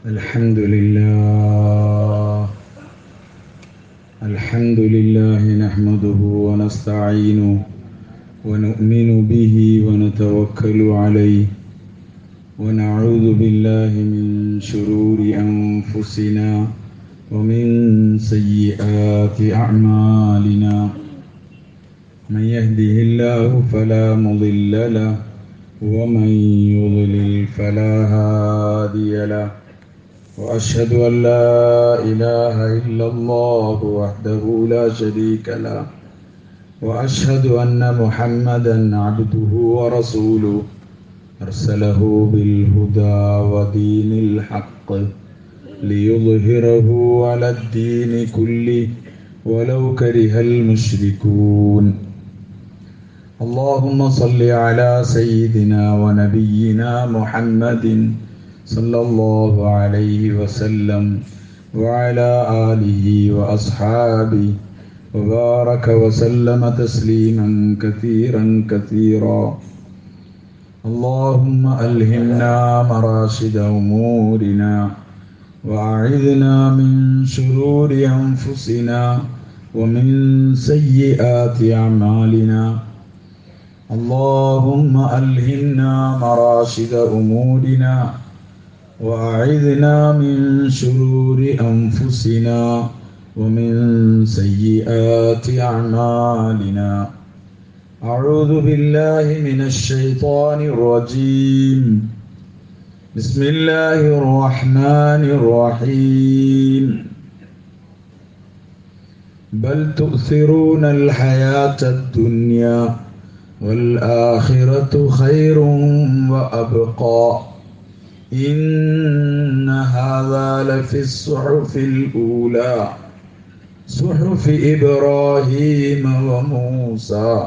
الحمد لله الحمد لله نحمده ونستعينه ونؤمن به ونتوكل عليه ونعوذ بالله من شرور أنفسنا ومن سيئات أعمالنا من يهده الله فلا مضل له ومن يضلل فلا هادي له واشهد ان لا اله الا الله وحده لا شريك له واشهد ان محمدا عبده ورسوله ارسله بالهدى ودين الحق ليظهره على الدين كله ولو كره المشركون اللهم صل على سيدنا ونبينا محمد صلى الله عليه وسلم وعلى آله وأصحابه وبارك وسلم تسليما كثيرا كثيرا اللهم ألهمنا مراشد أمورنا وأعذنا من شرور أنفسنا ومن سيئات أعمالنا اللهم ألهمنا مراشد أمورنا وأعذنا من شرور أنفسنا ومن سيئات أعمالنا أعوذ بالله من الشيطان الرجيم بسم الله الرحمن الرحيم بل تؤثرون الحياة الدنيا والآخرة خير وأبقى إن هذا لفي الصحف الأولى صحف إبراهيم وموسى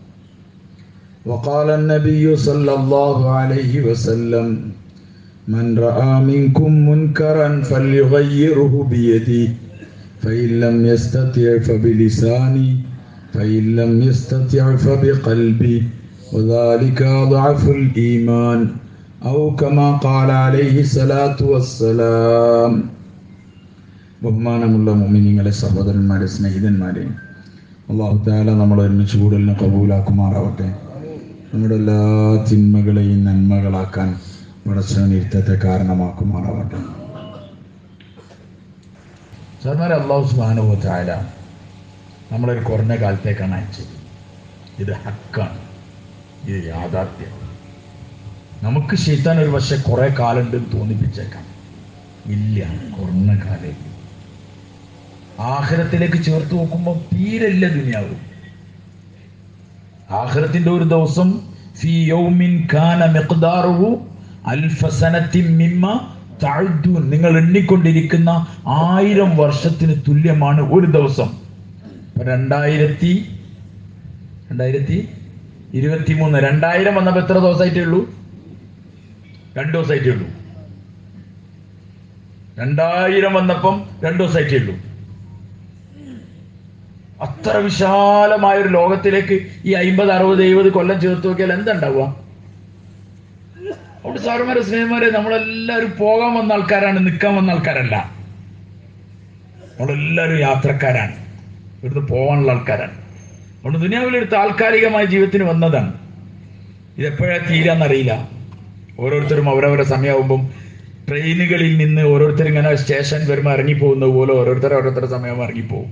وقال النبي صلى الله عليه وسلم من رأى منكم منكرا فليغيره بيده فإن لم يستطع فبلسانه فإن لم يستطع فبقلبه وذلك أضعف الإيمان أو كما قال عليه الصلاة والسلام ബഹുമാനമുള്ള മുമിനിങ്ങളെ സഹോദരന്മാരെ സ്നേഹിതന്മാരെ അള്ളാഹു താല നമ്മൾ ഒരുമിച്ച് കൂടുതലിന് കബൂലാക്കുമാറാവട്ടെ നമ്മുടെ എല്ലാ തിന്മകളെയും നന്മകളാക്കാൻ പടച്ചവനിരുത്തത്തെ കാരണമാക്കുമാറാവട്ടെ സാറിമാരെ അള്ളാഹു സുബാനുഭവ താല നമ്മളൊരു കുറഞ്ഞ കാലത്തേക്കാണ് അയച്ചത് ഇത് ഹക്കാണ് ഇത് യാഥാർത്ഥ്യം നമുക്ക് ശീത്താൻ ഒരു പക്ഷെ കുറെ കാലുണ്ടെന്ന് തോന്നിപ്പിച്ചേക്കാം ഇല്ല കുറഞ്ഞ കാലം ആഹ്റത്തിലേക്ക് ചേർത്ത് നോക്കുമ്പോൾ തീരല്ല ദുനിയാവ് ആഹ്റത്തിന്റെ ഒരു ദിവസം ഫി യൗമിൻ കാന മിഖ്ദാറുഹു അൽഫ സനത്തിൻ മിമ്മ തഅദ്ദൂൻ നിങ്ങൾ എണ്ണിക്കൊണ്ടിരിക്കുന്ന ആയിരം വർഷത്തിന് തുല്യമാണ് ഒരു ദിവസം രണ്ടായിരത്തി രണ്ടായിരത്തി ഇരുപത്തി മൂന്ന് രണ്ടായിരം വന്നപ്പോൾ എത്ര ദിവസമായിട്ടേ ഉള്ളൂ രണ്ടു ദിവസമായിട്ടേ ഉള്ളൂ രണ്ടായിരം വന്നപ്പം രണ്ടു ദിവസമായിട്ടേ ഉള്ളൂ അത്ര വിശാലമായ ഒരു ലോകത്തിലേക്ക് ഈ അമ്പത് അറുപത് എഴുപത് കൊല്ലം ചേർത്ത് നോക്കിയാൽ എന്തുണ്ടാവുക അവിടെ സാറുമാരെ സ്നേഹമാരെ നമ്മളെല്ലാവരും പോകാൻ വന്ന ആൾക്കാരാണ് നിൽക്കാൻ വന്ന ആൾക്കാരല്ല നമ്മളെല്ലാവരും യാത്രക്കാരാണ് ഇവിടുന്ന് പോകാനുള്ള ആൾക്കാരാണ് അതുകൊണ്ട് ദുനിയാവിലൊരു താൽക്കാലികമായ ജീവിതത്തിന് വന്നതാണ് ഇതെപ്പോഴാ തീരാന്നറിയില്ല ഓരോരുത്തരും അവരവരുടെ സമയമാകുമ്പം ട്രെയിനുകളിൽ നിന്ന് ഓരോരുത്തർ ഇങ്ങനെ സ്റ്റേഷൻ വരുമ്പോൾ ഇറങ്ങിപ്പോകുന്നത് പോലെ ഓരോരുത്തർ ഓരോരുത്തരുടെ സമയം ഇറങ്ങിപ്പോകും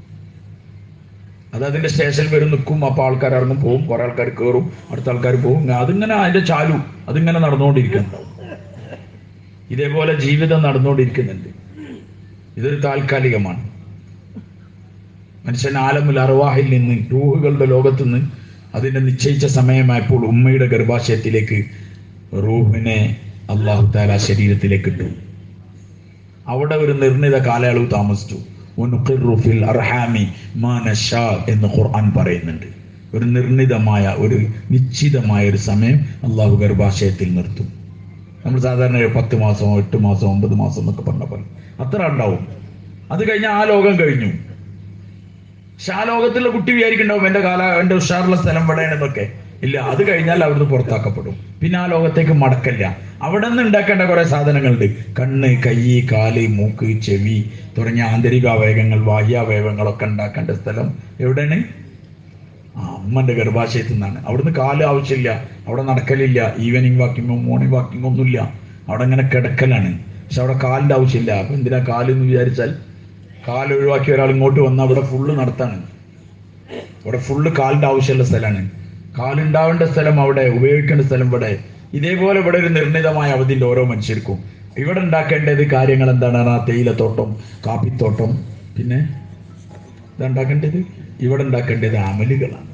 അത് അതിന്റെ സ്റ്റേഷനിൽ വരും നിൽക്കും അപ്പോൾ ആൾക്കാർ ഇറങ്ങും പോകും കുറെ ആൾക്കാർ കയറും അടുത്ത ആൾക്കാർ പോകും അതിങ്ങനെ അതിന്റെ ചാലു അതിങ്ങനെ നടന്നുകൊണ്ടിരിക്കുന്നുണ്ടാവും ഇതേപോലെ ജീവിതം നടന്നുകൊണ്ടിരിക്കുന്നുണ്ട് ഇതൊരു താൽക്കാലികമാണ് മനുഷ്യൻ ആലമുൽ അറുവാഹിൽ നിന്ന് റൂഹുകളുടെ ലോകത്ത് നിന്ന് അതിന്റെ നിശ്ചയിച്ച സമയമായപ്പോൾ ഉമ്മയുടെ ഗർഭാശയത്തിലേക്ക് റൂഹിനെ അള്ളാഹു താല ശരീരത്തിലേക്ക് ഇട്ടു അവിടെ ഒരു നിർണിത കാലയളവ് താമസിച്ചു ഫിൽ അർഹാമി മാനഷാ എന്ന് ഖുർആൻ പറയുന്നുണ്ട് ഒരു നിർണിതമായ ഒരു നിശ്ചിതമായ ഒരു സമയം അള്ളാഹു ഗർഭാശയത്തിൽ നിർത്തും നമ്മൾ സാധാരണ ഒരു പത്ത് മാസമോ എട്ട് മാസമോ ഒമ്പത് മാസം എന്നൊക്കെ പറഞ്ഞ പോലെ അത്ര ഉണ്ടാവും അത് കഴിഞ്ഞാൽ ആ ലോകം കഴിഞ്ഞു പക്ഷെ ആ ലോകത്തുള്ള കുട്ടി വിചാരിക്കണ്ടാവും എൻ്റെ കാല എൻ്റെ ഉഷാറുള്ള സ്ഥലം എവിടെയാണെന്നൊക്കെ ഇല്ല അത് കഴിഞ്ഞാൽ അവിടുന്ന് പുറത്താക്കപ്പെടും പിന്നെ ആ ലോകത്തേക്ക് മടക്കല്ല അവിടെ നിന്ന് ഉണ്ടാക്കേണ്ട കുറെ സാധനങ്ങളുണ്ട് കണ്ണ് കൈ കാല് മൂക്ക് ചെവി തുടങ്ങിയ ആന്തരിക അവയവങ്ങൾ ബാഹ്യാവയവങ്ങളൊക്കെ ഉണ്ടാക്കേണ്ട സ്ഥലം എവിടെയാണ് ആ അമ്മന്റെ ഗർഭാശയത്തിൽ നിന്നാണ് അവിടുന്ന് കാല് ആവശ്യമില്ല അവിടെ നടക്കലില്ല ഈവനിങ് വാക്കിങ്ങോ മോർണിംഗ് വാക്കിങ്ങോ ഒന്നുമില്ല അവിടെ ഇങ്ങനെ കിടക്കലാണ് പക്ഷെ അവിടെ കാലിന്റെ ആവശ്യമില്ല അപ്പൊ എന്തിനാ കാല് എന്ന് വിചാരിച്ചാൽ കാല് ഒഴിവാക്കി ഒരാൾ ഇങ്ങോട്ട് വന്ന് അവിടെ ഫുള്ള് നടത്താണ് അവിടെ ഫുള്ള് കാലിന്റെ ആവശ്യമുള്ള സ്ഥലമാണ് കാലുണ്ടാവേണ്ട സ്ഥലം അവിടെ ഉപയോഗിക്കേണ്ട സ്ഥലം ഇവിടെ ഇതേപോലെ ഇവിടെ ഒരു നിർണിതമായ അവധിന്റെ ഓരോ മനുഷ്യർക്കും ഇവിടെ ഉണ്ടാക്കേണ്ടത് കാര്യങ്ങൾ എന്താണ് ആ തേയിലത്തോട്ടം കാപ്പിത്തോട്ടം പിന്നെ ഇതാ ഉണ്ടാക്കേണ്ടത് ഇവിടെ ഉണ്ടാക്കേണ്ടത് അമലുകളാണ്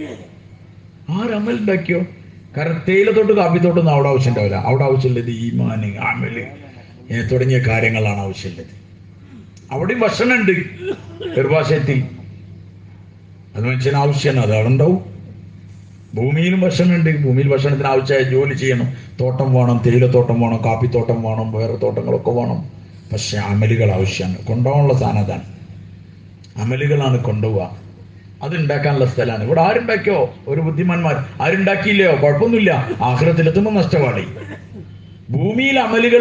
ആരമൽ ഉണ്ടാക്കിയോ കാരണം തേയിലത്തോട്ട് കാപ്പിത്തോട്ടൊന്നും അവിടെ ആവശ്യം ഉണ്ടാവില്ല അവിടെ ആവശ്യമുള്ളത് ഈമാന് അമല് ഏ, തുടങ്ങിയ കാര്യങ്ങളാണ് ആവശ്യമുള്ളത് അവിടെയും ഭക്ഷണമുണ്ട് ഗർഭാശയത്തിൽ അത് മനുഷ്യന് ആവശ്യമാണ് അത് അവിടെ ഉണ്ടാവും ഭൂമിയിലും ഭക്ഷണമുണ്ട് ഭൂമിയിൽ ഭക്ഷണത്തിന് ആവശ്യമായ ജോലി ചെയ്യണം തോട്ടം വേണം തേയിലത്തോട്ടം വേണം കാപ്പിത്തോട്ടം വേണം വേറെ തോട്ടങ്ങളൊക്കെ വേണം പക്ഷെ അമലുകൾ ആവശ്യമാണ് കൊണ്ടുപോകാനുള്ള സാധനം അതാണ് അമലുകളാണ് കൊണ്ടുപോവുക അത് ഉണ്ടാക്കാനുള്ള സ്ഥലമാണ് ഇവിടെ ആരുണ്ടാക്കിയോ ഒരു ബുദ്ധിമാന്മാർ ആരുണ്ടാക്കിയില്ലയോ കുഴപ്പമൊന്നുമില്ല ആഹ്റത്തിലെത്തുമ്പോൾ നഷ്ടപാടി ഭൂമിയിൽ അമലുകൾ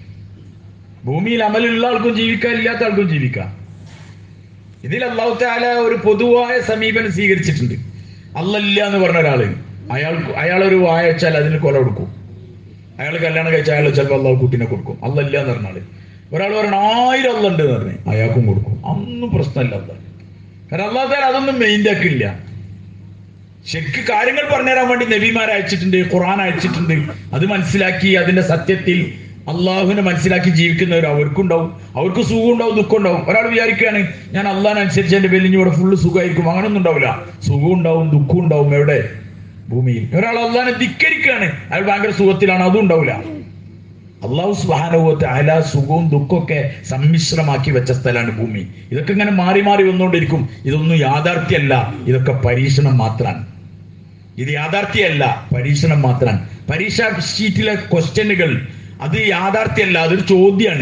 ഭൂമിയിൽ അമലുള്ള ആൾക്കും ജീവിക്കാം ഇല്ലാത്ത ആൾക്കും ജീവിക്കാം ഇതിൽ അള്ളാഹു താല ഒരു പൊതുവായ സമീപനം സ്വീകരിച്ചിട്ടുണ്ട് അല്ലല്ല എന്ന് പറഞ്ഞ ഒരാള് അയാൾക്ക് അയാൾ ഒരു വായ വെച്ചാൽ അതിന് കൊല കൊടുക്കും അയാൾ കല്യാണം കഴിച്ച അയാൾ ചിലപ്പോൾ അള്ളാഹു കുട്ടിനെ കൊടുക്കും അല്ലല്ല എന്ന് പറഞ്ഞാല് ഒരാൾ പറയണ ആയിരം അല്ല ഉണ്ട് എന്ന് പറഞ്ഞു അയാൾക്കും കൊടുക്കും അതൊന്നും പ്രശ്നമല്ല അല്ല കാരണം അള്ളാഹു താല അതൊന്നും മെയിൻ്റെ ആക്കില്ല ശരിക്ക് കാര്യങ്ങൾ പറഞ്ഞുതരാൻ വേണ്ടി നബിമാരെ അയച്ചിട്ടുണ്ട് ഖുർആൻ അയച്ചിട്ടുണ്ട് അത് മനസ്സിലാക്കി അതിന്റെ സത്യത്തിൽ അള്ളാഹുവിനെ മനസ്സിലാക്കി ജീവിക്കുന്നവർ അവർക്കുണ്ടാവും അവർക്ക് സുഖം ഉണ്ടാവും ദുഃഖം ഉണ്ടാവും ഒരാൾ വിചാരിക്കുകയാണ് ഞാൻ അള്ളാഹിനനുസരിച്ച് എന്റെ വെല്ലിഞ്ഞ് ഇവിടെ ഫുള്ള് സുഖമായിരിക്കും അങ്ങനൊന്നും ഉണ്ടാവില്ല സുഖം ഉണ്ടാവും ദുഃഖം ഉണ്ടാവും എവിടെ ഭൂമിയിൽ ഒരാൾ അള്ളാഹിനെ ധിക്കരിക്കുകയാണ് അയാൾ ഭയങ്കര സുഖത്തിലാണ് അതും ഉണ്ടാവില്ല അള്ളാഹു സുബാനുഭവത്തെ അല സുഖവും ദുഃഖമൊക്കെ സമ്മിശ്രമാക്കി വെച്ച സ്ഥലമാണ് ഭൂമി ഇതൊക്കെ ഇങ്ങനെ മാറി മാറി വന്നുകൊണ്ടിരിക്കും ഇതൊന്നും യാഥാർത്ഥ്യമല്ല ഇതൊക്കെ പരീക്ഷണം മാത്രമാണ് ഇത് യാഥാർത്ഥ്യമല്ല പരീക്ഷണം മാത്രമാണ് പരീക്ഷാ ഷീറ്റിലെ ക്വസ്റ്റ്യനുകൾ അത് യാഥാർത്ഥ്യമല്ല അതൊരു ചോദ്യമാണ്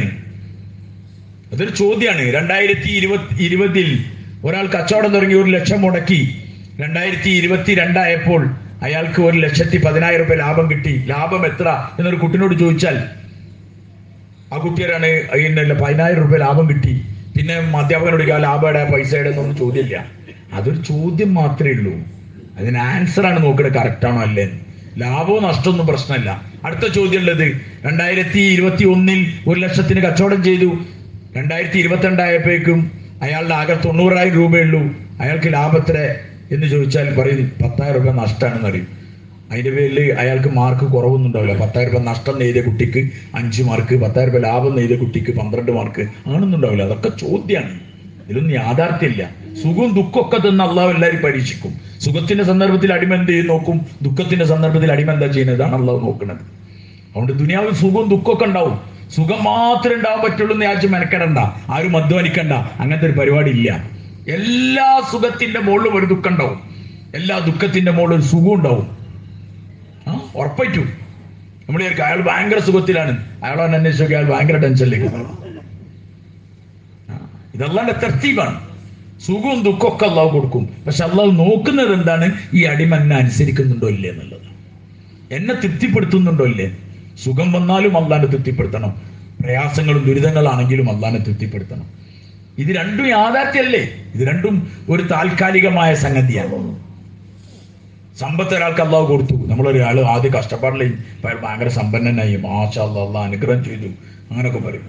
അതൊരു ചോദ്യമാണ് രണ്ടായിരത്തി ഇരുപത്തി ഇരുപതിൽ ഒരാൾ കച്ചവടം തുടങ്ങി ഒരു ലക്ഷം മുടക്കി രണ്ടായിരത്തി ഇരുപത്തി രണ്ടായപ്പോൾ അയാൾക്ക് ഒരു ലക്ഷത്തി പതിനായിരം രൂപ ലാഭം കിട്ടി ലാഭം എത്ര എന്നൊരു കുട്ടിനോട് ചോദിച്ചാൽ ആ കുട്ടിയാരാണ് അതിനല്ല പതിനായിരം രൂപ ലാഭം കിട്ടി പിന്നെ അധ്യാപകനോട് ചോദിക്കുക, ആ ലാഭം എവിടെ പൈസ എവിടെ എന്നൊന്നും ചോദ്യമില്ല അതൊരു ചോദ്യം മാത്രമേ ഉള്ളൂ അതിന് ആൻസർ ആണ് നോക്കുന്നത് കറക്റ്റ് ആണോ അല്ലേ എന്ന്. ലാഭവും നഷ്ടമൊന്നും പ്രശ്നമല്ല അടുത്ത ചോദ്യം ഉള്ളത് രണ്ടായിരത്തി ഇരുപത്തി ഒന്നിൽ ഒരു ലക്ഷത്തിന് കച്ചവടം ചെയ്തു രണ്ടായിരത്തി ഇരുപത്തിരണ്ടായപ്പോഴേക്കും അയാളുടെ ആകെ തൊണ്ണൂറായിരം രൂപയുള്ളൂ അയാൾക്ക് ലാഭത്ര എന്ന് ചോദിച്ചാൽ പറയും പത്തായിരം രൂപ നഷ്ടമാണെന്ന് അറിയും അതിന്റെ പേരിൽ അയാൾക്ക് മാർക്ക് കുറവൊന്നും ഉണ്ടാവില്ല പത്തായിരം രൂപ നഷ്ടം നെയ്ത കുട്ടിക്ക് അഞ്ച് മാർക്ക് പത്തായിരം രൂപ ലാഭം നെയ്ത കുട്ടിക്ക് പന്ത്രണ്ട് മാർക്ക് അങ്ങനൊന്നും ഉണ്ടാവില്ല അതൊക്കെ ചോദ്യമാണ് ഇതിലൊന്നും യാഥാർത്ഥ്യമില്ല സുഖവും ദുഃഖമൊക്കെ തന്നെ അള്ളാഹു എല്ലാവരും പരീക്ഷിക്കും സുഖത്തിന്റെ സന്ദർഭത്തിൽ അടിമ എന്ത് ചെയ്ത് നോക്കും ദുഃഖത്തിന്റെ സന്ദർഭത്തിൽ അടിമ എന്താ ചെയ്യുന്നത് ഇതാണ് അള്ളാഹു നോക്കുന്നത് അതുകൊണ്ട് ദുനിയാവിൽ സുഖവും ദുഃഖമൊക്കെ ഉണ്ടാവും സുഖം മാത്രമേ ഉണ്ടാവാൻ പറ്റുള്ളൂ എന്ന് ആഴ്ച മെനക്കെടണ്ട ആരും അധ്വാനിക്കണ്ട അങ്ങനത്തെ ഒരു പരിപാടി ഇല്ല എല്ലാ സുഖത്തിന്റെ മുകളിലും ഒരു ദുഃഖം ഉണ്ടാവും എല്ലാ ദുഃഖത്തിന്റെ മുകളിൽ ഒരു സുഖം ഉണ്ടാവും ആ ഉറപ്പായിട്ടും നമ്മൾ വിചാരിക്കും അയാൾ ഭയങ്കര സുഖത്തിലാണ് അയാൾ തന്നെ അന്വേഷിച്ചു അയാൾ ഭയങ്കര ടെൻഷനിലേക്ക് പോകും. ആ, ഇതല്ലാണ്ട് തെർത്തീപാണ് സുഖവും ദുഃഖമൊക്കെ അള്ളാഹു കൊടുക്കും പക്ഷെ അള്ളാഹു നോക്കുന്നത് എന്താണ് ഈ അടിമ എന്നെ അനുസരിക്കുന്നുണ്ടോ ഇല്ലേ എന്നുള്ളത് എന്നെ തൃപ്തിപ്പെടുത്തുന്നുണ്ടോ ഇല്ലേ സുഖം വന്നാലും അള്ളാനെ തൃപ്തിപ്പെടുത്തണം പ്രയാസങ്ങളും ദുരിതങ്ങളാണെങ്കിലും അള്ളാനെ തൃപ്തിപ്പെടുത്തണം ഇത് രണ്ടും യാഥാർത്ഥ്യമല്ലേ ഇത് രണ്ടും ഒരു താൽക്കാലികമായ സംഗതിയാണ് സമ്പത്ത് ഒരാൾക്ക് അള്ളാഹു കൊടുത്തു നമ്മളൊരാൾ ആദ്യം കഷ്ടപ്പാടില്ലേ ഇപ്പൊ അയാൾ ഭയങ്കര സമ്പന്നനായി മാഷാ അള്ളാഹ് അള്ളാഹ് അനുഗ്രഹം ചെയ്തു അങ്ങനൊക്കെ പറയും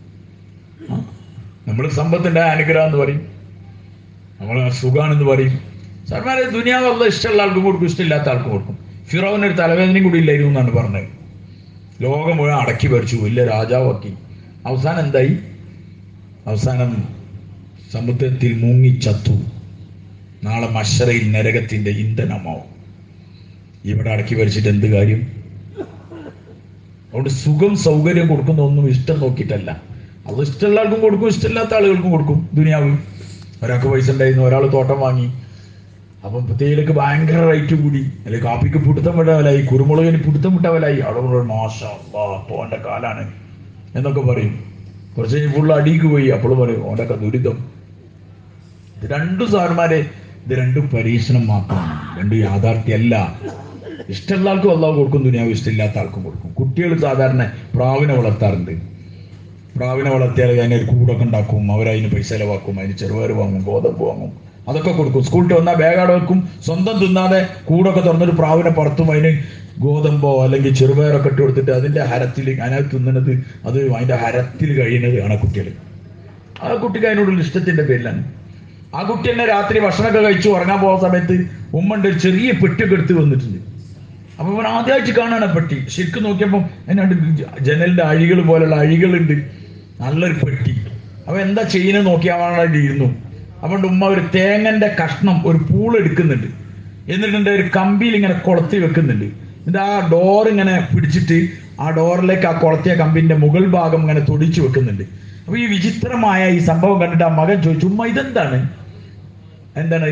നമ്മൾ സമ്പത്തിന്റെ അനുഗ്രഹം എന്ന് പറയും നമ്മൾ സുഖാണെന്ന് പറയും സാർമാരെ ദുനിയാവ് അല്ല ഇഷ്ടമുള്ള ആൾക്കും കൊടുക്കും ഇഷ്ടമില്ലാത്ത ആൾക്കും കൊടുക്കും ഫിറോവിന് ഒരു തലവേദനയും കൂടി ഇല്ലായിരുന്നു എന്നാണ് പറഞ്ഞത് ലോകം മുഴുവൻ അടക്കി ഭരിച്ചു വലിയ രാജാവാക്കി അവസാനം എന്തായി അവസാനം സമുദ്രത്തിൽ മുങ്ങി ചത്തു നാളെ മഷറയിൽ നരകത്തിന്റെ ഇന്ധനമാവും ഇവിടെ അടക്കി ഭരിച്ചിട്ട് എന്ത് കാര്യം അതുകൊണ്ട് സുഖം സൗകര്യം കൊടുക്കുന്ന ഒന്നും ഇഷ്ടം നോക്കിയിട്ടല്ല അത് ഇഷ്ടമുള്ള ആൾക്കും കൊടുക്കും ഇഷ്ടമില്ലാത്ത ആളുകൾക്കും കൊടുക്കും ദുനിയാവ് ഒരാൾക്ക് പൈസ ഉണ്ടായിരുന്നു ഒരാൾ തോട്ടം വാങ്ങി അപ്പം തേയിലക്ക് ഭയങ്കര റേറ്റ് കൂടി അല്ലെങ്കിൽ കാപ്പിക്ക് പിടുത്തം വിട്ടവലായി കുരുമുളകിന് പിടുത്തം വിട്ടവലായി അവിടെ മുഴുവൻ മോശം അപ്പോൾ ഓൻ്റെ കാലാണ് എന്നൊക്കെ പറയും കുറച്ച് കഴിഞ്ഞ് ഫുള്ള് അടിക്ക് പോയി അപ്പോൾ പറയും ഓൻ്റെ ദുരിതം ഇത് രണ്ടു സാറന്മാരെ ഇത് രണ്ടും പരീക്ഷണം മാത്രമാണ് രണ്ടും യാഥാർത്ഥ്യമല്ല ഇഷ്ടമുള്ള ആൾക്കും അള്ളാഹു കൊടുക്കും ദുനിയാവ് ഇഷ്ടമില്ലാത്ത ആൾക്കും കൊടുക്കും കുട്ടികൾ സാധാരണ പ്രാവിനെ വളർത്താറുണ്ട് പ്രാവിനെ വളർത്തിയാൽ അതിന് ഒരു കൂടൊക്കെ ഉണ്ടാക്കും അവരതിന് പൈസ ചെലവാക്കും അതിന് ചെറുപയർ വാങ്ങും ഗോതമ്പ് വാങ്ങും അതൊക്കെ കൊടുക്കും സ്കൂളിൽ വന്നാൽ ബാഗാടെ വെക്കും സ്വന്തം തിന്നാതെ കൂടൊക്കെ തുറന്നൊരു പ്രാവിനെ പറത്തും അതിന് ഗോതമ്പോ അല്ലെങ്കിൽ ചെറുപയറൊക്കെ ഇട്ട് കൊടുത്തിട്ട് അതിന്റെ ഹരത്തിൽ അതിനകത്ത് തിന്നുന്നത് അത് അതിന്റെ ഹരത്തിൽ കഴിയുന്നത് ആണ് കുട്ടികൾ ആ കുട്ടിക്ക് അതിനോടുള്ള ഇഷ്ടത്തിന്റെ പേരിലാണ് ആ കുട്ടി തന്നെ രാത്രി ഭക്ഷണമൊക്കെ കഴിച്ചു ഉറങ്ങാൻ പോകുന്ന സമയത്ത് ഉമ്മണ്ട് ഒരു ചെറിയ പെട്ടിയൊക്കെ എടുത്ത് വന്നിട്ടുണ്ട് അപ്പൊ ഇവൻ ആദ്യമായിട്ട് കാണാണ് ആ പെട്ടി ശരിക്കും നോക്കിയപ്പോൾ അതിനകത്ത് ജനലിന്റെ അഴികൾ പോലുള്ള അഴികളുണ്ട് നല്ലൊരു പെട്ടി അപ്പൊ എന്താ ചെയ്യുന്നത് നോക്കിയാൽ ഇരുന്നു അതുകൊണ്ട് ഉമ്മ ഒരു തേങ്ങന്റെ കഷ്ണം ഒരു പൂൾ എടുക്കുന്നുണ്ട് എന്നിട്ടുണ്ട് ഒരു കമ്പിയിൽ ഇങ്ങനെ കൊളത്തി വെക്കുന്നുണ്ട് എന്നിട്ട് ആ ഡോർ ഇങ്ങനെ പിടിച്ചിട്ട് ആ ഡോറിലേക്ക് ആ കൊളത്തിയ കമ്പിന്റെ മുകൾ ഭാഗം ഇങ്ങനെ തൊടിച്ചു വെക്കുന്നുണ്ട് അപ്പൊ ഈ വിചിത്രമായ ഈ സംഭവം കണ്ടിട്ട് ആ മകൻ ചോദിച്ചു ഉമ്മ ഇതെന്താണ് എന്താണ്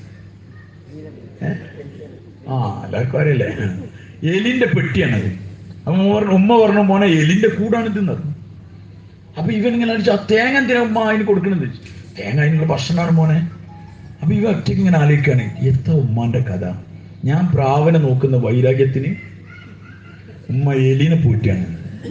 ഏ? ആ എല്ലാവർക്കും അറിയില്ലേ എലിന്റെ പെട്ടിയാണത് അപ്പൊ ഉമ്മ പറഞ്ഞു- ഉമ്മ പറഞ്ഞു മോനെ എലിന്റെ കൂടാണ് ഇത് പറഞ്ഞു അപ്പൊ ഇവൻ ഇങ്ങനെ അടിച്ചു ആ തേങ്ങ എന്തിനാ ഉമ്മ അതിന് കൊടുക്കണത് തേങ്ങ അതിനുള്ള ഭക്ഷണമാണ് മോനെ അപ്പൊ ഇവ ഒറ്റയ്ക്ക് ഇങ്ങനെ ആലോചിക്കാണ് എത്ര ഉമ്മാന്റെ കഥ ഞാൻ പ്രാവനെ നോക്കുന്ന വൈരാഗ്യത്തിന് ഉമ്മ എലിനെ പൂറ്റിയാണ്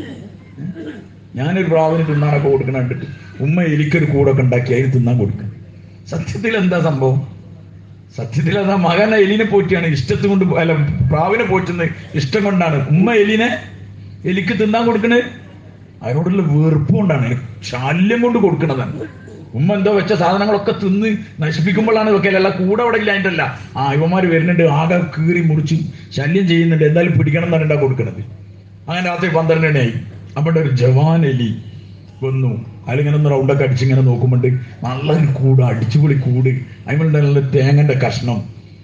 ഞാനൊരു പ്രാവിന് തിന്നാനൊക്കെ കൊടുക്കണ കണ്ടിട്ട് ഉമ്മ എലിക്കൊരു കൂടൊക്കെ ഉണ്ടാക്കി അതിന് തിന്നാൻ കൊടുക്കും സത്യത്തിൽ എന്താ സംഭവം സത്യത്തിൽ അതാ മകൻ എലിനെ പോറ്റിയാണ് ഇഷ്ടത്ത് കൊണ്ട് അല്ല പ്രാവിനെ പോറ്റുന്നത് ഇഷ്ടം കൊണ്ടാണ് ഉമ്മ എലിനെ എലിക്ക് തിന്നാൻ കൊടുക്കണത് അതിനോടുള്ള വെറുപ്പ് കൊണ്ടാണ് ശാല്യം കൊണ്ട് കൊടുക്കണതാണ് ഉമ്മ എന്തോ വെച്ച സാധനങ്ങളൊക്കെ തിന്ന് നശിപ്പിക്കുമ്പോഴാണ് ഇതൊക്കെ അല്ല കൂടെ അവിടെ ഇല്ലായിട്ടല്ല ആ ഇവന്മാര് വരുന്നുണ്ട് ആകെ കീറി മുറിച്ച് ശല്യം ചെയ്യുന്നുണ്ട് എന്തായാലും പിടിക്കണം എന്ന് പറഞ്ഞിട്ടാ കൊടുക്കണത് അങ്ങനെ രാത്രി പന്ത്രണ്ട് മണിയായി അവിടെ ഒരു ജവാൻ എലി വന്നു അതിലിങ്ങനെ ഒന്ന് റൗണ്ടൊക്കെ അടിച്ചിങ്ങനെ നോക്കുമ്പോണ്ട് നല്ലൊരു കൂട് അടിച്ചുപൊളി കൂട് അതിമുണ്ട് നല്ല തേങ്ങന്റെ കഷ്ണം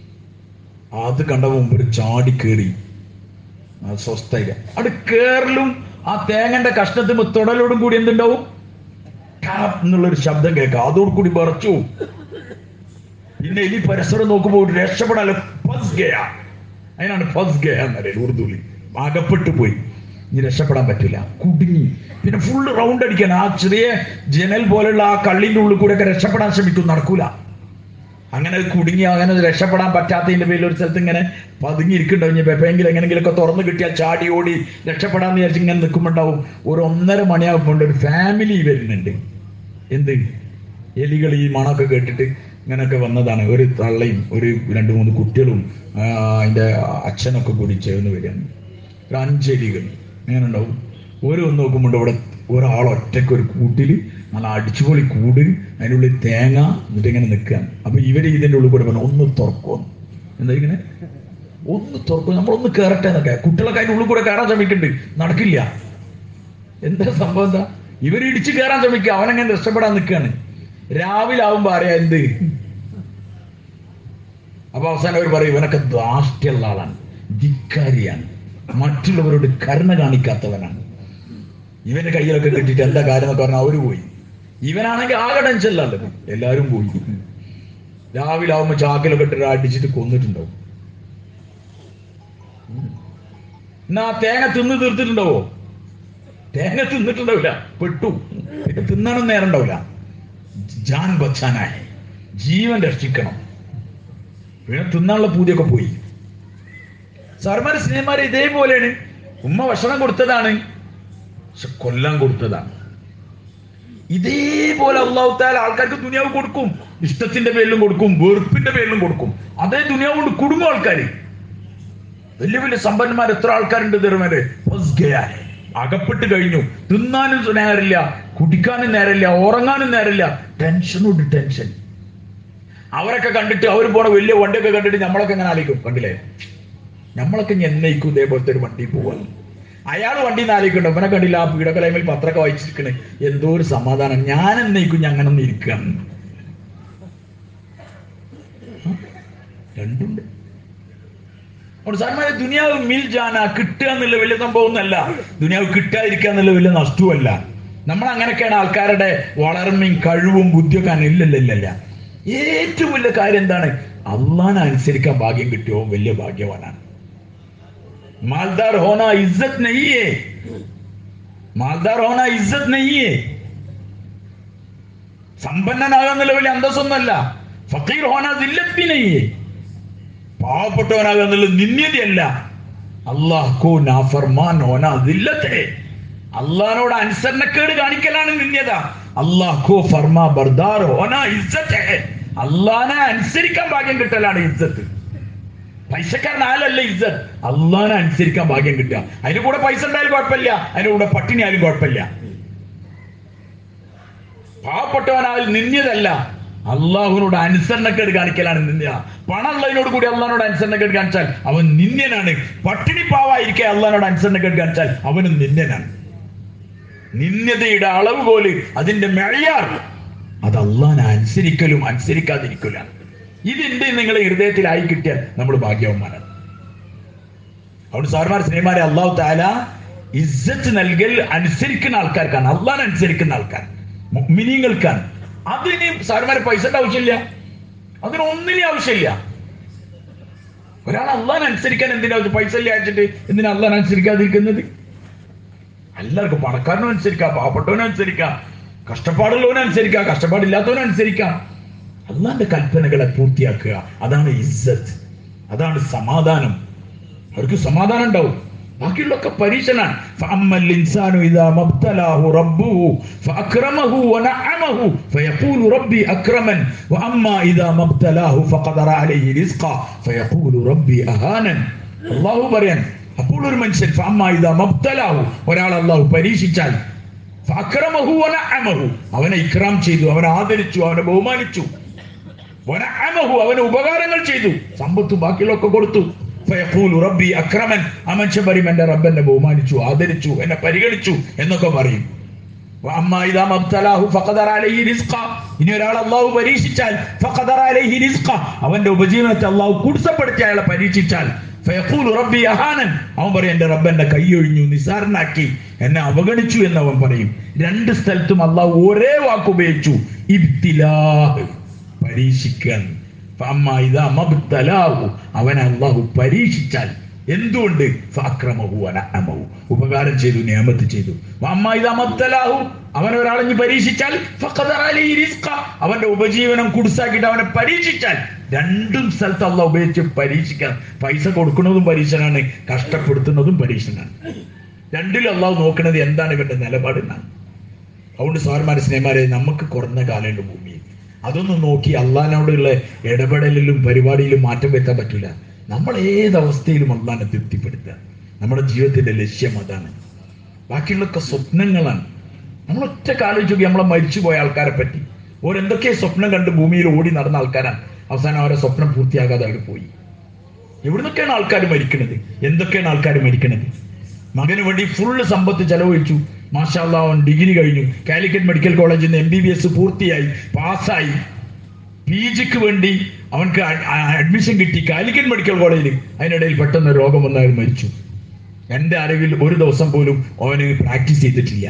അത് കണ്ട മുമ്പ് ഒരു ചാടി കയറി സ്വസ്ഥയില്ല അവിടെ കേറലും ആ തേങ്ങന്റെ കഷ്ണത്തിന് തുടലോടും കൂടി എന്തുണ്ടാവും ടാപ്പ് എന്നുള്ളൊരു ശബ്ദം കേൾക്കാം അതോട് കൂടി വിറച്ചു പോവും. പിന്നെ എലി പരസ്പരം നോക്കുമ്പോൾ ഒരു രക്ഷപ്പെടാൻ ഫസ് ഗയ അതിനാണ് ഫസ് ഗയ എന്നറിയാം ഉറുദുവിൽ അകപ്പെട്ടു പോയി ഇനി രക്ഷപ്പെടാൻ പറ്റില്ല കുടുങ്ങി പിന്നെ ഫുള്ള് റൗണ്ട് അടിക്കാൻ ആ ചെറിയ ജനൽ പോലുള്ള ആ കള്ളിന്റെ ഉള്ളിൽ കൂടെ ഒക്കെ രക്ഷപ്പെടാൻ ശ്രമിക്കും നടക്കൂല അങ്ങനെ കുടുങ്ങി അങ്ങനെ രക്ഷപ്പെടാൻ പറ്റാത്തതിന്റെ പേരിൽ ഒരു സ്ഥലത്ത് ഇങ്ങനെ പതുങ്ങിയിരിക്കുന്നുണ്ടാവും ഇനി എപ്പോഴെങ്കിലും എങ്ങനെങ്കിലുമൊക്കെ തുറന്നു കിട്ടിയാൽ ചാടി ഓടി രക്ഷപ്പെടാന്ന് വിചാരിച്ച് ഇങ്ങനെ നിൽക്കുമ്പോണ്ടാവും ഒരു ഒന്നര മണിയാകുമ്പോൾ ഒരു ഫാമിലി വരുന്നുണ്ട് എന്ത് എലികൾ ഈ മണമൊക്കെ കേട്ടിട്ട് ഇങ്ങനെയൊക്കെ വന്നതാണ് ഒരു തള്ളയും ഒരു രണ്ട് മൂന്ന് കുട്ടികളും ആ, അതിന്റെ അച്ഛനൊക്കെ കൂടി ചേർന്ന് വരികയാണ് ഒരു അഞ്ചെലികൾ എങ്ങനെ ഉണ്ടാവും ഓരോ ഒന്ന് നോക്കുമ്പോൾ ഇവിടെ ഒരാൾ ഒറ്റയ്ക്ക് ഒരു കൂട്ടിൽ നല്ല അടിച്ചുപൊളി കൂട് അതിനുള്ളിൽ തേങ്ങ എന്നിട്ട് ഇങ്ങനെ നിൽക്കുകയാണ് അപ്പൊ ഇവര് ഇതിന്റെ ഉള്ളിൽ കൂടെ പറഞ്ഞു ഒന്ന് തുറക്കും എന്താ ഇങ്ങനെ ഒന്ന് തുറക്കും നമ്മളൊന്ന് കയറട്ടെ എന്നൊക്കെ കുട്ടികളൊക്കെ അതിന്റെ ഉള്ളിൽ കൂടെ കയറാൻ ശ്രമിക്കുന്നുണ്ട് നടക്കില്ല എന്താ സംഭവം എന്താ ഇവർ ഇടിച്ചു കയറാൻ ശ്രമിക്കുക അവനങ്ങനെ രക്ഷപ്പെടാൻ നിൽക്കുകയാണ് രാവിലെ ആവുമ്പോ അറിയാം എന്ത് അപ്പൊ അവസാനം അവർ പറയും ഇവനൊക്കെ ധാഷ്ട്യമുള്ള ആളാണ് ധിക്കാരിയാണ് മറ്റുള്ളവരോട് കരുണ കാണിക്കാത്തവനാണ് ഇവന്റെ കയ്യിലൊക്കെ കിട്ടിയിട്ട് എന്താ കാര്യം എന്നൊക്കെ പറഞ്ഞാൽ അവര് പോയി ഇവനാണെങ്കിൽ ആകെ ടെൻഷനിലല്ലത് എല്ലാരും പോയി രാവിലെ ആവുമ്പോ ചാക്കിലൊക്കെ ഇട്ടിട്ട് അടിച്ചിട്ട് കൊന്നിട്ടുണ്ടാവും ഉം. എന്നാ ആ തേങ്ങ തിന്ന് തീർത്തിട്ടുണ്ടാവോ തേങ്ങ തിന്നിട്ടുണ്ടാവില്ല പെട്ടു പിന്നെ തിന്നാനും നേരം ഉണ്ടാവില്ല ജാൻ ബച്ചാനായി ജീവൻ രക്ഷിക്കണം പിന്നെ തിന്നാനുള്ള പൂതിയൊക്കെ പോയി സാർമാര് സ്നേഹമാര് ഇതേപോലെയാണ് ഉമ്മ ഭക്ഷണം കൊടുത്തതാണ് പക്ഷെ കൊല്ലാൻ കൊടുത്തതാണ് ഇതേപോലെ അള്ളാഹു താല ആൾക്കാർക്ക് ദുനിയാവ് കൊടുക്കും ഇഷ്ടത്തിന്റെ പേരിലും കൊടുക്കും വെറുപ്പിന്റെ പേരിലും കൊടുക്കും അതേ ദുനിയാവ് കൊണ്ട് കുടുംബം ആൾക്കാര് വലിയ വലിയ സമ്പന്നന്മാർ എത്ര ആൾക്കാരുണ്ട് തെരുമേല് അകപ്പെട്ട് കഴിഞ്ഞു തിന്നാനും നേരമില്ല കുടിക്കാനും നേരമില്ല ഉറങ്ങാനും നേരമില്ല ടെൻഷനോട് ടെൻഷൻ അവരൊക്കെ കണ്ടിട്ട് അവർ പോണ വലിയ വണ്ടിയൊക്കെ കണ്ടിട്ട് നമ്മളൊക്കെ എങ്ങനെ ആലോചിക്കും കണ്ടില്ലേ നമ്മളൊക്കെ ഇനി എന്നേക്കും ഇതേപോലത്തെ ഒരു വണ്ടി പോവാൻ അയാൾ വണ്ടി ആലോചിക്കണ്ടോ അവനെ കണ്ടില്ല ആ പീഡകലൈമിൽ പത്രമൊക്കെ വായിച്ചിരിക്കണേ എന്തോ ഒരു സമാധാനം ഞാൻ എന്നേക്കും ഞാൻ അങ്ങനെ ഒന്ന് ഇരിക്കുകയാണ് രണ്ടുണ്ട് അതുകൊണ്ട് സാറിമാരെ ദുനിയാവ് മിൽ ജാന കിട്ടുക എന്നുള്ള വലിയ സംഭവം ഒന്നല്ല ദുനിയാവ് കിട്ടാതിരിക്കുക എന്നുള്ള വലിയ നഷ്ടവുമല്ല നമ്മൾ അങ്ങനെയൊക്കെയാണ് ആൾക്കാരുടെ വളർമ്മയും കഴിവും ബുദ്ധിയൊക്കെ അങ്ങനെ ഇല്ലല്ല ഇല്ലല്ല ഏറ്റവും വലിയ കാര്യം എന്താണ് അള്ളാനെ അനുസരിക്കാൻ ഭാഗ്യം കിട്ടിയോ വലിയ ഭാഗ്യവാനാണ് മാൽദാർ ഹോന ഇജ്ജത്ത് നെയ്യേ മാൽദാർ ഹോന ഇജ്ജത്ത് നെയ്യേ സമ്പന്നനാകാന്നുള്ള വലിയ അന്തസ്സൊന്നുമല്ല ഫക്കീർ ഹോന ദില്ലത്തിനെയേ പാവപ്പെട്ടവനാകുക എന്നുള്ളത് നിന്ദ്യതയല്ല അള്ളാഹ്കോ നാഫർമാൻ ഹോന ദില്ലത്തെ അള്ളഹാനോട് അനുസരണക്കേട് കാണിക്കലാണ് നിന്ദ്യത അള്ളാഹ്കോ ഫർമ ബർദാർ ഹോന ഇസ്സത്തെ അള്ളഹാനെ അനുസരിക്കാൻ ഭാഗ്യം കിട്ടലാണ് ഇസ്സത്ത് പൈസക്കാരനാലല്ല ഇസ്സത്ത് അള്ളഹാനെ അനുസരിക്കാൻ ഭാഗ്യം കിട്ടുക അതിന് കൂടെ പൈസ ഉണ്ടായാലും കുഴപ്പമില്ല അതിന്റെ കൂടെ പട്ടിണി ആയാലും കുഴപ്പമില്ല പാവപ്പെട്ടവനായാൽ നിന്ദ്യതല്ല അള്ളാഹുവിനോട് അനുസരണക്കേട് കാണിക്കലാണ് നിന്ദ്യ പണം ഉള്ളതിനോട് കൂടി അള്ളഹാനോട് അനുസരണക്കേട് കാണിച്ചാൽ അവൻ നിന്ദ്യനാണ് പട്ടിണി പാവായിരിക്കെ അള്ളഹാനോട് അനുസരണക്കേട് കാണിച്ചാൽ അവനും നിന്ദ്യനാണ് നിന്ദ്യതയുടെ അളവ് പോലെ അതിന്റെ മെഴയാർ അത് അള്ളഹാനെ അനുസരിക്കലും അനുസരിക്കാതിരിക്കലാണ് ഇതിന്റെ നിങ്ങളെ ഹൃദയത്തിലായി കിട്ടിയാൽ നമ്മൾ ഭാഗ്യവന്മാരാണ് അവിടെ സാർമാർ സ്നേഹമാരെ അള്ളാഹു താല ഇസ്സത്ത് നൽകൽ അനുസരിക്കുന്ന ആൾക്കാർക്കാണ് അള്ളാഹ് അനുസരിക്കുന്ന ആൾക്കാർ മിനിങ്ങൾക്കാണ് അതിന് സാർമാരെ പൈസയുടെ ആവശ്യമില്ല അതിന് ഒന്നിനും ആവശ്യമില്ല ഒരാൾ അള്ളാഹ് അനുസരിക്കാൻ എന്തിനാ പൈസ ഇല്ല അയച്ചിട്ട് എന്തിനാ അള്ളാഹ് അനുസരിക്കാതിരിക്കുന്നത് എല്ലാവർക്കും പണക്കാരനും അനുസരിക്കാം പാവപ്പെട്ടവനും അനുസരിക്കാം കഷ്ടപ്പാടുള്ളവനും അനുസരിക്കാം കഷ്ടപ്പാടില്ലാത്തവനും അനുസരിക്കാം അള്ളാന്റെ കൽപ്പനകളെ പൂർത്തിയാക്കുക അതാണ് ഇസ്സത്ത് അതാണ് സമാധാനം അവർക്ക് സമാധാനം ഉണ്ടാവും ബാക്കിയുള്ളൊക്കെ പരീക്ഷനാണ് فأما الإنسان إذا ما ابتلاه ربه فأكرمه ونعمه فيقول ربي أكرمن وأما إذا ما ابتلاه فقدر عليه رزقا فيقول ربي أهانن അള്ളാഹു പറയാൻ അപ്പോൾ ഒരു മനുഷ്യൻ فأما إذا ما ابتلاه ഒരാൾ അള്ളാഹു പരീക്ഷിച്ചാൽ فأكرمه ونعمه അവനെ ഇക്രാം ചെയ്തു അവനെ ആദരിച്ചു അവനെ ബഹുമാനിച്ചു വനഅമഹു അവന് ഉപകാരങ്ങൾ ചെയ്തു സമ്പത്ത് ബാക്കിയുള്ളൊക്കെ കൊടുത്തു ഫയഖൂലു റബ്ബി അക്രമൻ ആ മനുഷ്യൻ പറയും എന്റെ റബ്ബ് എന്നെ ബഹുമാനിച്ചു ആദരിച്ചു എന്നെ പരിഗണിച്ചു എന്നൊക്കെ പറയും വഅമ്മാ ഇദാ മബ്തലാഹു ഫഖദറ അലൈഹി റിസ്ഖ ഇനി ഒരാൾ അള്ളാഹു പരീക്ഷിച്ചാൽ ഫഖദറ അലൈഹി റിസ്ഖ അവന്റെ ഉപജീവനത്തെ അള്ളാഹു കുടിസപ്പെടുത്തി അയാളെ പരീക്ഷിച്ചാൽ ഫയഖൂലു റബ്ബി അഹാനൻ അവൻ പറയും എന്റെ റബ്ബ് എന്നെ കൈയൊഴിഞ്ഞു നിസാരനാക്കി എന്നെ അവഗണിച്ചു എന്ന് അവൻ പറയും രണ്ട് സ്ഥലത്തും അള്ളാഹു ഒരേ വാക്ക് ഉപയോഗിച്ചു ഇബ്തിലാഹ് പരീക്ഷിക്കാൻ ഫഅമ്മാ ഇദാ മബ്തലാഹു അവൻ അള്ളാഹു പരീക്ഷിച്ചാൽ എന്തുകൊണ്ട് ഫഅക്രമഹു വനഅമഹു ഉപകാരം ചെയ്തു നിയമത്ത് ചെയ്തു വഅമ്മാ ഇദാ മബ്തലാഹു അവൻ ഒരാളെ പരീക്ഷിച്ചാൽ ഫഖദറ അലൈഹി റിസ്ഖ അവന്റെ ഉപജീവനം കുടിസാക്കിയിട്ട് അവനെ പരീക്ഷിച്ചാൽ രണ്ടും സ്ഥലത്ത് അള്ളാഹ് ഉപയോഗിച്ച് പരീക്ഷിക്കാൻ പൈസ കൊടുക്കുന്നതും പരീക്ഷനാണ് കഷ്ടപ്പെടുത്തുന്നതും പരീക്ഷനാണ് രണ്ടിലും അള്ളാഹു നോക്കുന്നത് എന്താണ് ഇവന്റെ നിലപാടെന്നാണ് അതുകൊണ്ട് സാർമാരെ സ്നേഹമാരെ നമുക്ക് കുറഞ്ഞ കാലമുണ്ട് ഭൂമിയിൽ അതൊന്നും നോക്കി അള്ളഹാനോടുള്ള ഇടപെടലിലും പരിപാടിയിലും മാറ്റം വരുത്താൻ പറ്റില്ല നമ്മൾ ഏത് അവസ്ഥയിലും അള്ളഹാനെ തൃപ്തിപ്പെടുത്തുക നമ്മുടെ ജീവിതത്തിന്റെ ലക്ഷ്യം അതാണ് ബാക്കിയുള്ളൊക്കെ സ്വപ്നങ്ങളാണ് നമ്മൾ ഒറ്റ ആലോചിച്ച് നോക്കി നമ്മളെ മരിച്ചുപോയ ആൾക്കാരെ പറ്റി ഓരെന്തൊക്കെ സ്വപ്നം കണ്ട് ഭൂമിയിൽ ഓടി നടന്ന ആൾക്കാരാണ് അവസാനം അവരെ സ്വപ്നം പൂർത്തിയാകാതെ അവർ പോയി എവിടുന്നൊക്കെയാണ് ആൾക്കാർ മരിക്കുന്നത് എന്തൊക്കെയാണ് ആൾക്കാർ മരിക്കുന്നത് മകന് വേണ്ടി ഫുള്ള് സമ്പത്ത് ചെലവഴിച്ചു മാഷാല്ല അവൻ ഡിഗ്രി കഴിഞ്ഞു കാലിക്കറ്റ് മെഡിക്കൽ കോളേജിൽ നിന്ന് എം ബി ബി എസ് പൂർത്തിയായി പാസ്സായി പി ജിക്ക് വേണ്ടി അവൻക്ക് അഡ്മിഷൻ കിട്ടി കാലിക്കറ്റ് മെഡിക്കൽ കോളേജിൽ അതിനിടയിൽ പെട്ടെന്ന് രോഗം വന്ന് അയാൾ മരിച്ചു എൻ്റെ അറിവിൽ ഒരു ദിവസം പോലും അവന് പ്രാക്ടീസ് ചെയ്തിട്ടില്ല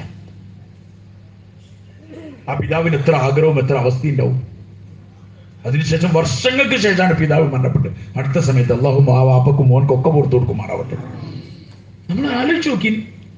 ആ പിതാവിന് എത്ര ആഗ്രഹവും എത്ര അവസ്ഥയുണ്ടാവും അതിനുശേഷം വർഷങ്ങൾക്ക് ശേഷമാണ് പിതാവ് മരണപ്പെട്ടത് അടുത്ത സമയത്ത് അള്ളാഹു ആ വാപ്പക്കും മോൻക്കൊക്കെ പുറത്തു കൊടുക്കുമാറാവട്ടെ നമ്മൾ ആലോചിച്ച് നോക്കി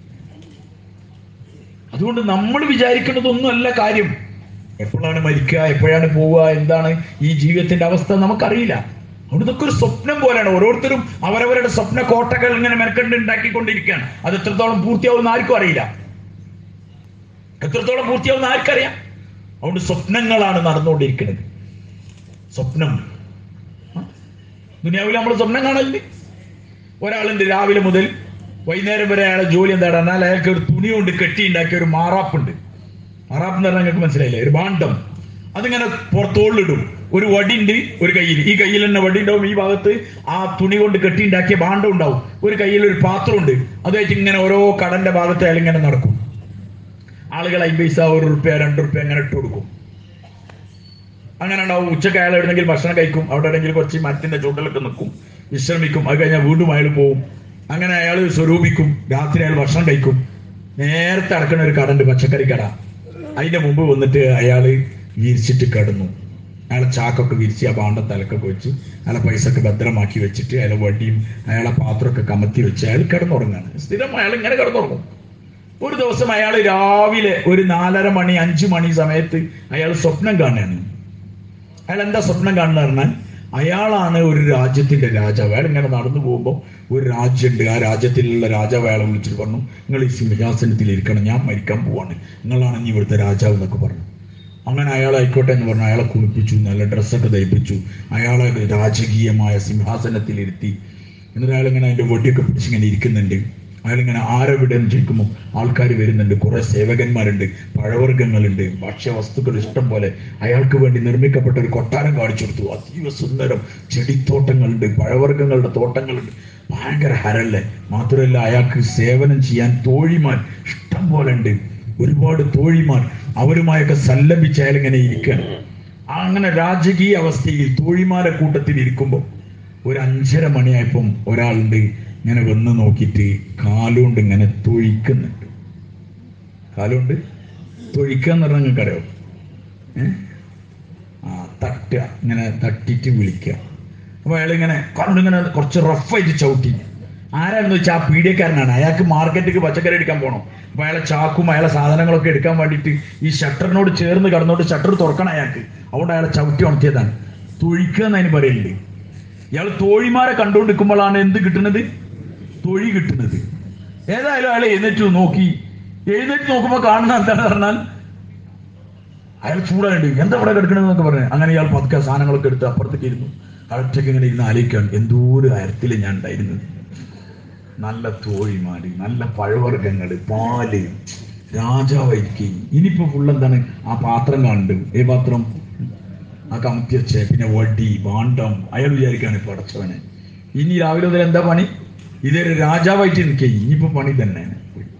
അതുകൊണ്ട് നമ്മൾ വിചാരിക്കുന്നതൊന്നും അല്ല കാര്യം എപ്പോഴാണ് മരിക്കുക എപ്പോഴാണ് പോവുക എന്താണ് ഈ ജീവിതത്തിന്റെ അവസ്ഥ നമുക്കറിയില്ല അതുകൊണ്ട് ഇതൊക്കെ ഒരു സ്വപ്നം പോലെയാണ് ഓരോരുത്തരും അവരവരുടെ സ്വപ്ന കോട്ടകൾ ഇങ്ങനെ മെനക്കണ്ട് ഉണ്ടാക്കിക്കൊണ്ടിരിക്കുകയാണ് അത് എത്രത്തോളം പൂർത്തിയാവുന്ന ആർക്കും അറിയില്ല എത്രത്തോളം പൂർത്തിയാവുന്ന ആർക്കറിയാം അതുകൊണ്ട് സ്വപ്നങ്ങളാണ് നടന്നുകൊണ്ടിരിക്കുന്നത് സ്വപ്നം ദുനിയാവിൽ നമ്മൾ സ്വപ്നം കാണലില്ലേ ഒരാളുണ്ട് രാവിലെ മുതൽ വൈകുന്നേരം വരെ അയാളെ ജോലി എന്താണ് എന്നാൽ അയാൾക്ക് ഒരു തുണി കൊണ്ട് കെട്ടി ഉണ്ടാക്കിയ ഒരു മാറാപ്പുണ്ട് മാറാപ്പ് എന്ന് പറഞ്ഞാൽ നിങ്ങൾക്ക് മനസ്സിലായില്ലേ ഒരു ഭാണ്ഡം അതിങ്ങനെ പുറത്തോളിലിടും ഒരു വടിണ്ട് ഒരു കയ്യിൽ ഈ കയ്യിൽ തന്നെ വടി ഉണ്ടാവും ഈ ഭാഗത്ത് ആ തുണി കൊണ്ട് കെട്ടി ഉണ്ടാക്കിയ ഭാണ്ഡം ഉണ്ടാവും ഒരു കയ്യിൽ ഒരു പാത്രമുണ്ട് അത് വെച്ച് ഇങ്ങനെ ഓരോ കടന്റെ ഭാഗത്ത് അയാൾ ഇങ്ങനെ നടക്കും ആളുകൾ അമ്പത് പൈസ ഒരു റുപ്യ രണ്ട് റുപ്യ അങ്ങനെ ഇട്ട് കൊടുക്കും അങ്ങനെ ഉണ്ടാവും ഉച്ചക്ക് അയാൾ എവിടെയെങ്കിലും ഭക്ഷണം കഴിക്കും അവിടെ എവിടെയെങ്കിലും കുറച്ച് മരത്തിന്റെ ചുവട്ടിലൊക്കെ നിൽക്കും വിശ്രമിക്കും അത് കഴിഞ്ഞാൽ വീണ്ടും അയാൾ പോവും അങ്ങനെ അയാൾ സ്വരൂപിക്കും രാത്രി അയാൾ ഭക്ഷണം കഴിക്കും നേരത്തെ അടക്കുന്ന ഒരു കടണ്ട് പച്ചക്കറി കട അതിന്റെ മുമ്പ് വന്നിട്ട് അയാൾ വിരിച്ചിട്ട് കിടന്നു അയാളെ ചാക്കൊക്കെ വിരിച്ച് ആ പാണ്ട തലക്കൊക്കെ വെച്ച് അയാളെ പൈസ ഒക്കെ ഭദ്രമാക്കി വെച്ചിട്ട് അയാളെ വടിയും അയാളെ പാത്രമൊക്കെ കമത്തി വെച്ച് അയാൾ കിടന്നുറങ്ങാണ് സ്ഥിരം അയാൾ ഇങ്ങനെ കിടന്നുറങ്ങും ഒരു ദിവസം അയാൾ രാവിലെ ഒരു നാലര മണി അഞ്ചു മണി സമയത്ത് അയാൾ സ്വപ്നം കാണുകയാണ് അയാൾ എന്താ സ്വപ്നം കാണുന്ന പറഞ്ഞാൽ അയാളാണ് ഒരു രാജ്യത്തിന്റെ രാജാവ് അയാൾ ഇങ്ങനെ നടന്നു പോകുമ്പോൾ ഒരു രാജ്യമുണ്ട് ആ രാജ്യത്തിലുള്ള രാജാവ് അയാളെ വിളിച്ചിട്ട് പറഞ്ഞു നിങ്ങൾ ഈ സിംഹാസനത്തിൽ ഇരിക്കണം ഞാൻ മരിക്കാൻ പോവാണ് നിങ്ങളാണ് ഇനി ഇവിടുത്തെ രാജാവ് എന്നൊക്കെ പറഞ്ഞു അങ്ങനെ അയാൾ ആയിക്കോട്ടെ എന്ന് പറഞ്ഞു അയാളെ കുളിപ്പിച്ചു നല്ല ഡ്രസ്സൊക്കെ ധരിപ്പിച്ചു അയാളെ രാജകീയമായ സിംഹാസനത്തിൽ ഇരുത്തി എന്നിട്ട് അയാൾ ഇങ്ങനെ അതിന്റെ വടിയൊക്കെ പിടിച്ചിങ്ങനെ ഇരിക്കുന്നുണ്ട് അയാളിങ്ങനെ ആരെവിടെ എന്ന് ചോദിക്കുമ്പോൾ ആൾക്കാർ വരുന്നുണ്ട് കുറെ സേവകന്മാരുണ്ട് പഴവർഗ്ഗങ്ങളുണ്ട് ഭക്ഷ്യവസ്തുക്കൾ ഇഷ്ടം പോലെ അയാൾക്ക് വേണ്ടി നിർമ്മിക്കപ്പെട്ട ഒരു കൊട്ടാരം കാണിച്ചു കൊടുത്തു അതീവ സുന്ദരം ചെടിത്തോട്ടങ്ങളുണ്ട് പഴവർഗ്ഗങ്ങളുടെ തോട്ടങ്ങളുണ്ട് ഭയങ്കര ഹരല്ലേ മാത്രമല്ല അയാൾക്ക് സേവനം ചെയ്യാൻ തോഴിമാർ ഇഷ്ടം പോലെ ഉണ്ട് ഒരുപാട് തോഴിമാർ അവരുമായൊക്കെ സല്ലപിച്ച് അയാൾ ഇങ്ങനെ ഇരിക്കുകയാണ് അങ്ങനെ രാജകീയ അവസ്ഥയിൽ തോഴിമാരെ കൂട്ടത്തിൽ ഇരിക്കുമ്പോൾ ഒരു അഞ്ചര മണിയായപ്പം ഒരാളുണ്ട് ഇങ്ങനെ വന്ന് നോക്കിയിട്ട് കാലുകൊണ്ട് ഇങ്ങനെ തൊഴിക്കുന്നുണ്ട് കാലുകൊണ്ട് തൊഴിക്കുക എന്ന് പറഞ്ഞാൽ നിങ്ങൾക്ക് അറിയോ ഏ ആ തട്ടുക ഇങ്ങനെ തട്ടിയിട്ട് വിളിക്കുക അപ്പൊ അയാൾ ഇങ്ങനെ കണ്ടിങ്ങനെ കുറച്ച് റഫായിട്ട് ചവിട്ടി ആരാണെന്ന് വെച്ചാൽ ആ പീഡിയക്കാരനാണ് അയാൾക്ക് മാർക്കറ്റിക്ക് പച്ചക്കറി എടുക്കാൻ പോകണം അപ്പൊ അയാളെ ചാക്കും അയാളെ സാധനങ്ങളൊക്കെ എടുക്കാൻ വേണ്ടിയിട്ട് ഈ ഷട്ടറിനോട് ചേർന്ന് കടന്നോട്ട് ഷട്ടർ തുറക്കണം അയാൾക്ക് അതുകൊണ്ട് അയാളെ ചവിട്ടി ഉണർത്തിയതാണ് തൊഴിക്കുക എന്ന് അതിന് പറയലുണ്ട് ഇയാൾ തോഴിമാരെ കണ്ടുകൊണ്ടിരിക്കുമ്പോഴാണ് എന്ത് കിട്ടുന്നത് തൊഴി കിട്ടുന്നത് ഏതായാലും അയാൾ എഴുന്നേറ്റ് നോക്കി എഴുന്നേറ്റ് നോക്കുമ്പോൾ കാണുന്ന എന്താണെന്ന് പറഞ്ഞാൽ അയാൾ ചൂടായിട്ട് എന്താ ഇവിടെ കിടക്കണമെന്നൊക്കെ പറഞ്ഞു അങ്ങനെ ഇയാൾ പതുക്കെ സാധനങ്ങളൊക്കെ എടുത്ത് അപ്പുറത്തേക്ക് ഇരുന്നു അയാളൊറ്റയ്ക്ക് ഇങ്ങനെ ഇരുന്ന് ആലോചിക്കുകയാണ് എന്തോ ഒരു കാര്യത്തിൽ ഞാൻ ഉണ്ടായിരുന്നത് നല്ല തോഴിമാര് നല്ല പഴവർഗ്ഗങ്ങള് പാല് രാജാവായിരിക്കും ഇനിയിപ്പോ ഫുൾ എന്താണ് ആ പാത്രം കാണുന്നുണ്ട് ഏ പാത്രം ആ കമത്തി വെച്ചേ പിന്നെ വടി വാണ്ടം അയാൾ വിചാരിക്കാണ് പടച്ചവനെ ഇനി രാവിലെ മുതൽ എന്താ പണി ഇതൊരു രാജാവായിട്ട് നിൽക്കുക ഇനിയിപ്പോ പണി തന്നെയാണ്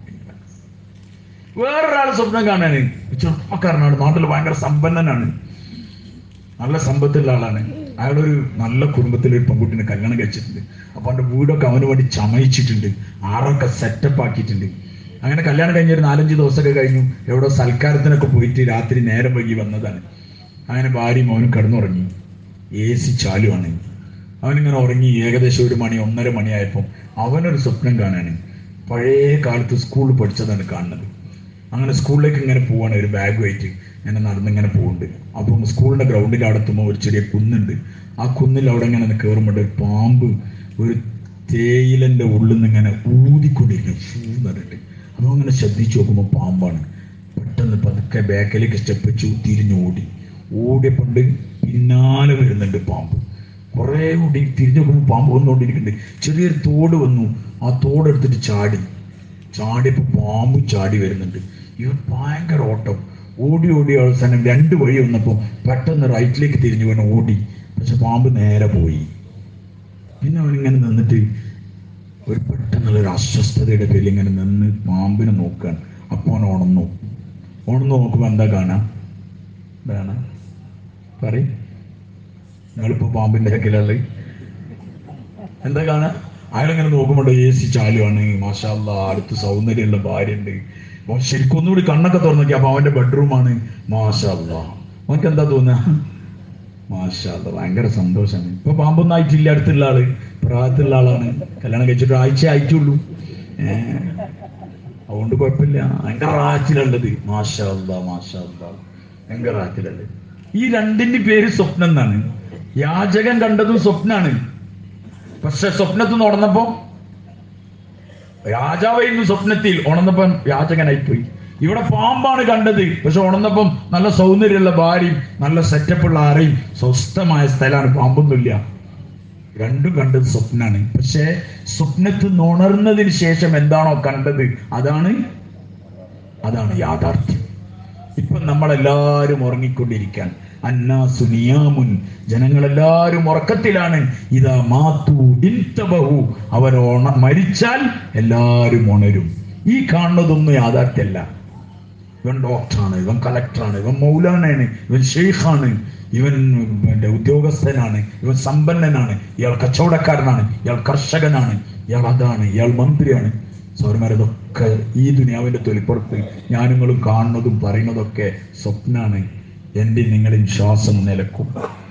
വേറൊരാൾ സ്വപ്നം കാണാന് ചെറുപ്പക്കാരനാണ് നാട്ടിൽ ഭയങ്കര സമ്പന്നനാണ് നല്ല സമ്പത്തുള്ള ആളാണ് അയാളൊരു നല്ല കുടുംബത്തിലെ ഒരു പെൺകുട്ടിനെ കല്യാണം കഴിച്ചിട്ടുണ്ട് അപ്പൊ അവന്റെ വീടൊക്കെ അവന് വേണ്ടി ചമയിച്ചിട്ടുണ്ട് ആറൊക്കെ സെറ്റപ്പ് ആക്കിയിട്ടുണ്ട് അങ്ങനെ കല്യാണം കഴിഞ്ഞ ഒരു നാലഞ്ച് ദിവസമൊക്കെ കഴിഞ്ഞു എവിടെ സൽക്കാരത്തിനൊക്കെ പോയിട്ട് രാത്രി നേരം വൈകി വന്നതാണ് അങ്ങനെ ഭാര്യയും അവനും കിടന്നുറങ്ങി എ സി ചാലുവാണ് അവനിങ്ങനെ ഉറങ്ങി ഏകദേശം ഒരു മണി ഒന്നര മണിയായപ്പോൾ അവനൊരു സ്വപ്നം കാണാണ് പഴയ കാലത്ത് സ്കൂളിൽ പഠിച്ചതാണ് കാണുന്നത് അങ്ങനെ സ്കൂളിലേക്ക് ഇങ്ങനെ പോവാണ് ഒരു ബാഗുമായിട്ട് ഇങ്ങനെ നടന്നിങ്ങനെ പോകുന്നുണ്ട് അപ്പം സ്കൂളിന്റെ ഗ്രൗണ്ടിന്റെ അടുത്തുമ്പോൾ ഒരു ചെറിയ കുന്നുണ്ട് ആ കുന്നിൽ അവിടെ ഇങ്ങനെ കയറുമ്പോൾ ഒരു പാമ്പ് ഒരു തേയിലന്റെ ഉള്ളിൽ നിന്ന് ഇങ്ങനെ ഊതിക്കൊണ്ടിരിക്കും ഫൂ എന്ന് പറഞ്ഞിട്ട് അപ്പോൾ അങ്ങനെ ശ്രദ്ധിച്ചു നോക്കുമ്പോൾ പാമ്പാണ് പെട്ടെന്ന് പതുക്കെ ബാക്കിലേക്ക് സ്റ്റെപ്പ് വെച്ചു തിരിഞ്ഞു ഓടി ഓടിയപ്പോണ്ട് പിന്നാലെ വരുന്നുണ്ട് പാമ്പ് കുറേ ഓടി തിരിഞ്ഞു നോക്കുമ്പോൾ പാമ്പ് വന്നുകൊണ്ടിരിക്കുന്നുണ്ട് ചെറിയൊരു തോട് വന്നു ആ തോടെടുത്തിട്ട് ചാടി ചാടിയപ്പോൾ പാമ്പ് ചാടി വരുന്നുണ്ട് ഇവൻ ഭയങ്കര ഓട്ടം ഓടി ഓടി അവസാനം രണ്ട് വഴി വന്നപ്പോൾ പെട്ടെന്ന് റൈറ്റിലേക്ക് തിരിഞ്ഞു വീണ് ഓടി പക്ഷെ പാമ്പ് നേരെ പോയി പിന്നെ അവൻ ഇങ്ങനെ നിന്നിട്ട് ഒരു പെട്ടെന്നുള്ള ഒരു അസ്വസ്ഥതയുടെ പേരിൽ ഇങ്ങനെ നിന്ന് പാമ്പിനെ നോക്കുകയാണ് അപ്പോൾ അവൻ ഉണർന്നു ഉണർന്നു നോക്കുമ്പോൾ എന്താ കാണാം എന്താണ് പറയും നിങ്ങളിപ്പോ പാമ്പിന്റെ ഹക്കിലുള്ളത് എന്താ കാണാ അയാളിങ്ങനെ നോക്കുമ്പോൾ എ സി ചാലുവാണ് മാഷാല്ല അടുത്ത് സൗന്ദര്യമുള്ള ഭാര്യ ഉണ്ട് അപ്പൊ ശരിക്കും ഒന്നുകൂടി കണ്ണൊക്കെ തുറന്നു നോക്കി അപ്പൊ അവന്റെ ബെഡ്റൂമാണ് മാഷാല്ല അവനക്ക് എന്താ തോന്നുക മാഷാല്ല ഭയങ്കര സന്തോഷമാണ് ഇപ്പൊ പാമ്പൊന്നും ആയിട്ടില്ല അടുത്തുള്ള ആള് പ്രായത്തിലുള്ള ആളാണ് കല്യാണം കഴിച്ചിട്ട് ആഴ്ച ആയിട്ടുള്ളൂ ഏഹ് അതുകൊണ്ട് കുഴപ്പമില്ല ഭയങ്കര റാച്ചിലുള്ളത് മാഷാല്ല മാഷാല്ല ഭയങ്കര റാച്ചിലുള്ളത് ഈ രണ്ടിന്റെ പേര് സ്വപ്നം എന്നാണ് യാചകൻ കണ്ടതും സ്വപ്നാണ് പക്ഷെ സ്വപ്നത്തിൽ നിന്ന് ഉണർന്നപ്പോ രാജാവായിരുന്നു സ്വപ്നത്തിൽ ഉണർന്നപ്പം യാചകനായിപ്പോയി ഇവിടെ പാമ്പാണ് കണ്ടത് പക്ഷെ ഉണർന്നപ്പം നല്ല സൗന്ദര്യമുള്ള ഭാര്യയും നല്ല സെറ്റപ്പുള്ള ആരെയും സ്വസ്ഥമായ സ്ഥലമാണ് പാമ്പൊന്നുമില്ല രണ്ടും കണ്ടത് സ്വപ്നാണ് പക്ഷേ സ്വപ്നത്തിൽ നിന്ന് ഉണർന്നതിന് ശേഷം എന്താണോ കണ്ടത് അതാണ് അതാണ് യാഥാർത്ഥ്യം ഇപ്പൊ നമ്മളെല്ലാരും ഉറങ്ങിക്കൊണ്ടിരിക്കാൻ അന്നാസു നിയാമുൻ ജനങ്ങളെല്ലാരും ഉറക്കത്തിലാണ് ഇതാ മാത്തു ഇൻതബഹു അവർ ഉണ മരിച്ചാൽ എല്ലാരും ഉണരും ഈ കാണുന്നതൊന്നും യാഥാർത്ഥ്യമല്ല ഇവൻ ഡോക്ടറാണ് ഇവൻ കളക്ടറാണ് ഇവൻ മൗലാനാണ് ഇവൻ ഷെയ്ഖാണ് ഇവൻ പിന്നെ ഉദ്യോഗസ്ഥനാണ് ഇവൻ സമ്പന്നനാണ് ഇയാൾ കച്ചവടക്കാരനാണ് ഇയാൾ കർഷകനാണ് ഇയാൾ അതാണ് ഇയാൾ മന്ത്രിയാണ് സൗരന്മാരതൊക്കെ ഈ ദുനിയാവിന്റെ തൊലിപ്പുറത്ത് ഞാനിങ്ങളും കാണുന്നതും പറയുന്നതൊക്കെ സ്വപ്നാണ് എൻ്റെ നിങ്ങളിൽ ശ്വാസം നിലക്കും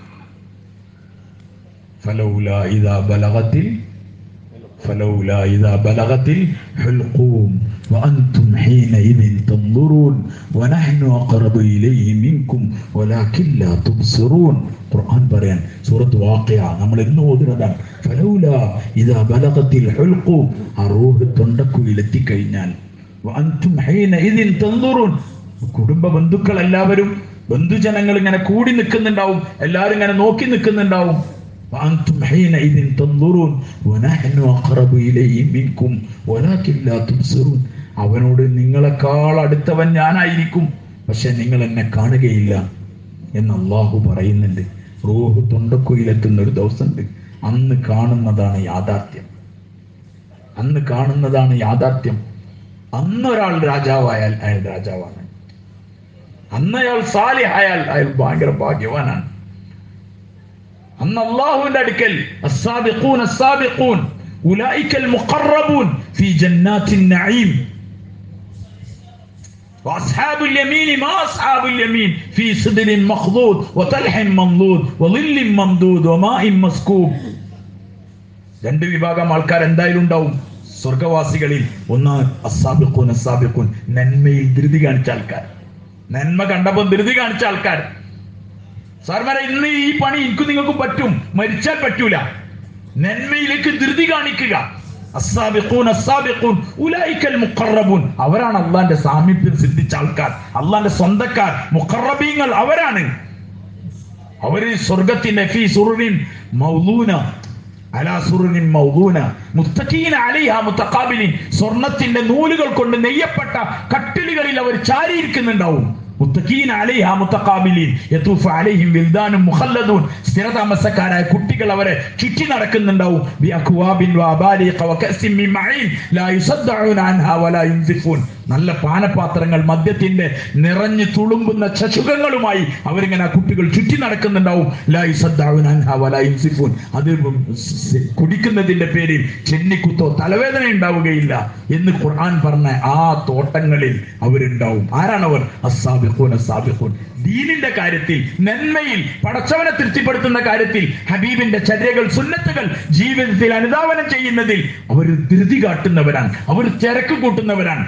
ഫലൗല ഇതാ ബലഗത്തിൽ ഫലൗല ഇതാ ബലഗത്തിൽ ഹുൽഖൂം وأنتم حينئذ تنظرون ونحن أقرب إليه منكم ولكن لا تبصرون ഖുർആൻ പറയാൻ സൂറത്ത് വാഖിയ നമ്മൾ എന്ന് ഓതുന്നതാണ് ഫലൗല ഇദാ ബലഗത്തിൽ ഹുൽഖു ആ റൂഹ് തൊണ്ടക്കുയിൽ എത്തിക്കഴിഞ്ഞാൽ വഅൻതും ഹീനഇദിൻ തൻദുറൂൻ കുടുംബ ബന്ധുക്കൾ എല്ലാവരും ബന്ധുജനങ്ങൾ ഇങ്ങനെ കൂടി നിൽക്കുന്നുണ്ടാവും എല്ലാവരും ഇങ്ങനെ നോക്കി നിൽക്കുന്നുണ്ടാവും وأنتم حينئذ تنظرون ونحن أقرب إليه منكم ولكن لا تبصرون അവനോട് നിങ്ങളെക്കാൾ അടുത്തവൻ ഞാനായിരിക്കും പക്ഷെ നിങ്ങൾ എന്നെ കാണുകയില്ല എന്ന് അള്ളാഹു പറയുന്നുണ്ട് റൂഹ് തൊണ്ടക്കുയിലെത്തുന്ന ഒരു ദിവസമുണ്ട് അന്ന് കാണുന്നതാണ് യാഥാർത്ഥ്യം അന്ന് കാണുന്നതാണ് യാഥാർത്ഥ്യം അന്നൊരാൾ രാജാവായാൽ അയാൾ രാജാവാണ് അന്ന് അയാൾ സാലിഹായാൽ അയാൾ ഭയങ്കര ഭാഗ്യവാനാണ് അന്ന് അള്ളാഹുവിന്റെ അടുക്കൽ അസ്സാബിഖൂൻ അസ്സാബിഖൂൻ ഉലൈക്കൽ മുഖറബൂൻ ഫീ ജന്നാത്തിൻ നഈം واصحاب اليمين ما اصحاب اليمين في سدر مخضود وطلح منضود وظل ممدود وماء مسكوب രണ്ട് വിഭാഗം ആൾക്കാർ എന്തായാലും ഉണ്ടാവും സ്വർഗവാസികളിൽ ഒന്ന് അസാബിഖൂൻ അസാബിഖൂൻ നന്മയിൽ ധൃതി കാണിച്ച ആൾക്കാർ നന്മ കണ്ടപ്പോൾ ധൃതി കാണിച്ച ആൾക്കാർ സാർമാരെ ഇന്ന് ഈ പണി എനിക്ക് നിങ്ങൾക്ക് പറ്റും മരിച്ചാൽ പറ്റൂല നന്മയിലേക്ക് ധൃതി കാണിക്കുക അസ്സാബിഖൂൻ അസ്സാബിഖൂൻ ഉലൈക്കൽ മുഖറബൂൻ അവരാണ് അള്ളാന്റെ സാമീപ്യം സിദ്ധിച്ച ആൾക്കാർ അള്ളാന്റെ സ്വന്തക്കാർ മുഖറബീങ്ങൾ അവരാണ് അവര് സ്വർഗത്തിന്റെ ഫീ സുറുവിൻ മൗലൂന അലാ സുറുവിൻ മൗലൂന മുത്തഖീന അലൈഹ മുത്തഖാബിലിൻ സ്വർണത്തിന്റെ നൂലുകൾ കൊണ്ട് നെയ്യപ്പെട്ട കട്ടിലുകളിൽ അവർ ചാരിയിരിക്കുന്നുണ്ടാവും മുത്തഖീന അലൈഹ മുത്തഖാബിലിൻ യതൂഫു അലൈഹിം വിൽദാനും മുഖല്ലദൂൻ സ്ഥിരതാമസക്കാരായ കുട്ടികൾ അവരെ ചുറ്റി നടക്കുന്നുണ്ടാവും ബി അക്വാബിൻ വഅബാലിഖ വകഅസിൻ മിൻ മഈൻ ലാ യുസദ്ദഊന അൻഹാ വലാ യുൻസിഫൂൻ നല്ല പാനപാത്രങ്ങൾ മദ്യത്തിന്റെ നിറഞ്ഞു തുളുമ്പുന്ന ചശുകങ്ങളുമായി അവരിങ്ങനെ ആ കുട്ടികൾ ചുറ്റി നടക്കുന്നുണ്ടാവും ലാ യുസദ്ദഊന അൻഹാ വലാ യുൻസിഫൂൻ അത് കുടിക്കുന്നതിന്റെ പേരിൽ ചെന്നിക്കുത്തോ തലവേദന ഉണ്ടാവുകയില്ല എന്ന് ഖുർആൻ പറഞ്ഞ ആ തോട്ടങ്ങളിൽ അവരുണ്ടാവും ആരാണവർ അസാബിഖൂൻ അസാബിഖൂൻ ദീനിന്റെ കാര്യത്തിൽ നന്മയിൽ പടച്ചവനെ തൃപ്തിപ്പെടുത്തുന്ന കാര്യത്തിൽ ഹബീബിന്റെ ചര്യകൾ സുന്നത്തുകൾ ജീവിതത്തിൽ അനുധാവനം ചെയ്യുന്നതിൽ അവർ ധൃതി കാട്ടുന്നവരാണ് അവർ തിരക്ക് കൂട്ടുന്നവരാണ്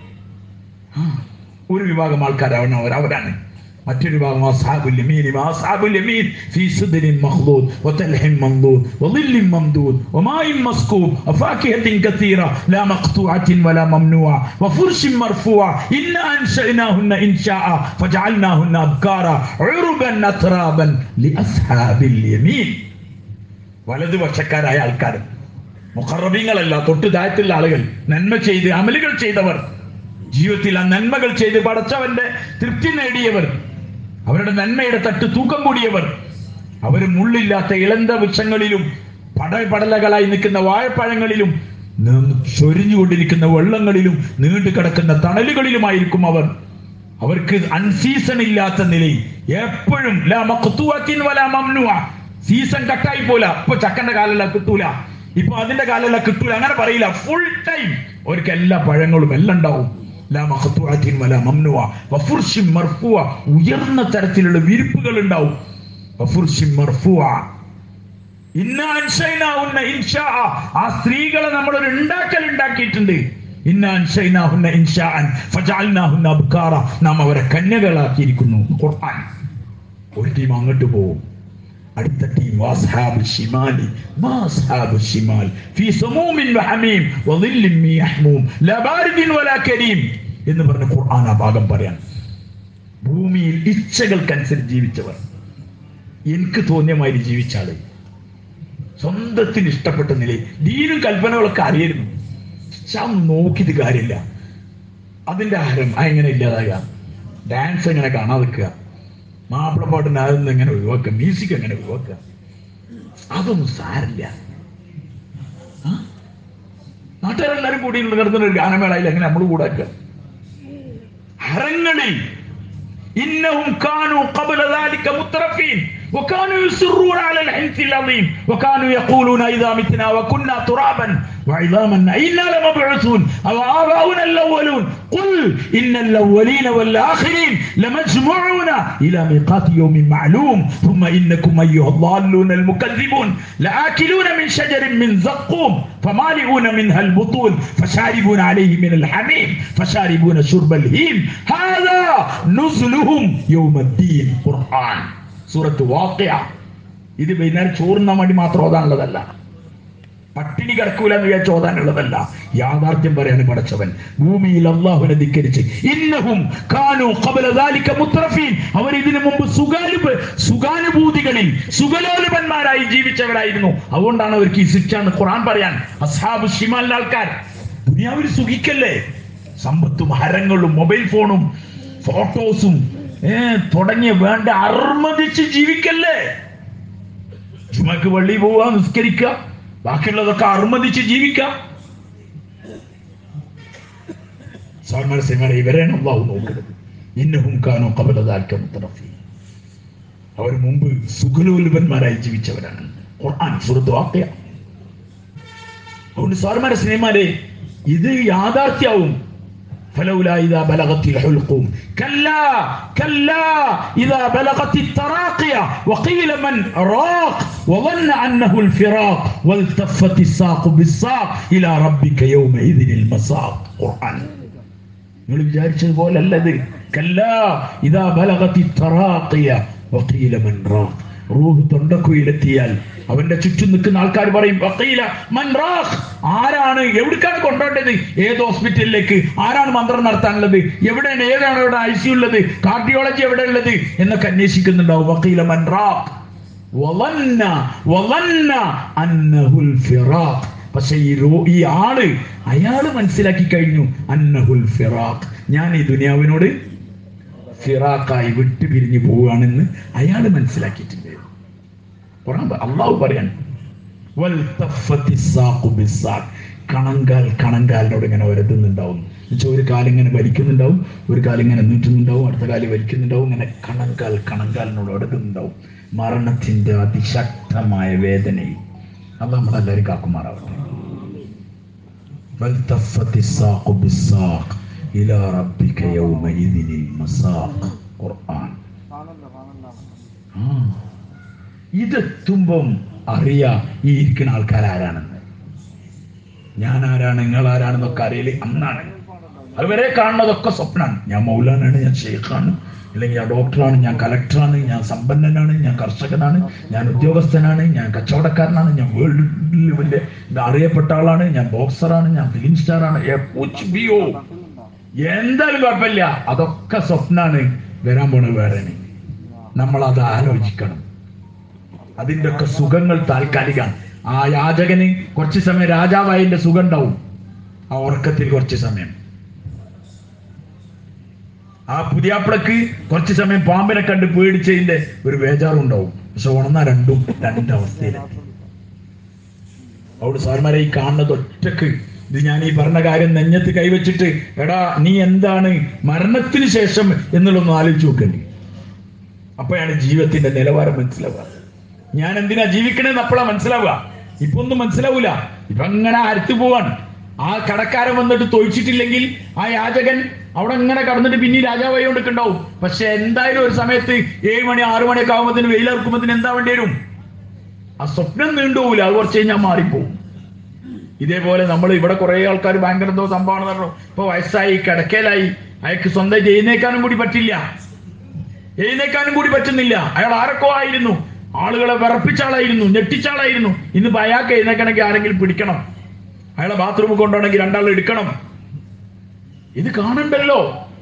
ആ, ഒരു വിഭാഗം ആൾക്കാരാണ് അവർ അവരാണ് മറ്റൊരു ഭാഗം അസ്ഹാബുൽ യമീൻ അസ്ഹാബുൽ യമീൻ ഫീ സിദ്രിൻ മഖ്ദൂദ് വതൽഹിൻ മംദൂദ് വളില്ലിൻ മംദൂദ് വമാഇൻ മസ്കൂബ് വഫാകിഹത്തിൻ കതീറ ലാ മഖ്തൂഅത്തിൻ വലാ മംനൂഅ വഫുർഷിൻ മർഫൂഅ ഇന്ന അൻശഅനാഹുന്ന ഇൻശാഅ ഫജഅൽനാഹുന്ന അബ്കാറ ഉറുബൻ അത്റാബൻ ലിഅസ്ഹാബിൽ യമീൻ വലതുപക്ഷക്കാരായ ആൾക്കാർ മുഖറബീങ്ങളല്ല തൊട്ട് താഴത്തുള്ള ആളുകൾ നന്മ ചെയ്ത് അമലുകൾ ചെയ്തവർ ജീവിതത്തിൽ ആ നന്മകൾ ചെയ്ത് പടച്ചവന്റെ തൃപ്തി നേടിയവർ അവരുടെ നന്മയുടെ തട്ട് തൂക്കം കൂടിയവർ അവർ മുള്ളില്ലാത്ത ഇളന്ത വൃക്ഷങ്ങളിലും പടപടലകളായി നിൽക്കുന്ന വാഴപ്പഴങ്ങളിലും ന- ചൊരിഞ്ഞുകൊണ്ടിരിക്കുന്ന വെള്ളങ്ങളിലും നീണ്ടു കിടക്കുന്ന തണലുകളിലുമായിരിക്കും അവർ അവർക്ക് അൺസീസൺ ഇല്ലാത്ത നിലയിൽ എപ്പോഴും ലാ മഖ്തൂഅത്തിൻ വലാ മംനുഅ സീസൺ കട്ടായി പോല ഇപ്പൊ ചക്കന്റെ കാലല്ല കിട്ടൂല ഇപ്പൊ അതിന്റെ കാലല്ല കിട്ടൂല അങ്ങനെ പറയില്ല ഫുൾ ടൈം അവർക്ക് എല്ലാ പഴങ്ങളും എല്ലാം ഉണ്ടാവും ലാ മഖ്തൂഅത്തിൻ വലാ മംനുഅ വഫുർഷിൻ മർഫൂഅ ഉയർന്ന തരത്തിലുള്ള വിരിപ്പുകൾ ഉണ്ടാവും വഫുർഷിൻ മർഫൂഅ ഇന്നാ അൻഷൈനാഹുന്ന ഇൻഷാ ആ സ്ത്രീകളെ നമ്മൾ ഒരു ഉണ്ടാക്കൽ ഉണ്ടാക്കിയിട്ടുണ്ട് ഇന്നാ അൻഷൈനാഹുന്ന ഇൻഷാഅൻ ഫജഅൽനാഹുന്ന അബ്കാറ നാം അവരെ കന്യകളാക്കിയിരിക്കുന്നു ഖുർആൻ ഒരു ടീം അങ്ങോട്ട് പോകും അടുത്ത ടീം വാസ്ഹാബ് ഷിമാലി മാസ്ഹാബ് ഷിമാൽ ഫീ സമൂമിൻ വഹമീം വളില്ലിൻ മീ യഹ്മൂം ലാ ബാരിദിൻ വലാ കരീം എന്ന് പറഞ്ഞ ഖുർആൻ ആ ഭാഗം പറയാൻ ഭൂമിയിൽ ഇച്ഛകൾക്കനുസരിച്ച് ജീവിച്ചവർ എനിക്ക് തോന്നിയ മാതിരി ജീവിച്ച ആള് സ്വന്തത്തിന് ഇഷ്ടപ്പെട്ട നിലയിൽ ദീനും കൽപ്പനകളൊക്കെ അറിയായിരുന്നു പക്ഷെ അതൊന്നും നോക്കിയിട്ട് കാര്യമില്ല അതിന്റെ ആരം എങ്ങനെ ഇല്ലാതാകുക ഡാൻസ് എങ്ങനെ കാണാതിക്കുക മാപ്പിളപ്പാട്ടിന് അതൊന്നും എങ്ങനെ ഒഴിവാക്കുക മ്യൂസിക് എങ്ങനെ ഒഴിവാക്കുക അതൊന്നും സാരില്ല ആ? നാട്ടുകാരെല്ലാരും കൂടി നടത്തുന്ന ഒരു ഗാനമേളയിൽ എങ്ങനെ നമ്മൾ കൂടാക്കുക ഹരങ്ങളിൽ إنهم كانوا قبل ذلك مترفين وكانوا يصرون على الحنث العظيم وكانوا يقولون إذا متنا وكنا ترابا وعظاما أئنا لمبعوثون أو آباؤنا الأولون قل إن الأولين والآخرين لمجموعون إلى ميقات يوم معلوم ثم إنكم أيها الضالون المكذبون لآكلون من شجر من زقوم فمالئون منها البطون فشاربون عليه من الحميم فشاربون شرب الهيم هذا نزلهم يوم الدين قرآن سورة واقعة ഇത് വൈകുന്നേരം ചോറുന്നാൻ വേണ്ടി മാത്രം ഓതാനുള്ളതല്ല പട്ടിണി കിടക്കൂല എന്ന് വിചാരിച്ച് ഓതാനുള്ളതല്ല യാഥാർത്ഥ്യം പറയാണ് പടച്ചവൻ ഭൂമിയിൽ അള്ളാഹുവിനെ ധിക്കരിച്ച് ഇന്നഹും കാനു ഖബല ദാലിക മുത്രഫീൻ അവർ ഇതിനു മുമ്പ് സുഖാനുഭ സുഖാനുഭൂതികളിൽ സുഖലോലുപന്മാരായി ജീവിച്ചവരായിരുന്നു അതുകൊണ്ടാണ് അവർക്ക് ഈ ശിക്ഷ എന്ന് ഖുർആൻ പറയാൻ അസ്ഹാബ് ഷിമാലിന്റെ ആൾക്കാർ ദുനിയാവിൽ സുഖിക്കല്ലേ സമ്പത്തും ഹരങ്ങളും മൊബൈൽ ഫോണും ഫോട്ടോസും ഏ തുടങ്ങിയ വേണ്ട അർമ്മതിച്ച് ജീവിക്കല്ലേ ചുമക്ക് പള്ളി പോവുക നിസ്കരിക്കുക ബാക്കിയുള്ളതൊക്കെ അർമ്മതിച്ച് ജീവിക്കാം സാർമാർ സിനിമയുടെ ഇവരെയാണ് അള്ളാഹു നോക്കുന്നത് ഇന്നഹും കാനോ കബലതാൽക്ക മുത്തറഫി അവർ മുമ്പ് സുഖലോലുപന്മാരായി ജീവിച്ചവരാണ് ഖുർആൻ സുഹൃത്ത് വാക്യ അതുകൊണ്ട് സാർമാരെ സിനിമയിലെ ഇത് യാഥാർത്ഥ്യവും فلولا إذا بلغت الحلقوم كلا كلا إذا بلغت التراقية وقيل من راق وظن أنه الفراق والتفت الساق بالساق إلى ربك يومئذ المساق قرآن നിങ്ങൾ വിചാരിച്ചതുപോലെ അല്ലത് കല്ലാ ഇതാ ബലഗത്തി തറാഖിയ വഖീല മൻ റാഖ് റൂഹ് തൊണ്ടക്കുയിലെത്തിയാൽ അവന്റെ ചുറ്റും നിൽക്കുന്ന ആൾക്കാർ പറയും വഖീല മൻ റാഖ് ആരാണ് എവിടേക്കാണ് കൊണ്ടുപോകേണ്ടത് ഏത് ഹോസ്പിറ്റലിലേക്ക് ആരാണ് മന്ത്രം നടത്താനുള്ളത് എവിടെയാണ് ഏതാണ് ഇവിടെ ഐ സി ഉള്ളത് കാർഡിയോളജി എവിടെ ഉള്ളത് എന്നൊക്കെ അന്വേഷിക്കുന്നുണ്ടാവും വക്കീല മൻ റാഖ് വളന്ന വളന്ന അന്നഹുൽ ഫിറാഖ് പക്ഷെ ഈ റോ ഈ ആള് അയാള് മനസ്സിലാക്കി കഴിഞ്ഞു അന്നഹുൽ ഫിറാഖ് ഞാൻ ഈ ദുനിയാവിനോട് ഫിറാഖായി വിട്ടു പിരിഞ്ഞു പോവുകയാണെന്ന് അയാൾ മനസ്സിലാക്കിയിട്ടുണ്ട് ഖുർആൻ പ- അള്ളാഹു പറയാൻ വൽ തഫത്തി സാഖു ബിസ്സാഖ്. കണങ്കാൽ കണങ്കാലിനോട് ഇങ്ങനെ വരുത്തുന്നുണ്ടാവും എന്നുവെച്ചാൽ ഒരു കാലം ഇങ്ങനെ വലിക്കുന്നുണ്ടാവും ഒരു കാലം ഇങ്ങനെ നീട്ടുന്നുണ്ടാവും അടുത്ത കാലം വലിക്കുന്നുണ്ടാവും ഇങ്ങനെ കണങ്കാൽ കണങ്കാലിനോട് അടുക്കുന്നുണ്ടാവും മരണത്തിന്റെ അതിശക്തമായ വേദനയിൽ അത് നമ്മളെല്ലാവരും കാക്കുമാറാവട്ടെ والتفت الساق بالساق إلى ربك يومئذ المساق ഖുർആൻ ആ. ഇതെത്തുമ്പം അറിയാ ഈ ഇരിക്കുന്ന ആൾക്കാർ ആരാണെന്ന് ഞാൻ ആരാണ് നിങ്ങൾ ആരാണെന്നൊക്കെ അറിയല് അന്നാണ് അതുവരെ കാണുന്നതൊക്കെ സ്വപ്നമാണ് ഞാൻ മൗലാനാണ് ഞാൻ ഷെയ്ഖാണ് അല്ലെങ്കിൽ ഞാൻ ഡോക്ടറാണ് ഞാൻ കലക്ടറാണ് ഞാൻ സമ്പന്നനാണ് ഞാൻ കർഷകനാണ് ഞാൻ ഉദ്യോഗസ്ഥനാണ് ഞാൻ കച്ചവടക്കാരനാണ് ഞാൻ വേൾഡ് ലെവലിലെ അറിയപ്പെട്ട ആളാണ് ഞാൻ ബോക്സറാണ് ഞാൻ ഫിലിം സ്റ്റാറാണ് ബിയോ എന്തായാലും കുഴപ്പമില്ല അതൊക്കെ സ്വപ്നാണ് വരാൻ പോണത് വേറെ നമ്മൾ അത് ആലോചിക്കണം അതിന്റെ ഒക്കെ സുഖങ്ങൾ താൽക്കാലികമാണ് ആ യാചകന് കുറച്ച് സമയം രാജാവായതിന്റെ സുഖം ഉണ്ടാവും ആ ഉറക്കത്തിൽ കുറച്ച് സമയം ആ പുതിയാപ്പിളക്ക് കുറച്ച് സമയം പാമ്പിനെ കണ്ട് പേടിച്ചതിന്റെ ഒരു ബേജാറുണ്ടാവും പക്ഷെ ഉണർന്ന രണ്ടും രണ്ടവസ്ഥയിലാണ് അവിടെ സാർമാരെ ഈ കാണുന്നത് ഒറ്റക്ക് ഇത് ഞാൻ ഈ പറഞ്ഞ കാര്യം നെഞ്ഞത്ത് കൈവച്ചിട്ട് എടാ നീ എന്താണ് മരണത്തിന് ശേഷം എന്നുള്ളൊന്ന് ആലോചിച്ച് നോക്കണ്ടേ അപ്പോഴാണ് ജീവിതത്തിന്റെ നിലവാരം മനസ്സിലാവുക ഞാൻ എന്തിനാ ജീവിക്കണേന്ന് അപ്പോഴാ മനസ്സിലാവുക ഇപ്പൊ ഒന്നും മനസ്സിലാവൂല ഇപ്പൊ അങ്ങനെ അരത്തു പോവാണ് ആ കടക്കാരൻ വന്നിട്ട് തൊഴിച്ചിട്ടില്ലെങ്കിൽ ആ യാചകൻ അവിടെ ഇങ്ങനെ കടന്നിട്ട് പിന്നെ രാജാവായി കൊണ്ടിട്ടുണ്ടാവും പക്ഷെ എന്തായാലും ഒരു സമയത്ത് ഏഴ് മണി ആറു മണിയൊക്കെ ആകുമ്പോഴത്തേന് വെയിലിറക്കുമ്പോഴത്തേന് എന്താ വേണ്ടി വരും ആ സ്വപ്നം നീണ്ടുപോകില്ല അത് കുറച്ച് കഴിഞ്ഞാൽ മാറിപ്പോവും ഇതേപോലെ നമ്മൾ ഇവിടെ കുറെ ആൾക്കാർ ഭയങ്കര എന്തോ സംഭവമാണ് പറഞ്ഞു ഇപ്പൊ വയസ്സായി കിടക്കലായി അയാൾക്ക് സ്വന്തം എഴുന്നേക്കാനും കൂടി പറ്റില്ല എഴുന്നേക്കാനും കൂടി പറ്റുന്നില്ല അയാൾ ആരൊക്കെ ആയിരുന്നു ആളുകളെ വിറപ്പിച്ച ആളായിരുന്നു ഞെട്ടിച്ച ആളായിരുന്നു ഇന്നിപ്പോ അയാൾക്ക് എഴുന്നേക്കണമെങ്കിൽ ആരെങ്കിലും പിടിക്കണം അയാളെ ബാത്റൂമിൽ കൊണ്ടുപോകണമെങ്കിൽ രണ്ടാൾ എടുക്കണം ഇത് കാണണ്ടല്ലോ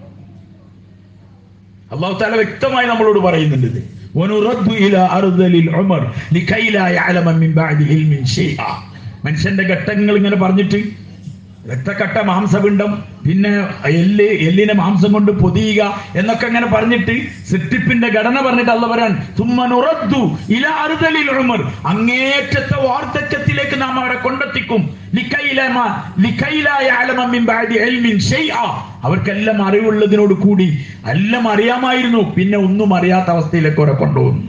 അള്ളാഹു താല വ്യക്തമായി നമ്മളോട് പറയുന്നുണ്ട് ഇത് وَنُرَدُّ إِلَى أَرْذَلِ الْعُمَرِ لِكَيْ لَا يَعْلَمَ مِنْ بَعْدِ عِلْمٍ شَيْئًا മനുഷ്യന്റെ ഘട്ടങ്ങൾ ഇങ്ങനെ പറഞ്ഞിട്ട് രക്തക്കട്ട മാംസപിണ്ഡം പിന്നെ എല്ല് എല്ലിനെ മാംസം കൊണ്ട് പൊതിയുക എന്നൊക്കെ അങ്ങനെ പറഞ്ഞിട്ട് സൃഷ്ടിപ്പിന്റെ ഘടന പറഞ്ഞിട്ട് അല്ല പറയാൻ തുമ്മനുറദ്ദു ഇല അറുതലിൽ ഉമർ അങ്ങേറ്റത്തെ വാർദ്ധക്യത്തിലേക്ക് നാം അവരെ കൊണ്ടെത്തിക്കും ലിക്കൈലമ ലിക്കൈലാ യഅലമ മിൻ ബഅദി ഇൽമിൻ ഷൈഅ അവർക്കെല്ലാം അറിവുള്ളതിനോട് കൂടി എല്ലാം അറിയാമായിരുന്നു പിന്നെ ഒന്നും അറിയാത്ത അവസ്ഥയിലേക്ക് അവരെ കൊണ്ടുപോകുന്നു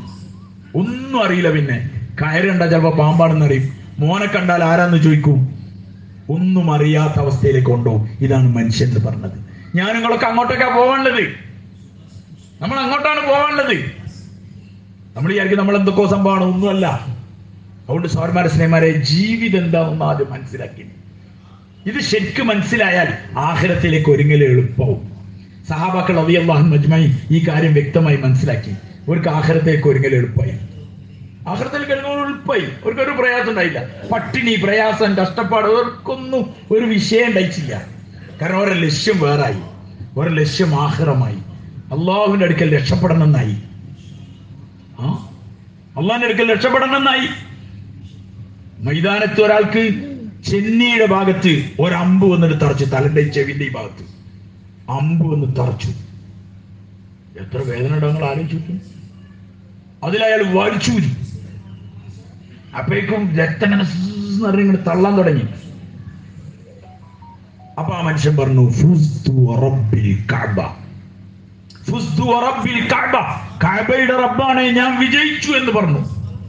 ഒന്നും അറിയില്ല പിന്നെ കയറുണ്ട ചിലപ്പോ പാമ്പാണെന്ന് അറിയും മോനെ കണ്ടാൽ ആരാന്ന് ചോദിക്കും ഒന്നും അറിയാത്ത അവസ്ഥയിലേക്ക് കൊണ്ടുപോകും ഇതാണ് മനുഷ്യൻ എന്ന് പറഞ്ഞത് ഞാൻ നിങ്ങളൊക്കെ അങ്ങോട്ടേക്കാ പോകാനുള്ളത് നമ്മൾ അങ്ങോട്ടാണ് പോകാനുള്ളത് നമ്മൾ വിചാരിക്കും നമ്മൾ എന്തൊക്കെ സംഭവമാണ് ഒന്നുമല്ല അതുകൊണ്ട് സൗരന്മാരെ സ്നേഹമാരെ ജീവിതം എന്താണെന്ന് ആദ്യം മനസ്സിലാക്കി ഇത് ശരിക്കും മനസ്സിലായാൽ ആഹ്ലത്തിലേക്ക് ഒരുങ്ങൽ എളുപ്പവും സഹാബാക്കൾ അവിയല്ലാഹു മജ്മായി ഈ കാര്യം വ്യക്തമായി മനസ്സിലാക്കി അവർക്ക് ആഹ്ലത്തിലേക്ക് ഒരുങ്ങൽ എളുപ്പമായി ആഹ്ലത്തിലേക്ക് ഒരുങ്ങൽ എളുപ്പമായി അവർക്ക് ഒരു പ്രയാസം ഉണ്ടായില്ല പട്ടിണി പ്രയാസം കഷ്ടപ്പാട് അവർക്കൊന്നും ഒരു വിഷയം ഉണ്ടായിട്ടില്ല കാരണം അവരുടെ ലക്ഷ്യം വേറായി അവരുടെ ലക്ഷ്യം ആഹ്റമായി അള്ളാഹുവിന്റെ അടുക്കൽ രക്ഷപ്പെടണമെന്നായി ആ അള്ളാഹിന്റെ അടുക്കൽ രക്ഷപ്പെടണമെന്നായി മൈതാനത്ത് ഒരാൾക്ക് ചെന്നിയുടെ ഭാഗത്ത് ഒരമ്പ് വന്നിട്ട് തറച്ചു തലന്റെ ചെവിന്റെ ഈ ഭാഗത്ത് അമ്പ് വന്ന് തറച്ചു എത്ര വേദന ഉണ്ടെങ്കിൽ ആലോചിച്ചു അതിലയാൾ വലിച്ചൂരി അപ്പോഴേക്കും രക്തം ഇങ്ങനെ സ്ന്ന് പറഞ്ഞ് ഇങ്ങനെ തള്ളാൻ തുടങ്ങി അപ്പൊ ആ മനുഷ്യൻ പറഞ്ഞു ഫുസ്തു റബ്ബിൽ കഅബ ഫുസ്തു റബ്ബിൽ കഅബ കഅബയുടെ റബ്ബാണ് ഞാൻ വിജയിച്ചു എന്ന് പറഞ്ഞു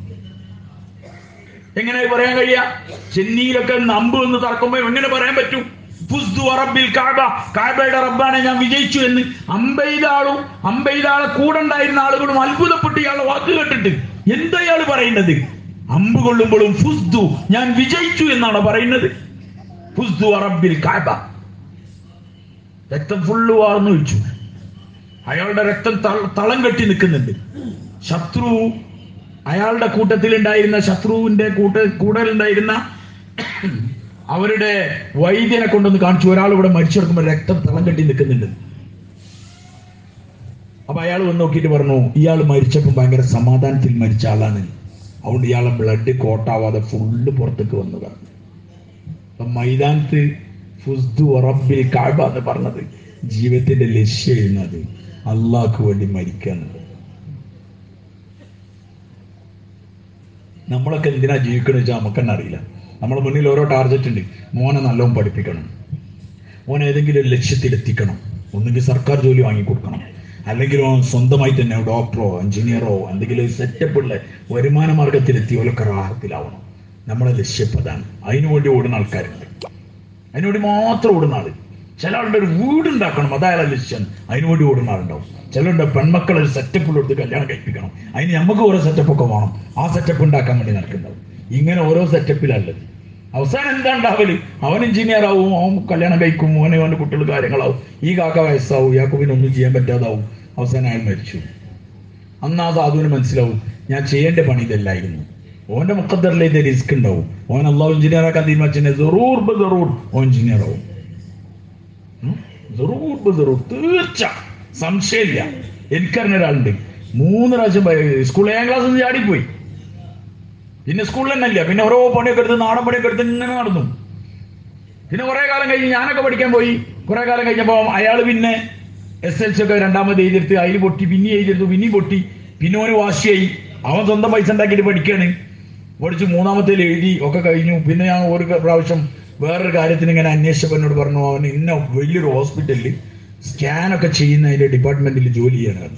എങ്ങനെ പറയാൻ കഴിയാ ചെന്നൈയിലൊക്കെ നമ്പ് എന്ന് തറക്കുമ്പോ എങ്ങനെ പറയാൻ പറ്റും ഫുസ്തു റബ്ബിൽ കഅബ കഅബയുടെ റബ്ബാണ് ഞാൻ വിജയിച്ചു എന്ന് അമ്പെയ്ത ആളും അമ്പെയ്ത ആളെ കൂടെ ഉണ്ടായിരുന്ന ആളുകളും അത്ഭുതപ്പെട്ട് ഇയാളെ വാക്ക് കേട്ടിട്ട് എന്താ ഇയാൾ പറയുന്നത് അമ്പ് കൊള്ളുമ്പോഴും ഫുസ്തു ഞാൻ വിജയിച്ചു എന്നാണ് പറയുന്നത് ഫുസ്തു റബ്ബിൽ കഅബ രക്തം ഫുള്ള് വാർന്നു വെച്ചു അയാളുടെ രക്തം തള- തളം കെട്ടി നിൽക്കുന്നുണ്ട് ശത്രു അയാളുടെ കൂട്ടത്തിൽ ഉണ്ടായിരുന്ന ശത്രുവിന്റെ കൂട്ട കൂടലുണ്ടായിരുന്ന അവരുടെ വൈദ്യനെ കൊണ്ടൊന്ന് കാണിച്ചു ഒരാൾ ഇവിടെ മരിച്ചു കിടക്കുമ്പോൾ രക്തം തളം കെട്ടി നിൽക്കുന്നുണ്ട് അപ്പൊ അയാൾ വന്ന് നോക്കിയിട്ട് പറഞ്ഞു ഇയാൾ മരിച്ചപ്പോൾ ഭയങ്കര സമാധാനത്തിൽ മരിച്ച ആളാണ് അതുകൊണ്ട് ഇയാളെ ബ്ലഡ് കോട്ടാവാതെ ഫുള്ള് പുറത്തേക്ക് വന്നതാണ് അപ്പൊ മൈതാനത്ത് ഫുസ്ദു റബ്ബിൽ കാഴ്ബ എന്ന് പറഞ്ഞത് ജീവിതത്തിന്റെ ലക്ഷ്യം എന്നത് അള്ളാഹ്ക്ക് വേണ്ടി മരിക്കുക എന്നുള്ളത് നമ്മളൊക്കെ എന്തിനാ ജീവിക്കണമെന്ന് വെച്ചാൽ നമുക്ക് തന്നെ അറിയില്ല നമ്മുടെ മുന്നിൽ ഓരോ ടാർഗറ്റ് ഉണ്ട് മോനെ നല്ലോണം പഠിപ്പിക്കണം മോൻ ഏതെങ്കിലും ഒരു ലക്ഷ്യത്തിൽ എത്തിക്കണം ഒന്നുകിൽ സർക്കാർ ജോലി വാങ്ങിക്കൊടുക്കണം അല്ലെങ്കിൽ ഓൻ സ്വന്തമായി തന്നെ ഡോക്ടറോ എഞ്ചിനീയറോ എന്തെങ്കിലും സെറ്റപ്പ് ഉള്ള വരുമാന മാർഗത്തിലെത്തി ഓലൊക്കെ റാഹത്തിലാവണം നമ്മളെ ലക്ഷ്യം ഇപ്പൊ അതാണ് അതിനു വേണ്ടി ഓടുന്ന ആൾക്കാരുണ്ട് അതിനു വേണ്ടി മാത്രം ഓടുന്ന ആള് ചില ആളുടെ ഒരു വീട് ഉണ്ടാക്കണം അതായാലും ലക്ഷ്യം അതിനു വേണ്ടി ഓടുന്ന ആളുണ്ടാവും ചിലരുടെ പെൺമക്കളെ ഒരു സെറ്റപ്പ് എടുത്ത് കല്യാണം കഴിപ്പിക്കണം അതിന് നമുക്ക് ഓരോ സെറ്റപ്പ് ഒക്കെ വേണം ആ സെറ്റപ്പ് ഉണ്ടാക്കാൻ വേണ്ടി നടക്കുന്നുണ്ടാവും ഇങ്ങനെ ഓരോ സെറ്റപ്പിലുള്ളത് അവസാനം എന്താ ഉണ്ടാവല് അവൻ എഞ്ചിനീയർ ആവും അവൻ കല്യാണം കഴിക്കും മോനെ അവന്റെ കുട്ടികൾ കാര്യങ്ങളാവും ഈ കാക്ക വയസ്സാവും ഇയാൾക്ക് പിന്നെ ഒന്നും ചെയ്യാൻ പറ്റാതാവും അവസാനം അയാൾ മരിച്ചു അന്ന് ആ സാധുവിന് മനസ്സിലാവും ഞാൻ ചെയ്യേണ്ട പണി ഇതല്ലായിരുന്നു ഓന്റെ മുഖദ്ദറിലെ ഇത് റിസ്ക് ഉണ്ടാവും ഓൻ അള്ളാഹു എഞ്ചിനീയർ ആക്കാൻ തീരുമാനിച്ചെ ജറൂർ ബ ജറൂർ ഓൻ എഞ്ചിനീയർ ആവും ഉം? ജറൂർ ബ ജറൂർ തീർച്ച സംശയമില്ല എനിക്കറിഞ്ഞ ഒരാളുണ്ട് മൂന്ന് പ്രാവശ്യം സ്കൂൾ ഏഴാം ക്ലാസ് നിന്ന് ചാടിപ്പോയി പിന്നെ സ്കൂളിൽ തന്നെ ഇല്ല പിന്നെ ഓരോ പണിയൊക്കെ എടുത്ത് നാടൻ പണിയൊക്കെ എടുത്ത് ഇങ്ങനെ നടന്നു പിന്നെ കുറെ കാലം കഴിഞ്ഞ് ഞാനൊക്കെ പഠിക്കാൻ പോയി കുറെ കാലം കഴിഞ്ഞപ്പോൾ അയാൾ പിന്നെ എസ് എൽ സി ഒക്കെ രണ്ടാമത് എഴുതിയെടുത്ത് അതിൽ പൊട്ടി പിന്നെ എഴുതിയെടുത്തു പിന്നെ പൊട്ടി പിന്നെ ഓന് വാശിയായി അവൻ സ്വന്തം പൈസ ഉണ്ടാക്കിയിട്ട് പഠിക്കാണ് പഠിച്ച് മൂന്നാമത്തേൽ എഴുതി ഒക്കെ കഴിഞ്ഞു പിന്നെ ഞാൻ ഒരു പ്രാവശ്യം വേറൊരു കാര്യത്തിന് ഇങ്ങനെ അന്വേഷിച്ചപ്പോൾ എന്നോട് പറഞ്ഞു അവൻ ഇന്ന വലിയൊരു ഹോസ്പിറ്റലിൽ സ്കാനൊക്കെ ചെയ്യുന്ന അതിന്റെ ഡിപ്പാർട്ട്മെന്റിൽ ജോലി ചെയ്യണം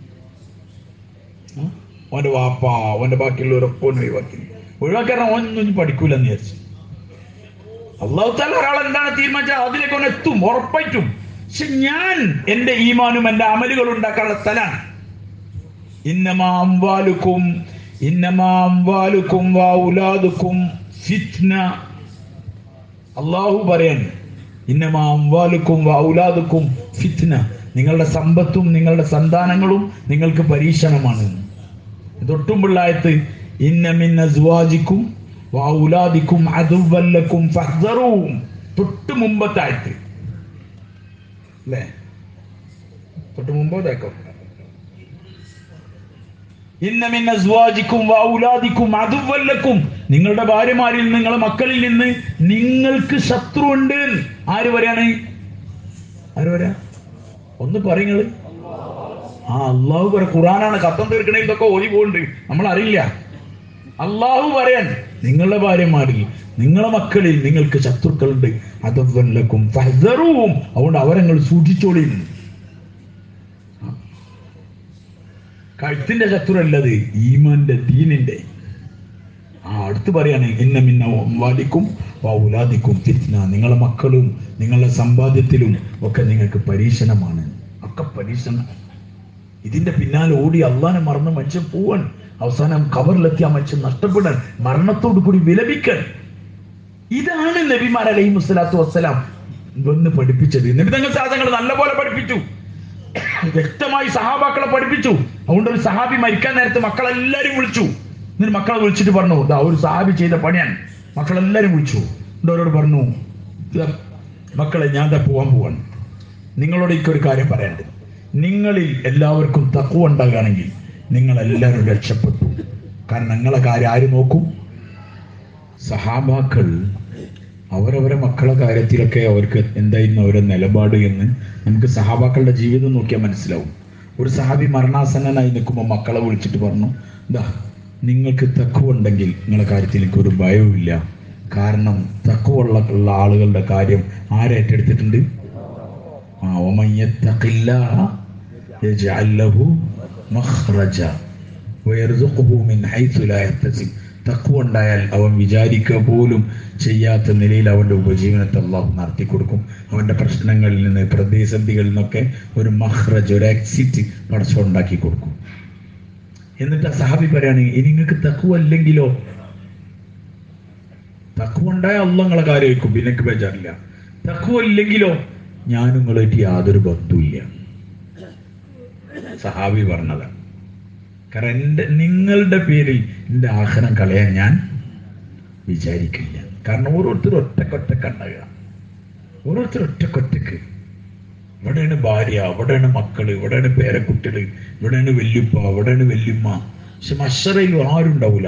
ഓന്റെ വാപ്പ ഓന്റെ ബാക്കിയുള്ളവരൊക്കെ ഓൻ ഒഴിവാക്കി ഒഴിവാക്കാൻ ഓനൊന്നും ഇനി പഠിക്കൂലെന്ന് വിചാരിച്ചു അള്ളാഹു താല ഒരാൾ എന്താണ് തീരുമാനിച്ചാൽ അതിലേക്ക് അവൻ എത്തും ഉറപ്പായിട്ടും പക്ഷെ ഞാൻ എന്റെ ഈമാനും എന്റെ അമലുകൾ ഉണ്ടാക്കാനുള്ള സ്ഥലമാണ് ഇന്നമാ അംവാലുക്കും ഇന്നമാ അംവാലുക്കും വാ ഉലാദുക്കും ഫിത്ന അള്ളാഹു പറയാൻ ഇന്നമാ അംവാലുക്കും വാ ഉലാദുക്കും ഫിത്ന നിങ്ങളുടെ സമ്പത്തും നിങ്ങളുടെ സന്താനങ്ങളും നിങ്ങൾക്ക് പരീക്ഷണമാണ് തൊട്ടുമുള്ളായത്ത് ഇന്ന മിൻ അസ്വാജിക്കും വാ ഉലാദിക്കും അതുവല്ലക്കും ഫഹ്ദറൂം തൊട്ട് മുമ്പത്തെ ആയത്ത് അല്ലേ തൊട്ട് മുമ്പോട്ടേക്കോ ഇന്ന മിൻ അസ്വാജിക്കും വാ ഉലാദിക്കും അതുവല്ലക്കും നിങ്ങളുടെ ഭാര്യമാരിൽ നിങ്ങളുടെ മക്കളിൽ നിന്ന് നിങ്ങൾക്ക് ശത്രു ഉണ്ട് ആര് പറയാണ് ആര് പറയാ ഒന്ന് പറയുന്നത് ആ അള്ളാഹു പറ ഖുറാനാണ് കത്തം തീർക്കണേ ഇതൊക്കെ ഓതി പോകുന്നുണ്ട് നമ്മൾ അറിയില്ല അള്ളാഹു പറയാൻ നിങ്ങളുടെ ഭാര്യമാരിൽ നിങ്ങളെ മക്കളിൽ നിങ്ങൾക്ക് ശത്രുക്കളുണ്ട് അതവല്ലക്കും ഫഹ്ദറൂം അതുകൊണ്ട് അവരങ്ങൾ സൂക്ഷിച്ചോളിയിരുന്നു കഴുത്തിന്റെ ശത്രു അല്ലത് ഈമാന്റെ ദീനിന്റെ ആ അടുത്ത എടുത്തു പറയാണ് ഇന്ന മിന്ന വാലിക്കും ഔലാദിക്കും ഫിത്ന നിങ്ങളെ മക്കളും നിങ്ങളുടെ സമ്പാദ്യത്തിലും ഒക്കെ നിങ്ങൾക്ക് പരീക്ഷണമാണ് ഒക്കെ പരീക്ഷണം ഇതിന്റെ പിന്നാലെ ഓടി അള്ളാനെ മറന്ന് മനുഷ്യൻ പോവാൻ അവസാനം കവറിലെത്തി ആ മനുഷ്യൻ നഷ്ടപ്പെടാൻ മരണത്തോടു കൂടി വിലപിക്കാൻ ഇതാണ് നബിമാർ അലൈഹി മുസ്ലാത്തു വസ്സലാം വന്ന് പഠിപ്പിച്ചത് നബി തങ്ങൾ സാധനങ്ങൾ നല്ലപോലെ പഠിപ്പിച്ചു വ്യക്തമായി സഹാബാക്കളെ പഠിപ്പിച്ചു അതുകൊണ്ട് ഒരു സഹാബി മരിക്കാൻ നേരത്തെ മക്കളെല്ലാരും വിളിച്ചു എന്നിട്ട് മക്കളെ വിളിച്ചിട്ട് പറഞ്ഞു ഇതാ ഒരു സഹാബി ചെയ്ത പണിയാണ് മക്കളെല്ലാരും വിളിച്ചു എന്നിട്ട് അവരോട് പറഞ്ഞു "ഇതാ, മക്കളെ ഞാൻ ദാ പോവാൻ പോവാണ് നിങ്ങളോട് എനിക്കൊരു കാര്യം പറയാനുണ്ട് നിങ്ങളിൽ എല്ലാവർക്കും തക്കുവ ഉണ്ടാകുകയാണെങ്കിൽ നിങ്ങൾ എല്ലാവരും രക്ഷപ്പെട്ടു കാരണം നിങ്ങളെ കാര്യം ആര് നോക്കും സഹാബാക്കൾ അവരവരെ മക്കളെ കാര്യത്തിലൊക്കെ അവർക്ക് എന്തായിരുന്നു അവരുടെ നിലപാട് എന്ന് നമുക്ക് സഹാബാക്കളുടെ ജീവിതം നോക്കിയാൽ മനസ്സിലാവും ഒരു സഹാബി മരണാസന്നനായി നിൽക്കുമ്പോൾ മക്കളെ വിളിച്ചിട്ട് പറഞ്ഞു എന്താ നിങ്ങൾക്ക് തക്കുവ ഉണ്ടെങ്കിൽ നിങ്ങളെ കാര്യത്തിൽ എനിക്കൊരു ഭയവുമില്ല കാരണം തക്കുവുള്ള ഉള്ള ആളുകളുടെ കാര്യം ആരേറ്റെടുത്തിട്ടുണ്ട് ആ, ومن يتق الله يجعل له مخرجا ويرزقه من حيث لا يحتسب തക്കുവ ഉണ്ടായാൽ അവൻ വിചാരിക്കുക പോലും ചെയ്യാത്ത നിലയിൽ അവന്റെ ഉപജീവനത്തെ അള്ളാഹു നടത്തി കൊടുക്കും അവന്റെ പ്രശ്നങ്ങളിൽ നിന്ന് പ്രതിസന്ധികളിൽ നിന്നൊക്കെ ഒരു മഹ്റജ് ഒരു എക്സിറ്റ് പടച്ചോ ഉണ്ടാക്കി കൊടുക്കും എന്നിട്ട് ആ സഹാബി പറയാണ് ഇനി നിങ്ങൾക്ക് തക്കുവ അല്ലെങ്കിലോ തക്കുവ ഉണ്ടായ അള്ള നിങ്ങളെ കാര്യം വയ്ക്കും പിന്നെ എനിക്ക് ബേജാറില്ല തക്കുവ ഇല്ലെങ്കിലോ ഞാനും നിങ്ങളായിട്ട് യാതൊരു ബന്ധവുമില്ല സഹാബി പറഞ്ഞതാണ് കാരണം എൻ്റെ നിങ്ങളുടെ പേരിൽ എൻ്റെ ആഹാരം കളയാൻ ഞാൻ വിചാരിക്കില്ല കാരണം ഓരോരുത്തർ ഒറ്റക്കൊറ്റക്ക് ഉണ്ടാകുക ഓരോരുത്തർ ഒറ്റക്കൊറ്റക്ക് ഇവിടെയാണ് ഭാര്യ ഇവിടെയാണ് മക്കള് ഇവിടെയാണ് പേരക്കുട്ടികള് ഇവിടെയാണ് വല്യുപ്പ ഇവിടെയാണ് വല്യുമ്മ പക്ഷെ മഷറയിൽ ആരും ഉണ്ടാവൂല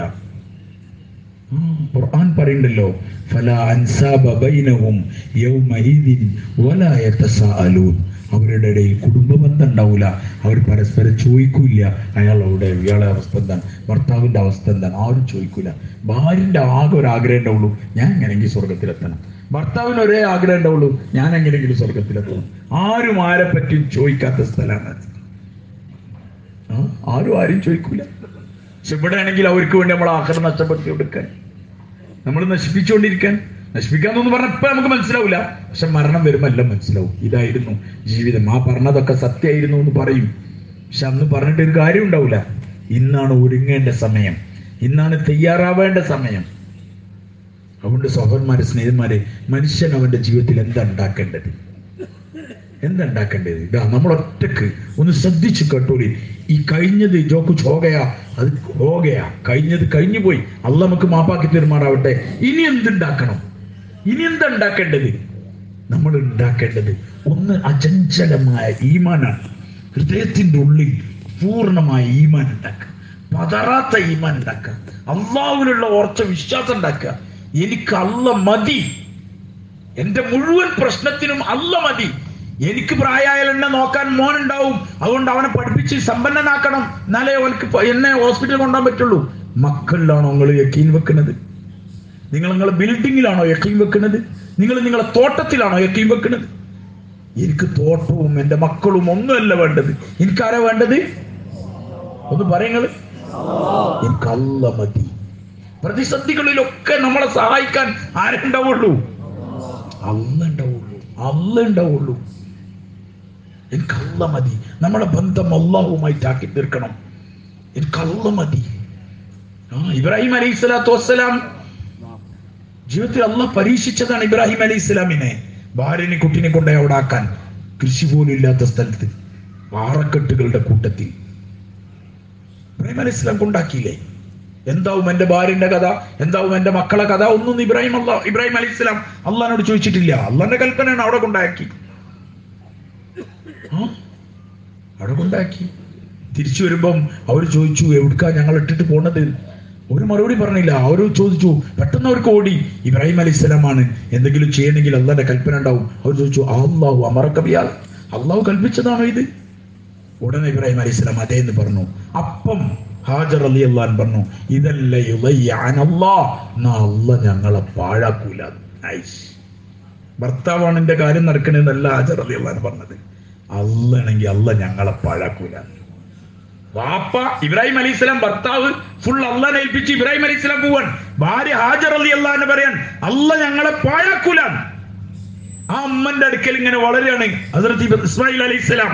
ആ, ഖുർആൻ പറയുന്നുണ്ടല്ലോ ഫല അൻസാബ ബൈനഹും യൗമഇദിൻ വലാ യതസാഅലൂൻ അവരുടെ ഇടയിൽ കുടുംബ ബന്ധം ഉണ്ടാവില്ല അവർ പരസ്പരം ചോദിക്കൂല അയാൾ അവിടെ ഇയാളെ അവസ്ഥ എന്താണ് ഭർത്താവിന്റെ അവസ്ഥ എന്താണ് ആരും ചോദിക്കൂല ഭാര്യന്റെ ആകെ ഒരു ആഗ്രഹം ഉണ്ടാവുള്ളൂ ഞാൻ എങ്ങനെയെങ്കിലും സ്വർഗത്തിലെത്തണം ഭർത്താവിന് ഒരേ ആഗ്രഹം ഉണ്ടാവുള്ളൂ ഞാൻ എങ്ങനെയെങ്കിലും സ്വർഗത്തിലെത്തണം ആരും ആരെ പറ്റിയും ചോദിക്കാത്ത സ്ഥലമാണ് ആ, ആരും ആരും ചോദിക്കൂല പക്ഷെ ഇവിടെ ആണെങ്കിൽ അവർക്ക് വേണ്ടി നമ്മൾ ആഹാരം നഷ്ടപ്പെടുത്തി കൊടുക്കാൻ നമ്മൾ നശിപ്പിച്ചുകൊണ്ടിരിക്കാൻ നശിപ്പിക്കാന്നൊന്നും പറഞ്ഞപ്പോ നമുക്ക് മനസ്സിലാവില്ല പക്ഷെ മരണം വരുമ്പോ എല്ലാം മനസ്സിലാവും ഇതായിരുന്നു ജീവിതം ആ പറഞ്ഞതൊക്കെ സത്യമായിരുന്നു എന്ന് പറയും പക്ഷെ അന്ന് പറഞ്ഞിട്ട് ഒരു കാര്യം ഉണ്ടാവില്ല ഇന്നാണ് ഒരുങ്ങേണ്ട സമയം ഇന്നാണ് തയ്യാറാവേണ്ട സമയം അതുകൊണ്ട് സഹോദരന്മാരെ സ്നേഹിതന്മാരെ മനുഷ്യൻ അവന്റെ ജീവിതത്തിൽ എന്താ ഉണ്ടാക്കേണ്ടത് എന്താ ഉണ്ടാക്കേണ്ടത് ഇതാ നമ്മൾ ഒറ്റക്ക് ഒന്ന് ശ്രദ്ധിച്ചു കേട്ടോളി ഈ കഴിഞ്ഞത് ജോക്ക് ചോകയാ അത് ഹോകയാ കഴിഞ്ഞത് കഴിഞ്ഞു പോയി അല്ല നമുക്ക് മാപ്പാക്കി പെരുമാറാവട്ടെ ഇനി എന്തുണ്ടാക്കണം ഇനി എന്താ ഉണ്ടാക്കേണ്ടത് നമ്മൾ ഉണ്ടാക്കേണ്ടത് ഒന്ന് അചഞ്ചലമായ ഈമാനാണ് ഹൃദയത്തിന്റെ ഉള്ളിൽ പൂർണ്ണമായ ഈമാൻ ഉണ്ടാക്കുക പതറാത്ത ഈമാൻ ഉണ്ടാക്കുക അള്ളാഹുവിനുള്ള ഉറച്ച വിശ്വാസം ഉണ്ടാക്കുക എനിക്ക് അല്ല മതി എന്റെ മുഴുവൻ പ്രശ്നത്തിനും അല്ല മതി എനിക്ക് പ്രായമായാൽ എന്നെ നോക്കാൻ മോനുണ്ടാവും അതുകൊണ്ട് അവനെ പഠിപ്പിച്ച് സമ്പന്നനാക്കണം എന്നാലേ അവർക്ക് പ- എന്നെ ഹോസ്പിറ്റലിൽ കൊണ്ടുപോകാൻ പറ്റുള്ളൂ മക്കളിലാണോ നിങ്ങൾ യക്കീൻ വെക്കുന്നത് നിങ്ങൾ നിങ്ങളെ ബിൽഡിങ്ങിലാണോ യക്കീൻ വെക്കുന്നത് നിങ്ങൾ നിങ്ങളെ തോട്ടത്തിലാണോ യക്കീൻ വെക്കുന്നത് എനിക്ക് തോട്ടവും എന്റെ മക്കളും ഒന്നുമല്ല വേണ്ടത് എനിക്കാരാ വേണ്ടത് ഒന്ന് പറയുന്നത് എനിക്ക് അല്ല മതി പ്രതിസന്ധികളിലൊക്കെ നമ്മളെ സഹായിക്കാൻ ആരുണ്ടാവുള്ളൂ അല്ല ഉണ്ടാവുള്ളൂ അല്ല ഉണ്ടാവുള്ളൂ എനിക്ക് അല്ല മതി നമ്മളെ ബന്ധം അള്ളാഹുമായിട്ട് ആക്കി തീർക്കണം എനിക്ക് അല്ല മതി ആ ഇബ്രാഹിം അലൈഹി സ്വലാത്തു വസ്സലാം ജീവിതത്തിൽ അള്ളാഹ് പരീക്ഷിച്ചതാണ് ഇബ്രാഹിം അലൈഹി ഇസ്ലാമിനെ ഭാര്യനെ കുട്ടിനെ കൊണ്ടുപോയി അവിടെ ആക്കാൻ കൃഷി പോലും ഇല്ലാത്ത സ്ഥലത്ത് പാറക്കെട്ടുകളുടെ കൂട്ടത്തിൽ ഇബ്രാഹിം അലൈഹി ഇസ്ലാം കൊണ്ടാക്കിയില്ലേ എന്താവും എന്റെ ഭാര്യന്റെ കഥ എന്താവും എന്റെ മക്കളെ കഥ ഒന്നും ഇബ്രാഹിം അല്ലാ ഇബ്രാഹിം അലൈഹി ഇസ്ലാം അള്ളഹാനോട് ചോദിച്ചിട്ടില്ല അള്ളാന്റെ കൽപ്പനയാണ് അവിടെ കൊണ്ടാക്കി ആ? അവിടെ കൊണ്ടാക്കി തിരിച്ചു വരുമ്പം അവർ ചോദിച്ചു എവിടുക്കാ ഞങ്ങൾ ഇട്ടിട്ട് പോണത് ഒരു മറുപടി പറഞ്ഞില്ല അവർ ചോദിച്ചു പെട്ടെന്ന് അവർക്ക് ഓടി ഇബ്രാഹിം അലൈഹി സ്വലാമാണ് എന്തെങ്കിലും ചെയ്യണമെങ്കിൽ അള്ളാന്റെ കൽപ്പന ഉണ്ടാവും അവർ ചോദിച്ചു അള്ളാഹു അമറക്കബിയാൽ അള്ളാഹു കൽപ്പിച്ചതാണോ ഇത് ഉടനെ ഇബ്രാഹിം അലൈഹി സ്വലാം അതേ എന്ന് പറഞ്ഞു അപ്പം ഹാജർ അലി അള്ളഹാൻ പറഞ്ഞു ഇതല്ല യുളയ്യാനല്ലാ എന്നാ അല്ല ഞങ്ങളെ പാഴാക്കൂല ഐഷ് ഭർത്താവാണ് എന്റെ കാര്യം നടക്കണെന്നല്ല ഹാജർ അലി അള്ളഹാൻ പറഞ്ഞത് അല്ലാണെങ്കിൽ അല്ല ഞങ്ങളെ പാഴാക്കൂല വാപ്പ ഇബ്രാഹിം അലി ഇസ്ലാം ഭർത്താവ് ഫുൾ അള്ളാനെ ഏൽപ്പിച്ച് ഇബ്രാഹിം അലി ഇസ്ലാം പോവാൻ ഭാര്യ ഹാജർ അലി അള്ളാന്ന് പറയാൻ അല്ല ഞങ്ങളെ പാഴാക്കൂലാൻ ആ അമ്മന്റെ അടുക്കൽ ഇങ്ങനെ വളരെയാണ് ഹസ്രത്ത് ഇസ്മായിൽ അലി ഇസ്ലാം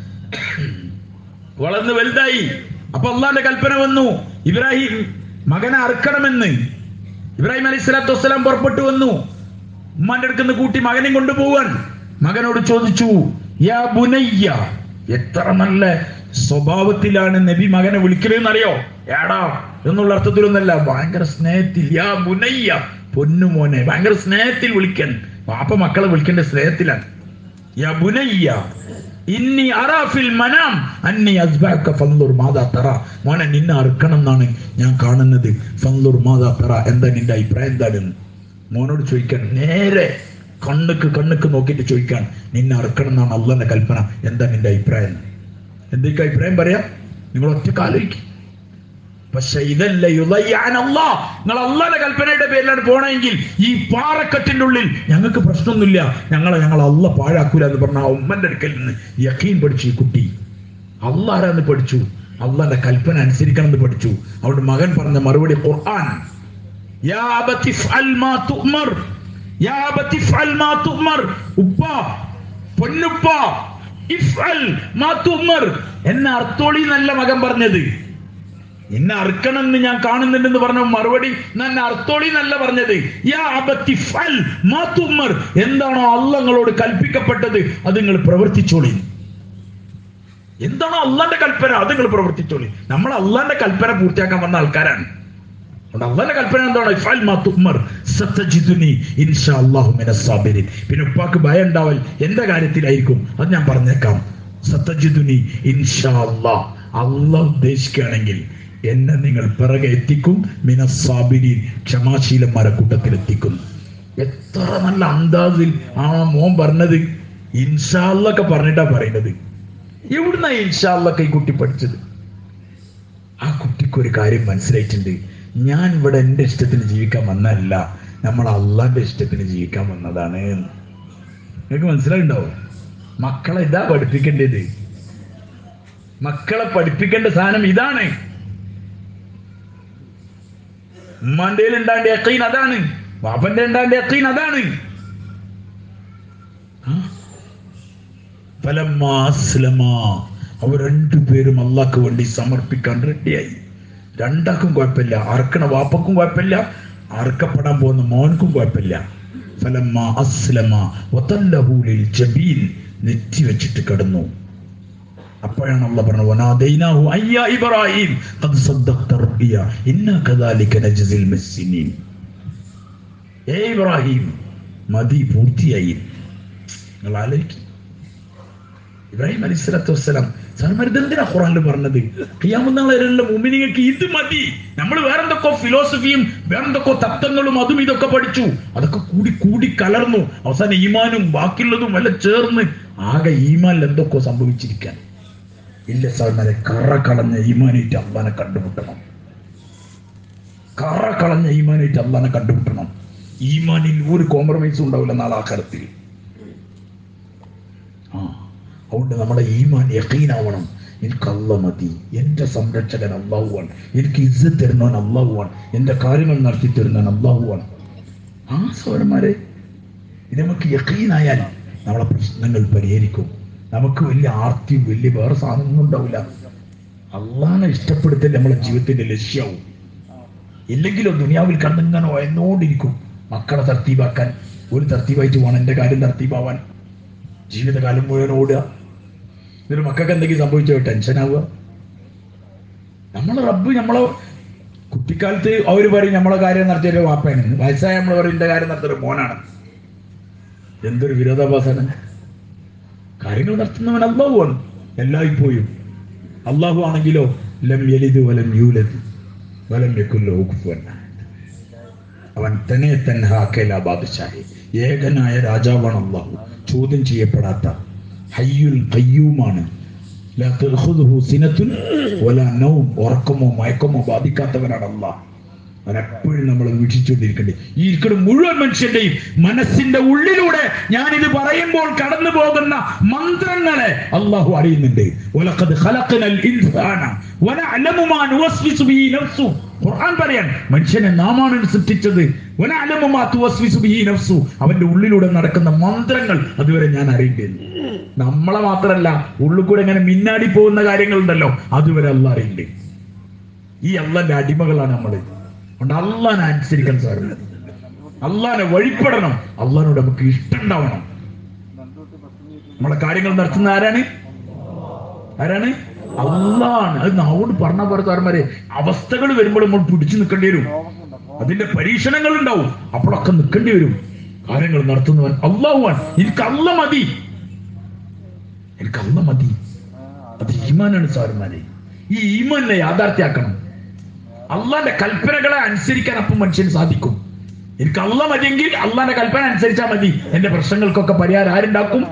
വളർന്ന് വലുതായി അപ്പൊ അള്ളാന്റെ കൽപ്പന വന്നു ഇബ്രാഹിം മകനെ അറുക്കണമെന്ന് ഇബ്രാഹിം അലൈഹി സ്വലാത്തു വസ്സലാം പുറപ്പെട്ടു വന്നു ഉമ്മാന്റെ അടുക്കുന്ന കൂട്ടി മകനെയും കൊണ്ടുപോവാൻ മകനോട് ചോദിച്ചു യാ ബുനയ്യ എത്ര നല്ല സ്വഭാവത്തിലാണ് നബി മകനെ വിളിക്കലെന്ന് അറിയോ ഏടാ എന്നുള്ള അർത്ഥത്തിലൊന്നല്ല ഭയങ്കര സ്നേഹത്തിൽ യാ ബുനയ്യ പൊന്നു മോനെ ഭയങ്കര സ്നേഹത്തിൽ വിളിക്കാൻ പാപ്പ മക്കളെ വിളിക്കേണ്ട സ്നേഹത്തിലാണ് യാ ബുനയ്യ ഇന്നി അറാഫിൽ മനാം അന്നി അസ്ബാക്ക ഫൻലുർ മാതാ തറ മോനെ നിന്നെ അറുക്കണം എന്നാണ് ഞാൻ കാണുന്നത് ഫൻലുർ മാതാ തറ എന്താ നിന്റെ അഭിപ്രായം എന്താണെന്ന് മോനോട് ചോദിക്കാൻ നേരെ കണ്ണുക്ക് കണ്ണുക്ക് നോക്കിയിട്ട് ചോദിക്കാൻ നിന്നെ അറുക്കണം എന്നാണ് അള്ളന്റെ കൽപ്പന എന്താ നിന്റെ അഭിപ്രായം എന്ന്. എന്തൊക്കെ അഭിപ്രായം പറയാം നിങ്ങൾ ഒറ്റ ആലോചിക്കും പക്ഷെ ഇതല്ല യുളയ്യാൻ അല്ലാ നിങ്ങൾ അള്ളാന്റെ കൽപ്പനയുടെ പേരിലാണ് പോണെങ്കിൽ ഈ പാറക്കെട്ടിന്റെ ഉള്ളിൽ ഞങ്ങൾക്ക് പ്രശ്നമൊന്നുമില്ല ഞങ്ങളെ ഞങ്ങൾ അല്ല പാഴാക്കൂല എന്ന് പറഞ്ഞ ആ ഉമ്മന്റെ അടുക്കൽ നിന്ന് യക്കീൻ പഠിച്ചു ഈ കുട്ടി അള്ളാരാന്ന് പഠിച്ചു അള്ളാന്റെ കൽപ്പന അനുസരിക്കണം എന്ന് പഠിച്ചു അവിടെ മകൻ പറഞ്ഞ മറുപടി ഖുർആൻ യാ അബതി ഫഅൽ മാ തുഅ്മർ യാ അബതി ഫഅൽ മാ തുഅ്മർ ഉപ്പ പൊന്നുപ്പ ഇഫ്അൽ മാ തുഅ്മർ എന്നെ അർത്തോളി നല്ല മകൻ പറഞ്ഞത് എന്നെ അറുക്കണം എന്ന് ഞാൻ കാണുന്നുണ്ടെന്ന് പറഞ്ഞ മറുപടി എന്നെ അർത്തോളി എന്നല്ല പറഞ്ഞത് യാ അബത്തി ഫൽ മാ തുഅ്മർ എന്താണോ അല്ല നിങ്ങളോട് കൽപ്പിക്കപ്പെട്ടത് അത് നിങ്ങൾ പ്രവർത്തിച്ചോളി എന്താണോ അള്ളാന്റെ കൽപ്പന അത് നിങ്ങൾ പ്രവർത്തിച്ചോളി നമ്മൾ അള്ളാന്റെ കൽപ്പന പൂർത്തിയാക്കാൻ വന്ന ആൾക്കാരാണ് അതുകൊണ്ട് അള്ളാന്റെ കൽപ്പന എന്താണ് ഇഫ്അൽ മാ തുഅ്മർ സതജിദുനി ഇൻഷാ അല്ലാഹു മിനസ് സാബിരിൻ പിന്നെ ഉപ്പാക്ക് ഭയം ഉണ്ടാവൽ എന്റെ കാര്യത്തിലായിരിക്കും അത് ഞാൻ പറഞ്ഞേക്കാം സതജിദുനി ഇൻഷാ അല്ലാഹ് അള്ളാഹ് ഉദ്ദേശിക്കുകയാണെങ്കിൽ എന്നെ നിങ്ങൾ പിറകെ എത്തിക്കും മിനസ് സാബിരിൻ ക്ഷമാശീലന്മാരെ കൂട്ടത്തിൽ എത്തിക്കും എത്ര നല്ല അന്താസിൽ ആ മോൻ പറഞ്ഞത് ഇൻഷാല്ലൊക്കെ പറഞ്ഞിട്ടാ പറയുന്നത് എവിടുന്ന ഇൻഷാല്ലൊക്കെ ഈ കുട്ടി പഠിച്ചത് ആ കുട്ടിക്ക് ഒരു കാര്യം മനസ്സിലായിട്ടുണ്ട് ഞാൻ ഇവിടെ എൻ്റെ ഇഷ്ടത്തിന് ജീവിക്കാൻ വന്നതല്ല നമ്മൾ അള്ളാന്റെ ഇഷ്ടത്തിന് ജീവിക്കാൻ വന്നതാണ് നിങ്ങൾക്ക് മനസ്സിലായിട്ടുണ്ടാവും മക്കളെ ഇതാ പഠിപ്പിക്കേണ്ടത് മക്കളെ പഠിപ്പിക്കേണ്ട സാധനം ഇതാണ് ഉമ്മാന്റെ ഉണ്ടാണ്ട് യക്കീൻ അതാണ് ബാപ്പന്റെ ഉണ്ടാണ്ട് യക്കീൻ അതാണ് ആ? ഫലമ്മാ അസ്ലമാ അവർ രണ്ടുപേരും അള്ളാഹ്ക്ക് വേണ്ടി സമർപ്പിക്കാൻ റെഡിയായി രണ്ടാക്കും കുഴപ്പമില്ല അറക്കണ വാപ്പക്കും കുഴപ്പമില്ല അറക്കപ്പെടാൻ പോകുന്ന മോൻക്കും കുഴപ്പമില്ല ഫലമ്മ അസ്ലമ വതല്ലഹൂലിൽ ജബീൻ നെറ്റി വെച്ചിട്ട് കിടന്നു അപ്പോഴാണ് അള്ള പറഞ്ഞത് വനാദൈനാഹു അയ്യാ ഇബ്രാഹിം ഖദ് സദ്ദഖ്ത റബ്ബിയ ഇന്നാ കദാലിക നജ്സിൽ മുഹ്സിനീൻ ഏ ഇബ്രാഹിം മതി പൂർത്തിയായി നിങ്ങൾ ആലോചിക്കും ഇബ്രാഹിം അലൈഹി സ്വലാത്തു വസ്സലാം സാർ ഇതെന്തിനാ ഖുറാനിൽ പറഞ്ഞത് ഖിയാമെന്നുള്ള മുമിനിങ്ങൾക്ക് ഇത് മതി നമ്മൾ വേറെന്തൊക്കെ ഫിലോസഫിയും വേറെന്തൊക്കെ തത്വങ്ങളും അതും ഇതൊക്കെ പഠിച്ചു അതൊക്കെ കൂടി കൂടി കലർന്നു അവസാനം ഈമാനും ബാക്കിയുള്ളതും എല്ലാം ചേർന്ന് ആകെ ഈമാനിൽ എന്തൊക്കെ സംഭവിച്ചിരിക്കാൻ ഇല്ല സാറിനെ കറ കളഞ്ഞ ഈമാനായിട്ട് അള്ളാനെ കണ്ടുമുട്ടണം കറ കളഞ്ഞ ഈമാനായിട്ട് അള്ളാനെ കണ്ടുമുട്ടണം ഈമാനിൽ ഒരു കോംപ്രമൈസും ഉണ്ടാവില്ല നാളെ ആ കരത്തിൽ ആ അതുകൊണ്ട് നമ്മുടെ ഈമാൻ യക്കീനാവണം എനിക്ക് അല്ല മതി എൻ്റെ സംരക്ഷകൻ അള്ളാഹുവാണ് എനിക്ക് ഇജ്ജത്ത് തരുന്നവൻ അള്ളാഹുവാണ് എൻ്റെ കാര്യങ്ങൾ നടത്തി തരുന്നവൻ അള്ളാഹുവാണ് ആ സൗരന്മാരെ ഇത് നമുക്ക് യക്കീനായാൽ നമ്മളെ പ്രശ്നങ്ങൾ പരിഹരിക്കും നമുക്ക് വലിയ ആർത്തിയും വലിയ വേറെ സാധനമൊന്നും ഉണ്ടാവില്ല അള്ളാനെ ഇഷ്ടപ്പെടുത്തൽ നമ്മളെ ജീവിതത്തിന്റെ ലക്ഷ്യവും ഇല്ലെങ്കിലോ ദുനിയാവിൽ കണ്ടിങ്ങനെ എന്നോണ്ടിരിക്കും മക്കളെ തർത്തീവാക്കാൻ ഒരു തർത്തീവായിട്ട് പോകണം എൻ്റെ കാര്യം തർത്തീവാവാൻ ജീവിതകാലം മുഴുവൻ ഓടുക എന്നിട്ട് മക്കൾക്ക് എന്തെങ്കിലും സംഭവിച്ചോ ടെൻഷൻ ആവുക നമ്മളെ റബ്ബ് നമ്മളെ കുട്ടിക്കാലത്ത് അവർ പറയും നമ്മളെ കാര്യം നടത്തിയൊരു വാപ്പയാണ് വയസ്സായ നമ്മൾ പറയും എൻ്റെ കാര്യം നടത്തിയൊരു മോനാണ് എന്തൊരു വിരോധാഭാസമാണ് കാര്യങ്ങൾ നടത്തുന്നവൻ അള്ളാഹുവാണ് എല്ലായ്പ്പോഴും അള്ളാഹു ആണെങ്കിലോ ലം യലിദ് വലം യൂലദ് വലം യക്കുല്ലോ കുഫുവൻ അവൻ തന്നെ തൻഹാക്കല ബാദുഷാഹി ഏകനായ രാജാവാണ് അള്ളാഹു ചോദ്യം ചെയ്യപ്പെടാത്ത ഹയ്യുൽ കയ്യൂമാണ് ലാ തഅഖുദുഹു സിനത്തുൻ വലാ നൗം ഉറക്കമോ മയക്കമോ ബാധിക്കാത്തവനാണ് അള്ളാഹ് അവനെപ്പോഴും നമ്മൾ വീക്ഷിച്ചുകൊണ്ടിരിക്കണ്ടേ ഈ ഇരിക്കുന്ന മുഴുവൻ മനുഷ്യന്റെയും മനസ്സിന്റെ ഉള്ളിലൂടെ ഞാൻ ഇത് പറയുമ്പോൾ കടന്നു പോകുന്ന മന്ത്രങ്ങളെ അള്ളാഹു അറിയുന്നുണ്ട് "വലഖദ് ഖലഖനൽ ഇൻസാന വനഅലമു മാ നുവസ്വിസു ബിഹി നഫ്സു." ഖുർആൻ പറയാൻ മനുഷ്യനെ നാമാണ് സൃഷ്ടിച്ചത് വനഅലമു മാ തുവസ്വിസു ബിഹി നഫ്സു. അവന്റെ ഉള്ളിലൂടെ നടക്കുന്ന മന്ത്രങ്ങൾ അതുവരെ ഞാൻ അറിയേണ്ടത് നമ്മളെ മാത്രല്ല ഉള്ളിൽ കൂടെ ഇങ്ങനെ മിന്നാടി പോകുന്ന കാര്യങ്ങളുണ്ടല്ലോ അതുവരെ അല്ല അറിയണ്ടേ ഈ അള്ളന്റെ അടിമകളാണ് നമ്മൾ അതുകൊണ്ട് അള്ളാനെ അനുസരിക്കാൻ സാറില്ല അള്ളാനെ വഴിപ്പെടണം അള്ളാനോട് നമുക്ക് ഇഷ്ടം ഉണ്ടാവണം നമ്മളെ കാര്യങ്ങൾ നടത്തുന്ന ആരാണ് ആരാണ് അള്ളാണ് അത് നാവോട് പറഞ്ഞ പോലെ സാറന്മാരെ അവസ്ഥകൾ വരുമ്പോൾ നമ്മൾ പിടിച്ചു നിൽക്കേണ്ടി വരും അതിന്റെ പരീക്ഷണങ്ങൾ ഉണ്ടാവും അപ്പോഴൊക്കെ നിൽക്കേണ്ടി വരും കാര്യങ്ങൾ നടത്തുന്നവൻ അള്ളാഹുവാൻ എനിക്ക് അല്ല മതി എനിക്ക് അല്ല മതി അത് ഈമാനാണ് സാറുമാരെ ഈ ഈമാനെ യാഥാർത്ഥ്യാക്കണം അള്ളാന്റെ കൽപ്പനകളെ അനുസരിക്കാൻ അപ്പം മനുഷ്യന് സാധിക്കും എനിക്ക് അള്ള മതിയെങ്കിൽ അള്ളാന്റെ കൽപ്പന അനുസരിച്ചാൽ മതി എന്റെ പ്രശ്നങ്ങൾക്കൊക്കെ പരിഹാരം ആരുണ്ടാക്കും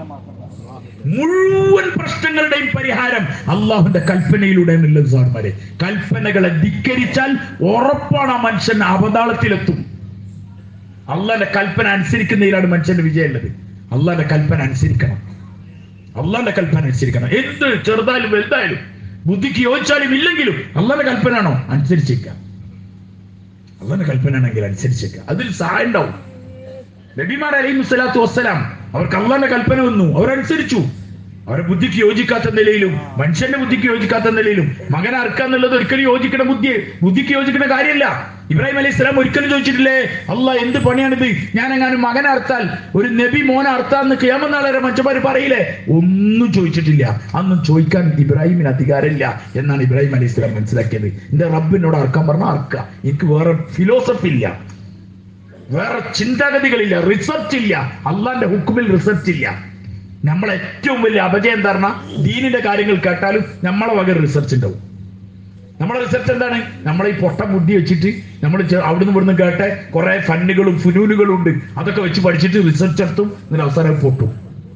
മുഴുവൻ പ്രശ്നങ്ങളുടെയും പരിഹാരം അള്ളാഹുന്റെ കൽപ്പനയിലൂടെ എന്നുള്ളത് സാർമാരെ കൽപ്പനകളെ ധിക്കരിച്ചാൽ ഉറപ്പാണ് ആ മനുഷ്യൻ അപതാളത്തിലെത്തും അള്ളാന്റെ കൽപ്പന അനുസരിക്കുന്നതിലാണ് മനുഷ്യന്റെ വിജയം ഉള്ളത് അള്ളാന്റെ കൽപ്പന അനുസരിക്കണം അള്ളാന്റെ കൽപ്പന അനുസരിക്കണം എന്ത് ചെറുതായാലും വലുതായാലും ബുദ്ധിക്ക് യോജിച്ചാലും ഇല്ലെങ്കിലും അള്ളാന്റെ കൽപ്പന ആണോ അനുസരിച്ചേക്കാം അള്ളാന്റെ കൽപ്പന ആണെങ്കിൽ അനുസരിച്ചേക്കാം അതിൽ സഹായം ഉണ്ടാവും നബിമാർ അലൈഹി സ്വലാത്തു വസ്സലാം അവർക്ക് അള്ളാന്റെ കൽപ്പന വന്നു അവരനുസരിച്ചു അവരെ ബുദ്ധിക്ക് യോജിക്കാത്ത നിലയിലും മനുഷ്യന്റെ ബുദ്ധിക്ക് യോജിക്കാത്ത നിലയിലും മകൻ അറുക്കാന്നുള്ളത് ഒരിക്കലും യോജിക്കണ ബുദ്ധി ബുദ്ധിക്ക് യോജിക്കുന്ന കാര്യമല്ല ഇബ്രാഹിം അലൈഹി സ്വലാം ഒരിക്കലും ചോദിച്ചിട്ടില്ലേ അല്ല എന്ത് പണിയാണിത് ഞാൻ എങ്ങാനും മകനെ അർത്താൽ ഒരു നബി മോനെ അർത്താന്ന് കേമനാളെ മനുഷ്യന്മാർ പറയില്ലേ ഒന്നും ചോദിച്ചിട്ടില്ല അന്നും ചോദിക്കാൻ ഇബ്രാഹിമിന് അധികാരമില്ല എന്നാണ് ഇബ്രാഹിം അലൈഹി സ്വലാം മനസ്സിലാക്കിയത് എന്റെ റബ്ബിനോട് അർക്കാൻ പറഞ്ഞാൽ അർക്കുക എനിക്ക് വേറെ ഫിലോസഫി ഇല്ല വേറെ ചിന്താഗതികളില്ല റിസർച്ച് ഇല്ല അള്ളാന്റെ ഹുക്കുമിൽ റിസർച്ച് ഇല്ല നമ്മളെ ഏറ്റവും വലിയ അപജയം എന്താ പറഞ്ഞാൽ ദീനിന്റെ കാര്യങ്ങൾ കേട്ടാലും നമ്മളെ വക റിസർച്ച് ഉണ്ടാവും നമ്മളെ റിസർച്ച് എന്താണ് നമ്മളെ ഈ പൊട്ട ബുദ്ധി വെച്ചിട്ട് നമ്മൾ അവിടുന്ന് ഇവിടുന്ന് കേട്ട കുറെ ഫണ്ടുകളും ഫുനൂനുകളും ഉണ്ട് അതൊക്കെ വെച്ച് പഠിച്ചിട്ട് റിസർച്ച് നടത്തും എന്നിട്ട് അവസാനം പൊട്ടും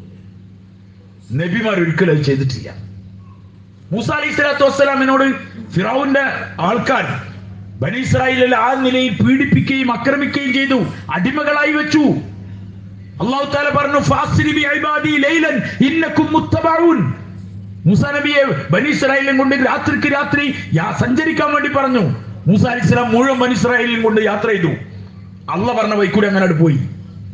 നബിമാർ ഒരിക്കലും അത് ചെയ്തിട്ടില്ല മൂസ അലൈഹി സ്വലാത്തു വസ്സലാമിനോട് ഫിറൌന്റെ ആൾക്കാർ ബനി ഇസ്രായേലിൽ ആ നിലയിൽ പീഡിപ്പിക്കുകയും ആക്രമിക്കുകയും ചെയ്തു അടിമകളായി വെച്ചു അള്ളാഹു താല പറഞ്ഞു ഫാസിരി ബി ഇബാദി ലൈലൻ ഇന്നക്കും മുത്തബഊൻ മൂസ നബിയെ ബനി ഇസ്രായേലിലും കൊണ്ട് രാത്രിക്ക് രാത്രി യാ- സഞ്ചരിക്കാൻ വേണ്ടി പറഞ്ഞു മൂസ അലൈഹി സ്വലാം മുഴുവൻ ബനി ഇസ്രായേലിലും കൊണ്ട് യാത്ര ചെയ്തു അള്ള പറഞ്ഞ വൈക്കൂടെ അങ്ങനെ അങ്ങട് പോയി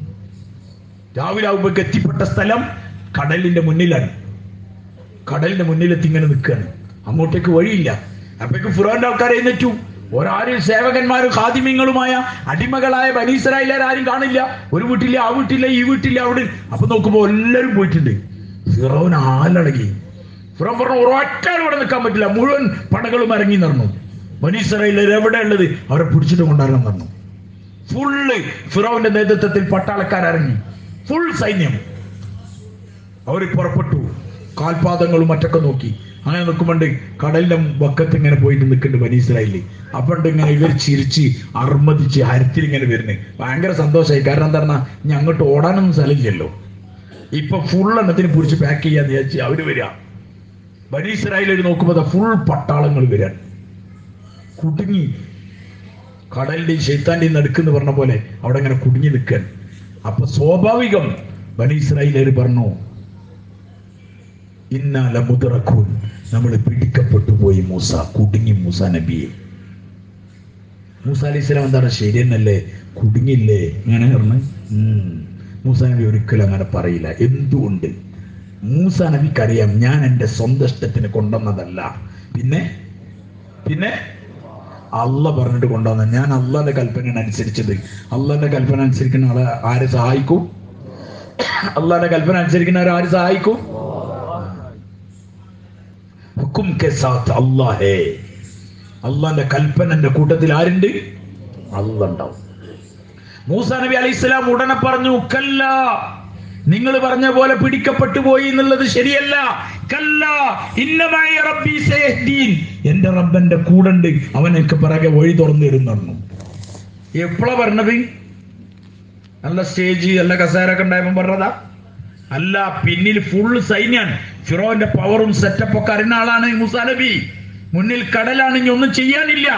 രാവിലെ ആകുമ്പോഴേക്ക് എത്തിപ്പെട്ട സ്ഥലം കടലിന്റെ മുന്നിലാണ് കടലിന്റെ മുന്നിലെത്തി ഇങ്ങനെ നിൽക്കുകയാണ് അങ്ങോട്ടേക്ക് വഴിയില്ല അപ്പോഴേക്ക് ഫുറോന്റെ ആൾക്കാർ എഴുന്നേറ്റു ഒരാരും സേവകന്മാരും ഖാദിമ്യങ്ങളുമായ അടിമകളായ ബനീസരായില്ലാർ ആരും കാണില്ല ഒരു വീട്ടില്ല ആ വീട്ടില്ല ഈ വീട്ടില്ല അവിടെ അപ്പൊ നോക്കുമ്പോ എല്ലാവരും പോയിട്ടുണ്ട് ഫിറോൻ ആലടങ്ങി ഫിറോൻ പറഞ്ഞു ഒരൊറ്റ ആൾ ഇവിടെ നിൽക്കാൻ പറ്റില്ല മുഴുവൻ പടകളും ഇറങ്ങി നടന്നു ബനീസരായില്ലാർ എവിടെ ഉള്ളത് അവരെ പിടിച്ചിട്ട് കൊണ്ടുവരണം പറഞ്ഞു ഫുള്ള് ഫിറോവിന്റെ നേതൃത്വത്തിൽ പട്ടാളക്കാരിറങ്ങി ഫുൾ സൈന്യം അവർ പുറപ്പെട്ടു കാൽപാദങ്ങളും മറ്റൊക്കെ നോക്കി അങ്ങനെ നിൽക്കുമ്പോണ്ട് കടലിന്റെ വക്കത്ത് ഇങ്ങനെ പോയിട്ട് നിൽക്കുന്നുണ്ട് ബനീസ്രായില് അപ്പണ്ട് ഇങ്ങനെ ഇവർ ചിരിച്ച് അർമ്മതിച്ച് ഹരത്തിൽ ഇങ്ങനെ വരുന്നത് ഭയങ്കര സന്തോഷമായി കാരണം എന്താ പറഞ്ഞാൽ ഇനി അങ്ങോട്ട് ഓടാനൊന്നും സ്ഥലമില്ലല്ലോ ഇപ്പൊ ഫുൾ എണ്ണത്തിന് പിടിച്ച് പാക്ക് ചെയ്യാന്ന് വിചാരിച്ച് അവര് വരിക ബനീസ്രായിൽ നോക്കുമ്പോ ഫുൾ പട്ടാളങ്ങൾ വരാൻ കുടുങ്ങി കടലിന്റെയും ശൈത്താന്റെയും നടുക്കെന്ന് പറഞ്ഞ പോലെ അവിടെ ഇങ്ങനെ കുടുങ്ങി നിൽക്കാൻ അപ്പൊ സ്വാഭാവികം ബനീസ്രായിലേര് പറഞ്ഞു ഇന്നാല മുതറക്കൂൻ നമ്മൾ പിടിക്കപ്പെട്ടു പോയി മൂസ കുടുങ്ങി മൂസ നബിയെ മൂസ അലൈഹി സ്വലാം എന്താണ് ശരി എന്നല്ലേ കുടുങ്ങില്ലേ ഇങ്ങനെ പറഞ്ഞു ഉം. മൂസ നബി ഒരിക്കലും അങ്ങനെ പറയില്ല എന്തുകൊണ്ട് മൂസ നബിക്കറിയാം ഞാൻ എൻ്റെ സ്വന്തം ഇഷ്ടത്തിന് കൊണ്ടുവന്നതല്ല പിന്നെ പിന്നെ അല്ല പറഞ്ഞിട്ട് കൊണ്ടുവന്ന ഞാൻ അള്ളാന്റെ കൽപ്പനയാണ് അനുസരിച്ചത് അള്ളാന്റെ കൽപ്പന അനുസരിക്കുന്ന ആളെ ആരെ സഹായിക്കും അള്ളാന്റെ കൽപ്പന അനുസരിക്കുന്ന ആരെ സഹായിക്കും ഹുക്കും കെ സാത്ത് അള്ളാഹേ അള്ളാന്റെ കൽപ്പനന്റെ കൂട്ടത്തിൽ ആരുണ്ട് അല്ല ഉണ്ടാവും മൂസ നബി അലൈഹി സ്വലാം ഉടനെ പറഞ്ഞു കല്ല നിങ്ങൾ പറഞ്ഞ പോലെ പിടിക്കപ്പെട്ടു പോയി എന്നുള്ളത് ശരിയല്ല കല്ല ഇന്നമായ റബ്ബി സയഹ്ദീൻ എന്റെ റബ്ബന്റെ കൂടെ അവൻ എനിക്ക് പിറകെ വഴി തുറന്നു തരുന്നു എപ്പോഴാ പറഞ്ഞത് നല്ല സ്റ്റേജ് നല്ല കസേരൊക്കെ ഉണ്ടായപ്പോ പറഞ്ഞതാ അല്ല പിന്നിൽ ഫുൾ സൈന്യാണ് ഫിറോന്റെ പവറും സെറ്റപ്പ് ഒക്കെ അറിയുന്ന ആളാണ് മുസാ നബി മുന്നിൽ കടലാണ് ഇനി ഒന്നും ചെയ്യാനില്ല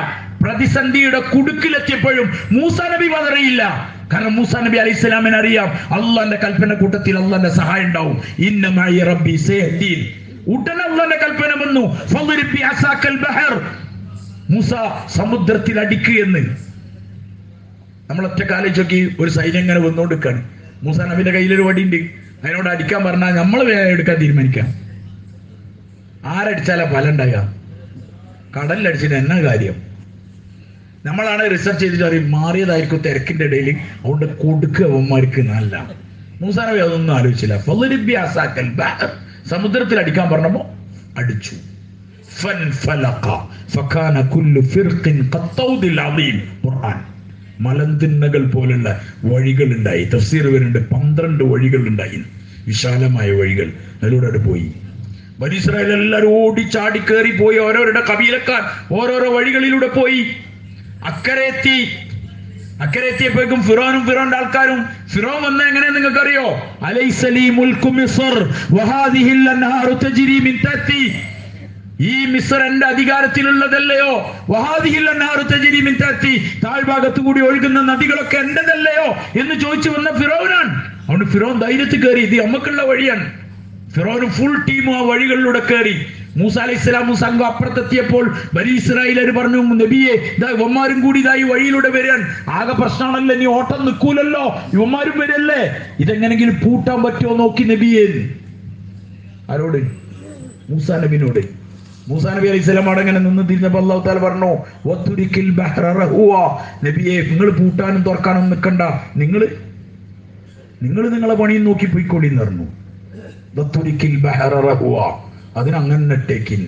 പ്രതിസന്ധിയുടെ കുടുക്കിലെത്തിയപ്പോഴും മൂസ നബി പതറിയില്ല കാരണം മൂസ നബി അലൈഹി സ്വലാമിന് അറിയാം അള്ളാന്റെ കൽപ്പന കൂട്ടത്തിൽ അള്ളാന്റെ സഹായം ഉണ്ടാവും ഇന്നമായി റബ്ബി സയഹ്ദീൻ ഉടനെ അള്ളാന്റെ കൽപ്പന വന്നു ഫളിരി ബി അസാക്കൽ ബഹർ മൂസ സമുദ്രത്തിൽ അടിക്കുക എന്ന് നമ്മൾ ഒറ്റ കാലിച്ചൊക്കെ ഒരു സൈന്യം ഇങ്ങനെ വന്നുകൊണ്ടിരിക്കാണ് മൂസ നബിന്റെ കയ്യിലൊരു വടിയുണ്ട് അതിനോട് അടിക്കാൻ പറഞ്ഞാൽ നമ്മൾ വേഗം എടുക്കാൻ തീരുമാനിക്കാം ആരടിച്ചാലാ ഫലം ഉണ്ടാകുക കടലിലടിച്ചിട്ട് എന്നാ കാര്യം നമ്മളാണ് റിസർച്ച് ചെയ്തിട്ട് അറിയും മാറിയതായിരിക്കും തിരക്കിന്റെ ഇടയിൽ അതുകൊണ്ട് കൊടുക്കുക അവന്മാർക്ക് നല്ല മൂസാ നബി അതൊന്നും ആലോചിച്ചില്ല ഫളിരി അസാക്കൽ ബഹർ സമുദ്രത്തിൽ അടിക്കാൻ പറഞ്ഞപ്പോ അടിച്ചു فانفلق فكان كل فرق كالطود العظيم ഖുർആൻ മലന്തിന്നകൾ പോലുള്ള വഴികൾ ഉണ്ടായി തഫ്സീർ വരുന്നുണ്ട് പന്ത്രണ്ട് വഴികൾ ഉണ്ടായി വിശാലമായ വഴികൾ അതിലൂടെ അവിടെ പോയി ബനിസ്രായേൽ എല്ലാവരും ഓടി ചാടി കയറി പോയി ഓരോരുടെ കബീലക്കാർ ഓരോരോ വഴികളിലൂടെ പോയി അക്കരെ എത്തി അക്കരെ എത്തിയപ്പോഴേക്കും ഫിറോനും ഫിറോന്റെ ആൾക്കാരും ഫിറോൻ വന്ന എങ്ങനെ നിങ്ങൾക്ക് അറിയോ അലൈസലി മുൽക്കു മിസ്ർ വഹാദിഹിൽ അൻഹാറു തജ്രി മിൻ തഹ്തി ഈ മിസ്ർ എന്റെ അധികാരത്തിലുള്ളതല്ലയോ വഹാദിഹിൽ അൻഹാറു തജ്രി മിൻ തഹ്തി താഴ്ഭാഗത്തു കൂടി ഒഴുകുന്ന നദികളൊക്കെ എന്റേതല്ലയോ എന്ന് ചോദിച്ചു വന്ന ഫിറോനാണ് അതുകൊണ്ട് ഫിറോൻ ധൈര്യത്തിൽ കയറി ഇത് നമുക്കുള്ള വഴിയാണ് ഫിറോന് ഫുൾ ടീമും ആ വഴികളിലൂടെ കയറി മൂസ അലൈഹി സ്വലാമും സംഘം അപ്പുറത്തെത്തിയപ്പോൾ ബനി ഇസ്രായേലർ പറഞ്ഞു നബിയെ ഇതാ ഇവന്മാരും കൂടി ഇതാ ഈ വഴിയിലൂടെ വരാൻ ആകെ പ്രശ്നമാണല്ലോ നീ ഓട്ടം നിൽക്കൂലല്ലോ ഇവന്മാരും വരല്ലേ ഇതെങ്ങനെങ്കിലും പൂട്ടാൻ പറ്റുമോ നോക്കി നബിയെ ആരോട് മൂസാ നബിനോട് മൂസാ നബി അലൈഹി സ്വലാം അവിടെ അങ്ങനെ നിന്ന് തിരിഞ്ഞപ്പോൾ അള്ളാഹു താല പറഞ്ഞു "വത്തുരിക്കിൽ ബഹ്റ റഹുവ." നബിയെ നിങ്ങൾ പൂട്ടാനും തുറക്കാനും നിൽക്കണ്ട നിങ്ങൾ നിങ്ങൾ നിങ്ങളെ പണിയും നോക്കി പോയിക്കോളി എന്ന് പറഞ്ഞു വത്തുരിക്കിൽ ബഹ്റ റഹുവ. അതിനങ്ങനെ നെട്ടേക്കിൻ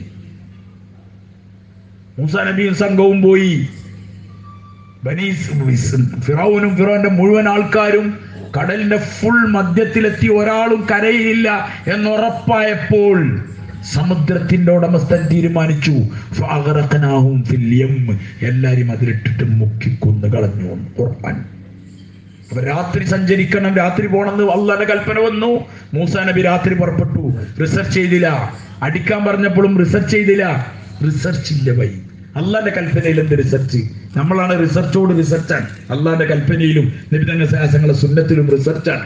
മൂസാ നബിയും സംഘവും പോയി ബനീസ് ഫിറോവനും ഫിറോന്റെ മുഴുവൻ ആൾക്കാരും കടലിന്റെ ഫുൾ മധ്യത്തിലെത്തി ഒരാളും കരയിലില്ല എന്നുറപ്പായപ്പോൾ സമുദ്രത്തിന്റെ ഉടമസ്ഥൻ തീരുമാനിച്ചു ഫഅഗ്റഖനാഹും ഫിൽ യം. എല്ലാരും അതിലിട്ടിട്ട് മുക്കിക്കൊന്നു കളഞ്ഞു എന്ന് ഖുർആൻ അപ്പൊ രാത്രി സഞ്ചരിക്കണം രാത്രി പോണെന്ന് അള്ളാന്റെ കൽപ്പന വന്നു മൂസാ നബി രാത്രി പുറപ്പെട്ടു റിസർച്ച് ചെയ്തില്ല അടിക്കാൻ പറഞ്ഞപ്പോഴും റിസർച്ച് ചെയ്തില്ല റിസർച്ച് ഇല്ല വൈ അള്ളാന്റെ കൽപ്പനയിൽ എന്ത് റിസർച്ച് നമ്മളാണ് റിസർച്ചോട് റിസർച്ചാണ് അള്ളാന്റെ കൽപ്പനയിലും നിബിതങ്ങ സാഹസങ്ങളെ സുന്നത്തിലും റിസർച്ചാണ്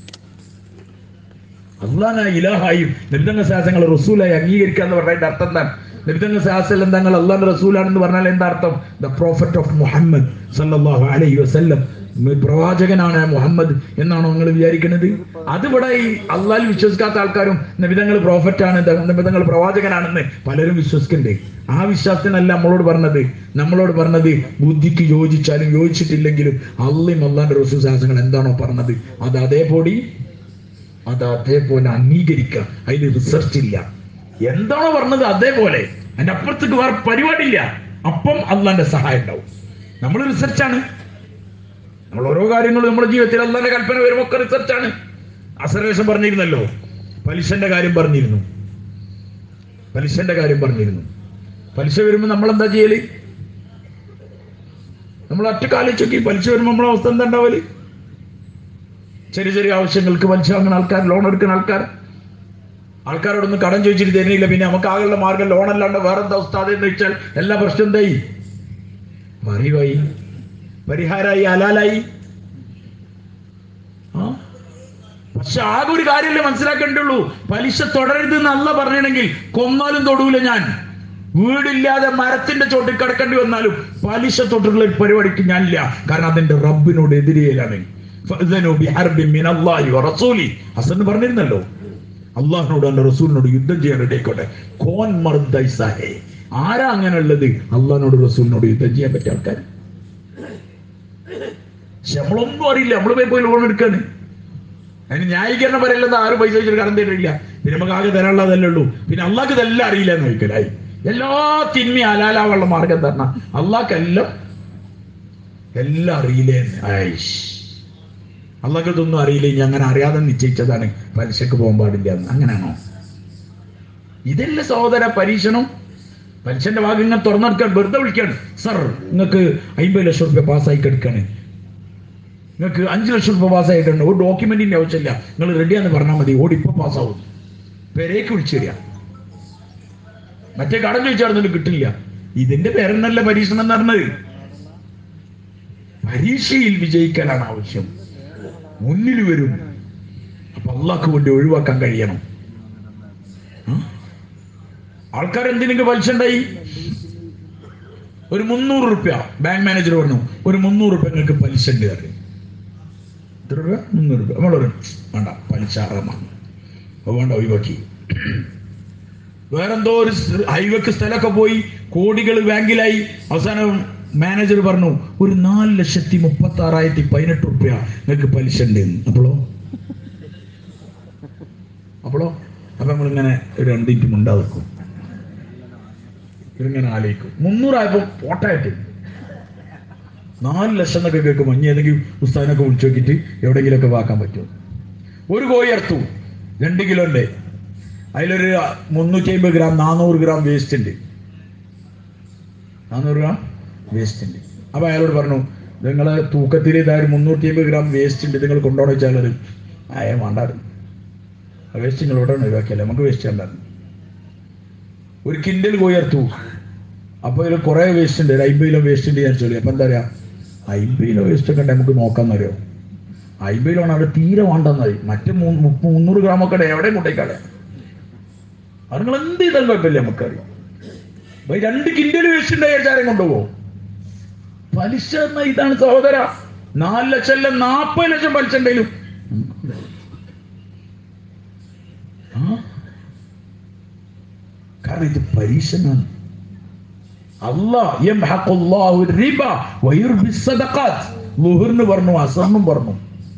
അള്ളാന ഇലാഹായും നിബിതങ്ങ സാഹസങ്ങളെ റസൂലായി അംഗീകരിക്കുക എന്ന് പറഞ്ഞതിന്റെ അർത്ഥം എന്താണ് നിബിതങ്ങ സാഹസൽ തങ്ങൾ അള്ളാന്റെ റസൂലാണെന്ന് പറഞ്ഞാൽ എന്താ അർത്ഥം ദ പ്രോഫറ്റ് ഓഫ് മുഹമ്മദ് സല്ലല്ലാഹു അലൈഹി വസല്ലം പ്രവാചകനാണ് മുഹമ്മദ് എന്നാണോ നിങ്ങൾ വിചാരിക്കുന്നത് അതിവിടെ ഈ അള്ളാഹിൽ വിശ്വസിക്കാത്ത ആൾക്കാരും നബിതങ്ങൾ പ്രോഫറ്റാണ് നബിതങ്ങൾ പ്രവാചകനാണെന്ന് പലരും വിശ്വസിക്കുന്നുണ്ട് ആ വിശ്വാസത്തിനല്ല നമ്മളോട് പറഞ്ഞത് നമ്മളോട് പറഞ്ഞത് ബുദ്ധിക്ക് യോജിച്ചാലും യോജിച്ചിട്ടില്ലെങ്കിലും അള്ളയും അള്ളാന്റെ റസൂൽ സാഹസങ്ങൾ എന്താണോ പറഞ്ഞത് അത് അതേപോലെ അത് അതേപോലെ അംഗീകരിക്കുക അതിൽ റിസർച്ച് ഇല്ല എന്താണോ പറഞ്ഞത് അതേപോലെ അതിന്റെ അപ്പുറത്തേക്ക് വേറെ പരിപാടിയില്ല അപ്പം അള്ളാന്റെ സഹായം ഉണ്ടാവും നമ്മൾ റിസർച്ചാണ് നമ്മൾ ഓരോ കാര്യങ്ങളും നമ്മുടെ ജീവിതത്തിൽ അള്ളാന്റെ കൽപ്പന വരുമ്പോൾ ഒക്കെ റിസർച്ചാണ് അസർവേഷം പറഞ്ഞിരുന്നല്ലോ പലിശന്റെ കാര്യം പറഞ്ഞിരുന്നു പലിശന്റെ കാര്യം പറഞ്ഞിരുന്നു പലിശ വരുമ്പോൾ നമ്മൾ എന്താ ചെയ്യല് നമ്മൾ ഒറ്റ കാലിച്ചൊക്കെ പലിശ വരുമ്പോൾ നമ്മളെ അവസ്ഥ എന്താ ഉണ്ടാവല് ചെറിയ ചെറിയ ആവശ്യങ്ങൾക്ക് പലിശ വാങ്ങുന്ന ആൾക്കാർ ലോൺ എടുക്കുന്ന ആൾക്കാർ ആൾക്കാരോടൊന്നും കടം ചോദിച്ചിട്ട് തരുന്നില്ല പിന്നെ നമുക്ക് ആകെയുള്ള മാർഗം ലോൺ അല്ലാണ്ട് വേറെ എന്താ ഉസ്താദ് എന്ന് വെച്ചാൽ എല്ലാ പ്രശ്നം എന്തായി മറിവായി പരിഹാരായി ഹലാലായി ആ പക്ഷെ ആകെ ഒരു കാര്യമല്ലേ മനസ്സിലാക്കേണ്ടുള്ളൂ പലിശ തുടരരുത് എന്നല്ല പറഞ്ഞിട്ടുണ്ടെങ്കിൽ കൊന്നാലും തൊടൂല ഞാൻ വീടില്ലാതെ മരത്തിന്റെ ചോട്ടിൽ കിടക്കേണ്ടി വന്നാലും പലിശ തൊട്ടുള്ള ഒരു പരിപാടിക്ക് ഞാനില്ല കാരണം അതെന്റെ റബ്ബിനോട് എതിരെയാണ് ഫഅ്ദനു ബിഹർബിൻ മിനല്ലാഹി വറസൂലി ഹസൻ പറഞ്ഞിരുന്നല്ലോ അള്ളാഹിനോട് എന്റെ റസൂലിനോട് യുദ്ധം ചെയ്യാൻ ഇടയ്ക്കോട്ടെ കോൻ മർദ്ദൈസാഹേ ആരാ അങ്ങനെ ഉള്ളത് അള്ളാഹിനോട് റസൂലിനോട് യുദ്ധം ചെയ്യാൻ പറ്റിയ ആൾക്കാർ പക്ഷെ നമ്മളൊന്നും അറിയില്ല നമ്മൾ പോയി പോയി ലോൺ എടുക്കാണ് അതിന് ന്യായീകരണം പറയില്ലെന്ന് ആരും പൈസ വെച്ചിട്ട് കടം തരില്ല പിന്നെ നമുക്ക് ആകെ തരാനുള്ളതല്ലേ ഉള്ളൂ പിന്നെ അള്ളാഹ്ക്ക് ഇതെല്ലാം അറിയില്ല എന്ന് ചോദിക്കലായി എല്ലാ തിന്മ അലാലാവുള്ള മാർഗം തരണ അള്ളാഹ്ക്ക് എല്ലാം എല്ലാം അറിയില്ലേ ആയിഷ് അള്ളാഹ്ക്ക് ഇതൊന്നും അറിയില്ല ഇനി അങ്ങനെ അറിയാതെ നിശ്ചയിച്ചതാണ് പലിശക്ക് പോകാൻ പാടില്ല എന്ന് അങ്ങനെയാണോ ഇതല്ല സഹോദര പരീക്ഷണം പലിശന്റെ ഭാഗം ഇങ്ങനെ തുറന്നെടുക്കാൻ വെറുതെ വിളിക്കാണ് സർ നിങ്ങൾക്ക് അമ്പത് ലക്ഷം റുപ്യ പാസ്സായി കിടക്കാണ് നിങ്ങൾക്ക് അഞ്ച് ലക്ഷം രൂപ പാസ്സായിട്ടുണ്ട് ഒരു ഡോക്യുമെന്റിന്റെ ആവശ്യമില്ല നിങ്ങൾ റെഡിയാന്ന് പറഞ്ഞാൽ മതി ഓടി ഇപ്പൊ പാസ്സാവും പെരേക്ക് വിളിച്ചു തരിക മറ്റേ കടം ചോദിച്ചായിരുന്നു കിട്ടില്ല ഇതിന്റെ പേരെന്നല്ല പരീക്ഷണം എന്ന് പറഞ്ഞത് പരീക്ഷയിൽ വിജയിക്കലാണ് ആവശ്യം മുന്നിൽ വരും അപ്പൊ അള്ളാഹ്ക്ക് വേണ്ടി ഒഴിവാക്കാൻ കഴിയണം ആൾക്കാർ എന്തിനൊക്കെ പലിശ ഉണ്ടായി ഒരു മുന്നൂറ് റുപ്യ ബാങ്ക് മാനേജർ പറഞ്ഞു ഒരു മുന്നൂറ് റുപ്യ നിങ്ങൾക്ക് പലിശ ഉണ്ട് അറിയും എത്ര രൂപ മുന്നൂറ് രൂപ നമ്മൾ പറയും വേണ്ട പലിശ അറമാണ് അത് വേണ്ട ഒഴിവാക്കി വേറെന്തോ ഒരു ഹൈവേക്ക് സ്ഥലമൊക്കെ പോയി കോടികൾ ബാങ്കിലായി അവസാനം മാനേജർ പറഞ്ഞു ഒരു നാല് ലക്ഷത്തി മുപ്പത്തി ആറായിരത്തി പതിനെട്ട് റുപ്യ നിങ്ങൾക്ക് പലിശ ഉണ്ട് എന്ന്. അപ്പോളോ അപ്പോളോ അപ്പൊ നമ്മളിങ്ങനെ ഒരു രണ്ട് മിനിറ്റ് മുണ്ടാതെക്കും ഇങ്ങനെ ആലോചിക്കും മുന്നൂറായപ്പോ പോട്ടായിട്ട് നാല് ലക്ഷം എന്നൊക്കെ കേൾക്കുമ്പോൾ ഇനി ഏതെങ്കിലും പുസ്തകനൊക്കെ വിളിച്ചു നോക്കിയിട്ട് എവിടെയെങ്കിലുമൊക്കെ വാക്കാൻ പറ്റുമോ ഒരു കോഴി അർത്തു രണ്ട് കിലോന്റെ അതിലൊരു മുന്നൂറ്റി അമ്പത് ഗ്രാം നാനൂറ് ഗ്രാം വേസ്റ്റ് ഉണ്ട് നാനൂറ് ഗ്രാം വേസ്റ്റ് ഉണ്ട് അപ്പൊ അയാളോട് പറഞ്ഞു നിങ്ങളെ തൂക്കത്തിൽ ഇതായാലും മുന്നൂറ്റി അമ്പത് ഗ്രാം വേസ്റ്റ് ഉണ്ട് നിങ്ങൾ കൊണ്ടുപോകണം വെച്ചാൽ അത് അയ വേണ്ടായിരുന്നു ആ വേസ്റ്റ് നിങ്ങൾ ഇവിടെ ഒഴിവാക്കിയല്ലേ നമുക്ക് വേസ്റ്റ് ഉണ്ടായിരുന്നു ഒരു കിൻഡൽ കോയർത്തു അപ്പൊ ഇതിൽ കുറെ വേസ്റ്റ് ഉണ്ട് ഒരു അമ്പത് കിലോ വേസ്റ്റ് ഉണ്ട് ഞാൻ ചൊല്ലി അപ്പൊ എന്താ പറയാ അമ്പത് കിലോ വേസ്റ്റ് ഒക്കെ ഉണ്ട് നമുക്ക് നോക്കാന്നറിയോ അമ്പത് കിലോ ആണ് അവിടെ തീരെ വേണ്ടെന്നായി മറ്റേ മൂ- മുപ്പ- മുന്നൂറ് ഗ്രാം ഒക്കെ ഉണ്ട് എവിടെയും കൊണ്ടേക്കാളെ അത് നിങ്ങൾ എന്ത് ചെയ്താലും കുഴപ്പമില്ല നമുക്കറിയാം അപ്പൊ ഈ രണ്ട് കിൻഡൽ വേസ്റ്റ് ഉണ്ട് ആരും കൊണ്ടുപോകും പലിശ എന്ന ഇതാണ് സഹോദര നാല് ലക്ഷം അല്ല നാൽപ്പത് ലക്ഷം പലിശ ഉണ്ടെങ്കിലും ആ കാരണം ഇത് പരീക്ഷണമാണ് അള്ളാഹ് ലുഹറിന് പറഞ്ഞു അസറിനും പറഞ്ഞു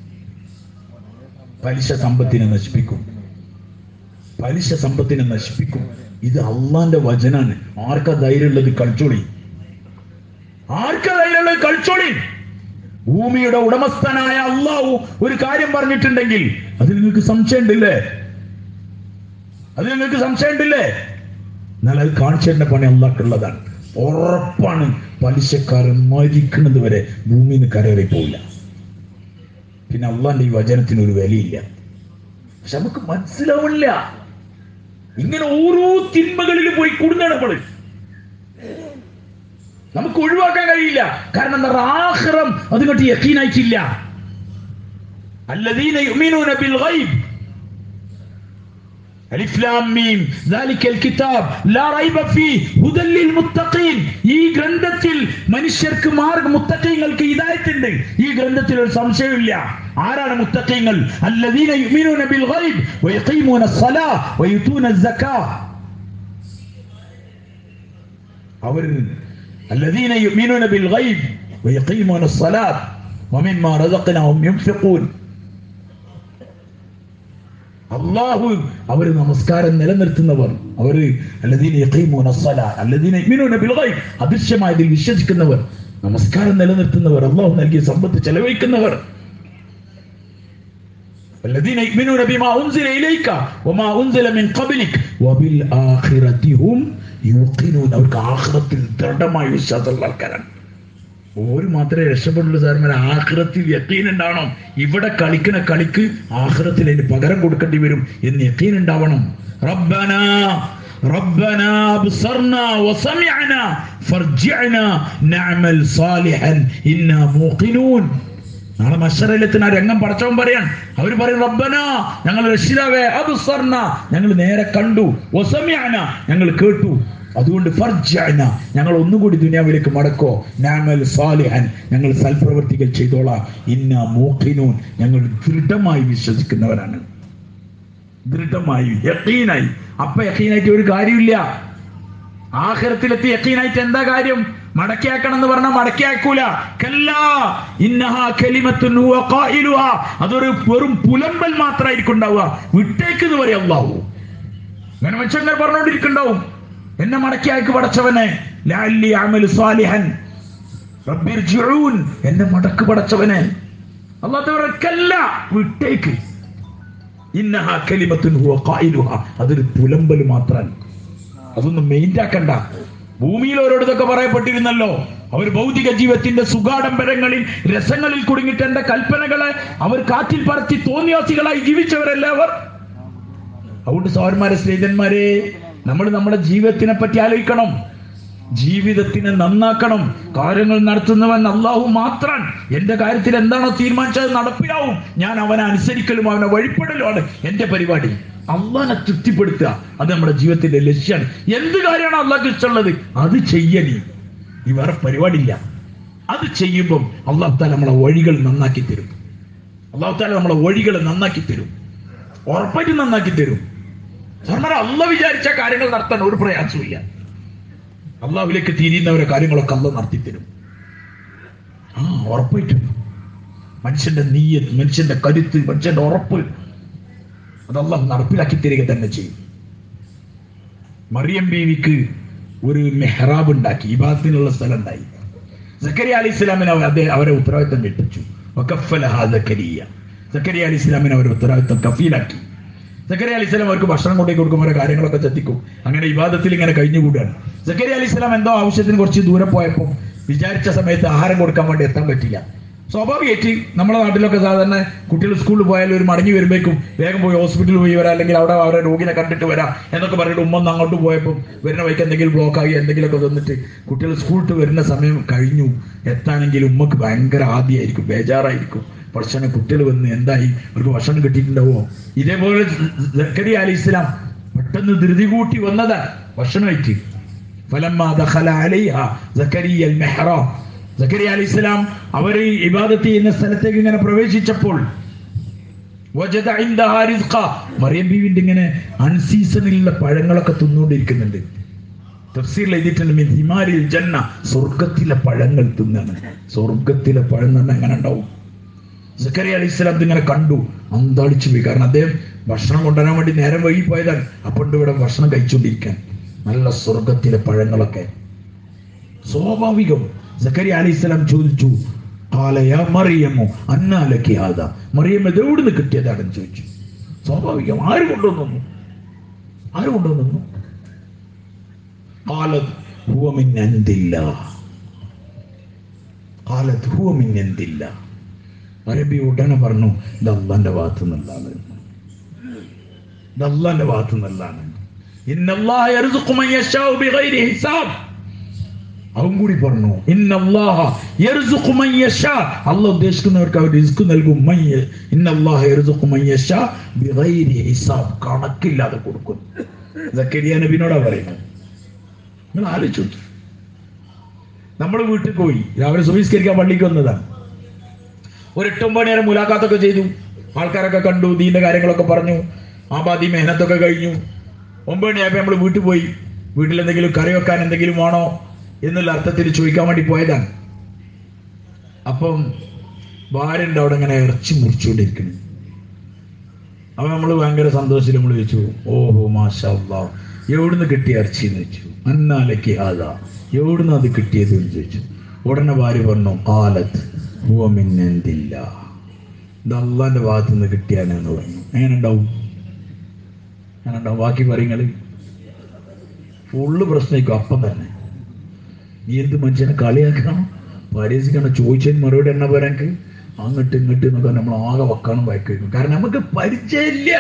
പലിശ സമ്പത്തിനെ നശിപ്പിക്കും പലിശ സമ്പത്തിനെ നശിപ്പിക്കും ഇത് അള്ളാന്റെ വചനാണ് ആർക്കാ ധൈര്യമുള്ളത് കളിച്ചോളി ആർക്കാ ധൈര്യമുള്ളത് കളിച്ചോളി ഭൂമിയുടെ ഉടമസ്ഥനായ അള്ളാഹു ഒരു കാര്യം പറഞ്ഞിട്ടുണ്ടെങ്കിൽ അതിൽ നിങ്ങൾക്ക് സംശയം ഉണ്ടല്ലേ അതിൽ നിങ്ങൾക്ക് സംശയം ഉണ്ടല്ലേ എന്നാൽ അത് കാണിച്ചതിന്റെ പണി അള്ളാഹ്ക്കുള്ളതാണ് ഉറപ്പാണ് പലിശക്കാരൻ മരിക്കുന്നത് വരെ ഭൂമിയിൽ നിന്ന് കരകയറി പോവില്ല പിന്നെ അള്ളാന്റെ ഈ വചനത്തിന് ഒരു വിലയില്ല പക്ഷെ നമുക്ക് മനസ്സിലാവില്ല ഇങ്ങനെ ഓരോ തിന്മകളിൽ പോയി കൂടുന്നതാണ് നമ്മള് നമുക്ക് ഒഴിവാക്കാൻ കഴിയില്ല കാരണം എന്താ ആഹ്റം അതുകൊണ്ട് യക്കീനായിട്ടില്ല الذين يؤمنون بالغيب ألف لام ميم ذلك الكتاب لا ريب فيه هدى للمتقين ഈ ഗ്രന്ഥത്തിൽ മനുഷ്യർക്ക് മാർഗ മുത്തഖീങ്ങൾക്ക് ഹിദായത്തുണ്ട് ഈ ഗ്രന്ഥത്തിൽ ഒരു സംശയമില്ല ആരാണ് മുത്തഖീങ്ങൾ الذين يؤمنون بالغيب ويقيمون الصلاة ويؤتون الزكاة അവർ الذين يؤمنون بالغيب ويقيمون الصلاة ومما رزقناهم ينفقون അള്ളാഹു അവർ നമസ്കാരം നിലനിർത്തുന്നവർ അവർ അല്ലദീന യഖീമൂന الصلاة الذين يؤمنون بالغيب അദൃശ്യമായതിൽ വിശ്വസിക്കുന്നവർ നമസ്കാരം നിലനിർത്തുന്നവർ അള്ളാഹു നൽകിയ സമ്പത്ത് ചെലവഴിക്കുന്നവർ الذين يؤمنون بما أنزل إليك وما أنزل من قبلك وبالآخرة هم يوقنون അവർക്ക് ആഖിറത്തിൽ ദൃഢമായ വിശ്വാസമുള്ള ആൾക്കാരാണ് ഒരു മാത്രമേ രക്ഷപ്പെടുള്ളൂ സാർമാർ ആഹ്റത്തിൽ യക്കീൻ ഉണ്ടാവണം ഇവിടെ കളിക്കണ കളിക്ക് ആഹ്റത്തിൽ അതിന് പകരം കൊടുക്കേണ്ടി വരും എന്ന് യക്കീൻ ഉണ്ടാവണം റബ്ബന ربنا أبصرنا وسمعنا فارجعنا نعمل صالحا إنا موقنون നാളെ മഷറയിലെത്തുന്ന ആ രംഗം പടച്ചവൻ പറയാൻ അവർ പറയും റബ്ബന ഞങ്ങൾ രക്ഷിതാവേ അബ്സർന ഞങ്ങൾ നേരെ കണ്ടു വസമിഅന ഞങ്ങൾ കേട്ടു അതുകൊണ്ട് ഫർജഅന ഞങ്ങൾ ഒന്നുകൂടി ദുനിയാവിലേക്ക് മടക്കോ നാമൽ സാലിഹൻ ഞങ്ങൾ സൽപ്രവർത്തികൾ ചെയ്തോളാം ഇന്ന മൂഖിനൂൻ ഞങ്ങൾ ദൃഢമായി വിശ്വസിക്കുന്നവരാണ് ദൃഢമായി യക്കീനായി അപ്പൊ യക്കീനായിട്ട് ഒരു കാര്യമില്ല ആഖിറത്തിലെത്തി യക്കീനായിട്ട് എന്താ കാര്യം മടക്കിയാക്കണം എന്ന് പറഞ്ഞാൽ മടക്കിയാക്കൂല കല്ലാ ഇന്നഹാ കലിമത്തുൻ ഹുവ ഖായിലുഹാ അതൊരു വെറും പുലമ്പൽ മാത്രമായിരിക്കും ഉണ്ടാവുക വിട്ടേക്കെന്ന് പറയും അള്ളാഹു അങ്ങനെ മനുഷ്യന്മാർ പറഞ്ഞുകൊണ്ടിരിക്കുന്നുണ്ടാവും എന്നെ മടക്കിയാക്ക് പടച്ചവനെ ലാലി അമൽ സാലിഹൻ റബ്ബിർജിഊൻ എന്നെ മടക്ക് പടച്ചവനെ അള്ളാഹു പറയല്ല വിട്ടേക്ക് ഇന്നഹാ കലിമത്തുൻ ഹുവ ഖായിലുഹാ അതൊരു പുലമ്പൽ മാത്രമാണ് അതൊന്നും മെയിൻറ്റാക്കണ്ട ഭൂമിയിൽ ഓരോരുത്തൊക്കെ പറയപ്പെട്ടിരുന്നല്ലോ അവർ ഭൗതിക ജീവിതത്തിന്റെ സുഖാഡംബരങ്ങളിൽ രസങ്ങളിൽ കുടുങ്ങിയിട്ട് എന്റെ കൽപ്പനകളെ അവർ കാറ്റിൽ പറത്തി തോന്നിയാസികളായി ജീവിച്ചവരല്ല അവർ അതുകൊണ്ട് സൗരന്മാരെ സ്നേഹിതന്മാരെ നമ്മൾ നമ്മുടെ ജീവിതത്തിനെ പറ്റി ആലോചിക്കണം ജീവിതത്തിനെ നന്നാക്കണം കാര്യങ്ങൾ നടത്തുന്നവൻ അള്ളാഹു മാത്രം എന്റെ കാര്യത്തിൽ എന്താണോ തീരുമാനിച്ചത് നടപ്പിലാവും ഞാൻ അവനെ അനുസരിക്കലും അവനെ വഴിപ്പെടലുമാണ് എന്റെ പരിപാടി അള്ളാനെ തൃപ്തിപ്പെടുത്തുക അത് നമ്മുടെ ജീവിതത്തിന്റെ ലക്ഷ്യമാണ് എന്ത് കാര്യമാണ് അള്ളാഹ്ക്ക് ഇഷ്ടമുള്ളത് അത് ചെയ്യണി ഈ വേറെ പരിപാടിയില്ല അത് ചെയ്യുമ്പം അള്ളാഹു താല നമ്മളെ വഴികൾ നന്നാക്കി തരും അള്ളാഹു താല നമ്മളെ വഴികൾ നന്നാക്കി തരും ഉറപ്പായിട്ട് നന്നാക്കി തരും കാരണം അല്ല വിചാരിച്ച കാര്യങ്ങൾ നടത്താൻ ഒരു പ്രയാസമില്ല അള്ളാഹുവിലേക്ക് തിരിയുന്നവരെ കാര്യങ്ങളൊക്കെ അല്ല നടത്തിത്തരും ആ ഉറപ്പായിട്ടും മനുഷ്യന്റെ നീയത്ത് മനുഷ്യന്റെ കരുത്ത് മനുഷ്യന്റെ ഉറപ്പ് അത് അള്ളാഹ് നടപ്പിലാക്കി തരിക തന്നെ ചെയ്യും മറിയം ബീവിക്ക് ഒരു മെഹ്റാബ് ഉണ്ടാക്കി ഇബാദത്തിനുള്ള സ്ഥലം ഉണ്ടായി സക്കരിയ അലി ഇസ്ലാമിനെ അദ്ദേഹം അവരെ ഉത്തരവാദിത്തം ഏൽപ്പിച്ചു വക്കഫലഹ സക്കരിയ സക്കരിയ അലി ഇസ്ലാമിനെ അവരെ ഉത്തരവാദിത്തം കഫീലാക്കി സക്കരിയ അലി ഇസ്ലാം അവർക്ക് ഭക്ഷണം കൊണ്ടേ കൊടുക്കും അവരെ കാര്യങ്ങളൊക്കെ ചെത്തിക്കും അങ്ങനെ ഇബാദത്തിൽ ഇങ്ങനെ കഴിഞ്ഞുകൂടാണ് സക്കരിയ അലി ഇസ്ലാം എന്തോ ആവശ്യത്തിന് കുറച്ച് ദൂരെ പോയപ്പോൾ വിചാരിച്ച സമയത്ത് ആഹാരം കൊടുക്കാൻ വേണ്ടി എത്താൻ പറ്റില്ല സ്വാഭാവികമായിട്ട് നമ്മുടെ നാട്ടിലൊക്കെ സാധാരണ കുട്ടികൾ സ്കൂളിൽ പോയാലും ഒരു മടങ്ങി വരുമ്പോഴേക്കും വേഗം പോയി ഹോസ്പിറ്റലിൽ പോയി വരാം അല്ലെങ്കിൽ അവിടെ അവരെ രോഗിനെ കണ്ടിട്ട് വരാം എന്നൊക്കെ പറഞ്ഞിട്ട് ഉമ്മ ഒന്ന് അങ്ങോട്ട് പോയപ്പോൾ വരുന്ന വഴിക്ക് എന്തെങ്കിലും ബ്ലോക്ക് ആയി എന്തെങ്കിലുമൊക്കെ തന്നിട്ട് കുട്ടികൾ സ്കൂളിട്ട് വരുന്ന സമയം കഴിഞ്ഞു എത്താണെങ്കിൽ ഉമ്മക്ക് ഭയങ്കര ആദ്യമായിരിക്കും ബേജാറായിരിക്കും ഭക്ഷണ കുട്ടികൾ വന്ന് എന്തായി അവർക്ക് ഭക്ഷണം കിട്ടിയിട്ടുണ്ടാവോ ഇതേപോലെ സക്കരി അലി ഇസ്ലാം പെട്ടെന്ന് ധൃതി കൂട്ടി വന്നതാ ഭക്ഷണമായിട്ട് ഫലമ്മ ദഖല അലൈഹ സക്കരിയ അൽ മെഹ്റാം സക്കരിയ അലി ഇസ്ലാം അവർ ഇബാദത്ത് ചെയ്യുന്ന സ്ഥലത്തേക്ക് ഇങ്ങനെ പ്രവേശിച്ചപ്പോൾ വജദ ഇൻദഹാ റിസ്ഖ. മറിയം ബീവിന്റെ ഇങ്ങനെ അൺസീസണിലുള്ള പഴങ്ങളൊക്കെ തിന്നുകൊണ്ടിരിക്കുന്നുണ്ട് തഫ്സീറിൽ എഴുതിയിട്ടുണ്ട് മിൻ ഹിമാരിൽ ജന്ന സ്വർഗത്തിലെ പഴങ്ങൾ തിന്നാണ് സ്വർഗത്തിലെ പഴം എന്ന് പറഞ്ഞാൽ എങ്ങനെ ഉണ്ടാവും സക്കറിയ അലി ഇസ്ലാം ഇതിങ്ങനെ കണ്ടു അന്താളിച്ചു പോയി കാരണം അദ്ദേഹം ഭക്ഷണം കൊണ്ടുവരാൻ വേണ്ടി നേരം വൈകി പോയതാണ് അപ്പോൾ ഇവിടെ ഭക്ഷണം കഴിച്ചുകൊണ്ടിരിക്കാൻ നല്ല സ്വർഗത്തിലെ പഴങ്ങളൊക്കെ സ്വാഭാവികം സക്കരിയ അലി ഇസ്ലാം ചോദിച്ചു കാലയ മറിയമോ അന്നാലക്കി ആദാ മറിയം ഇത് എവിടുന്ന് കിട്ടിയതാണെന്ന് ചോദിച്ചു സ്വാഭാവികം ആര് കൊണ്ടുവന്നു ആര് കൊണ്ടുവന്നു കാലത് ഹുവമിന്നന്തില്ല കാലത് ഹുവമിന്നന്തില്ല അറബി ഉടനെ പറഞ്ഞു ഇത് അള്ളാന്റെ ഭാഗത്തു നിന്നുള്ളതാണ് ഇത് അള്ളാന്റെ ഭാഗത്തു നിന്നുള്ളതാണ് ഇന്നല്ലാഹ യർസുഖു മൻ യശാഉ ബിഗൈരി ഹിസാബ് അവൻ കൂടി പറഞ്ഞു ഇന്നല്ലാഹ യർസുഖു മൻ യശാ അല്ലാഹ് ഉദ്ദേശിക്കുന്നവർക്ക് അവർ റിസ്ക് നൽകും മൻ യ- ഇന്നല്ലാഹ യർസുഖു മൻ യശാ ബിഗൈരി ഹിസാബ് കണക്കില്ലാതെ കൊടുക്കും സക്കരിയ നബിനോടാ പറയുന്നത് നിങ്ങൾ ആലോചിച്ചു നമ്മൾ വീട്ടിൽ പോയി രാവിലെ സുബീസ്കരിക്കാൻ പള്ളിക്ക് വന്നതാണ് ഒരു എട്ടൊമ്പത് നേരം മുലാഖാത്തൊക്കെ ചെയ്തു ആൾക്കാരൊക്കെ കണ്ടു ദീന്റെ കാര്യങ്ങളൊക്കെ പറഞ്ഞു ആബാദി മെഹനത്തൊക്കെ കഴിഞ്ഞു ഒമ്പത് മണിയായപ്പോൾ നമ്മൾ വീട്ടിൽ പോയി വീട്ടിൽ എന്തെങ്കിലും കറി വെക്കാൻ എന്തെങ്കിലും വേണോ എന്നുള്ള അർത്ഥത്തിൽ ചോദിക്കാൻ വേണ്ടി പോയതാണ് അപ്പം ഭാര്യൻ്റെ അവിടെ ഇങ്ങനെ ഇറച്ചി മുറിച്ചുകൊണ്ടിരിക്കുന്നു അപ്പൊ നമ്മൾ ഭയങ്കര സന്തോഷത്തിൽ നമ്മൾ ചോദിച്ചു ഓഹോ മാഷാ അല്ലാ എവിടുന്ന് കിട്ടിയ ഇറച്ചി എന്ന് ചോദിച്ചു അന്നാലക്ക് ആദാ എവിടുന്ന് അത് കിട്ടിയത് എന്ന് ചോദിച്ചു ഉടനെ ഭാര്യ പറഞ്ഞു കാലത്ത് ഭൂമിന്നെന്തില്ല ഇത് അള്ളാന്റെ ഭാഗത്തു നിന്ന് കിട്ടിയാണെന്ന് പറഞ്ഞു എങ്ങനെ ഉണ്ടാവും എങ്ങനെ ഉണ്ടാവും ബാക്കി പറയുങ്ങള് ഫുള്ള് പ്രശ്നമായിരിക്കും അപ്പം തന്നെ നീ എന്ത് മനുഷ്യനെ കളിയാക്കണം പരിഹസിക്കണം ചോദിച്ചതിന് മറുപടി എണ്ണ പോരാക്ക് അങ്ങോട്ട് ഇങ്ങോട്ട് എന്നൊക്കെ നമ്മൾ ആകെ വക്കാനും വായിക്കും കാരണം നമുക്ക് പരിചയമില്ല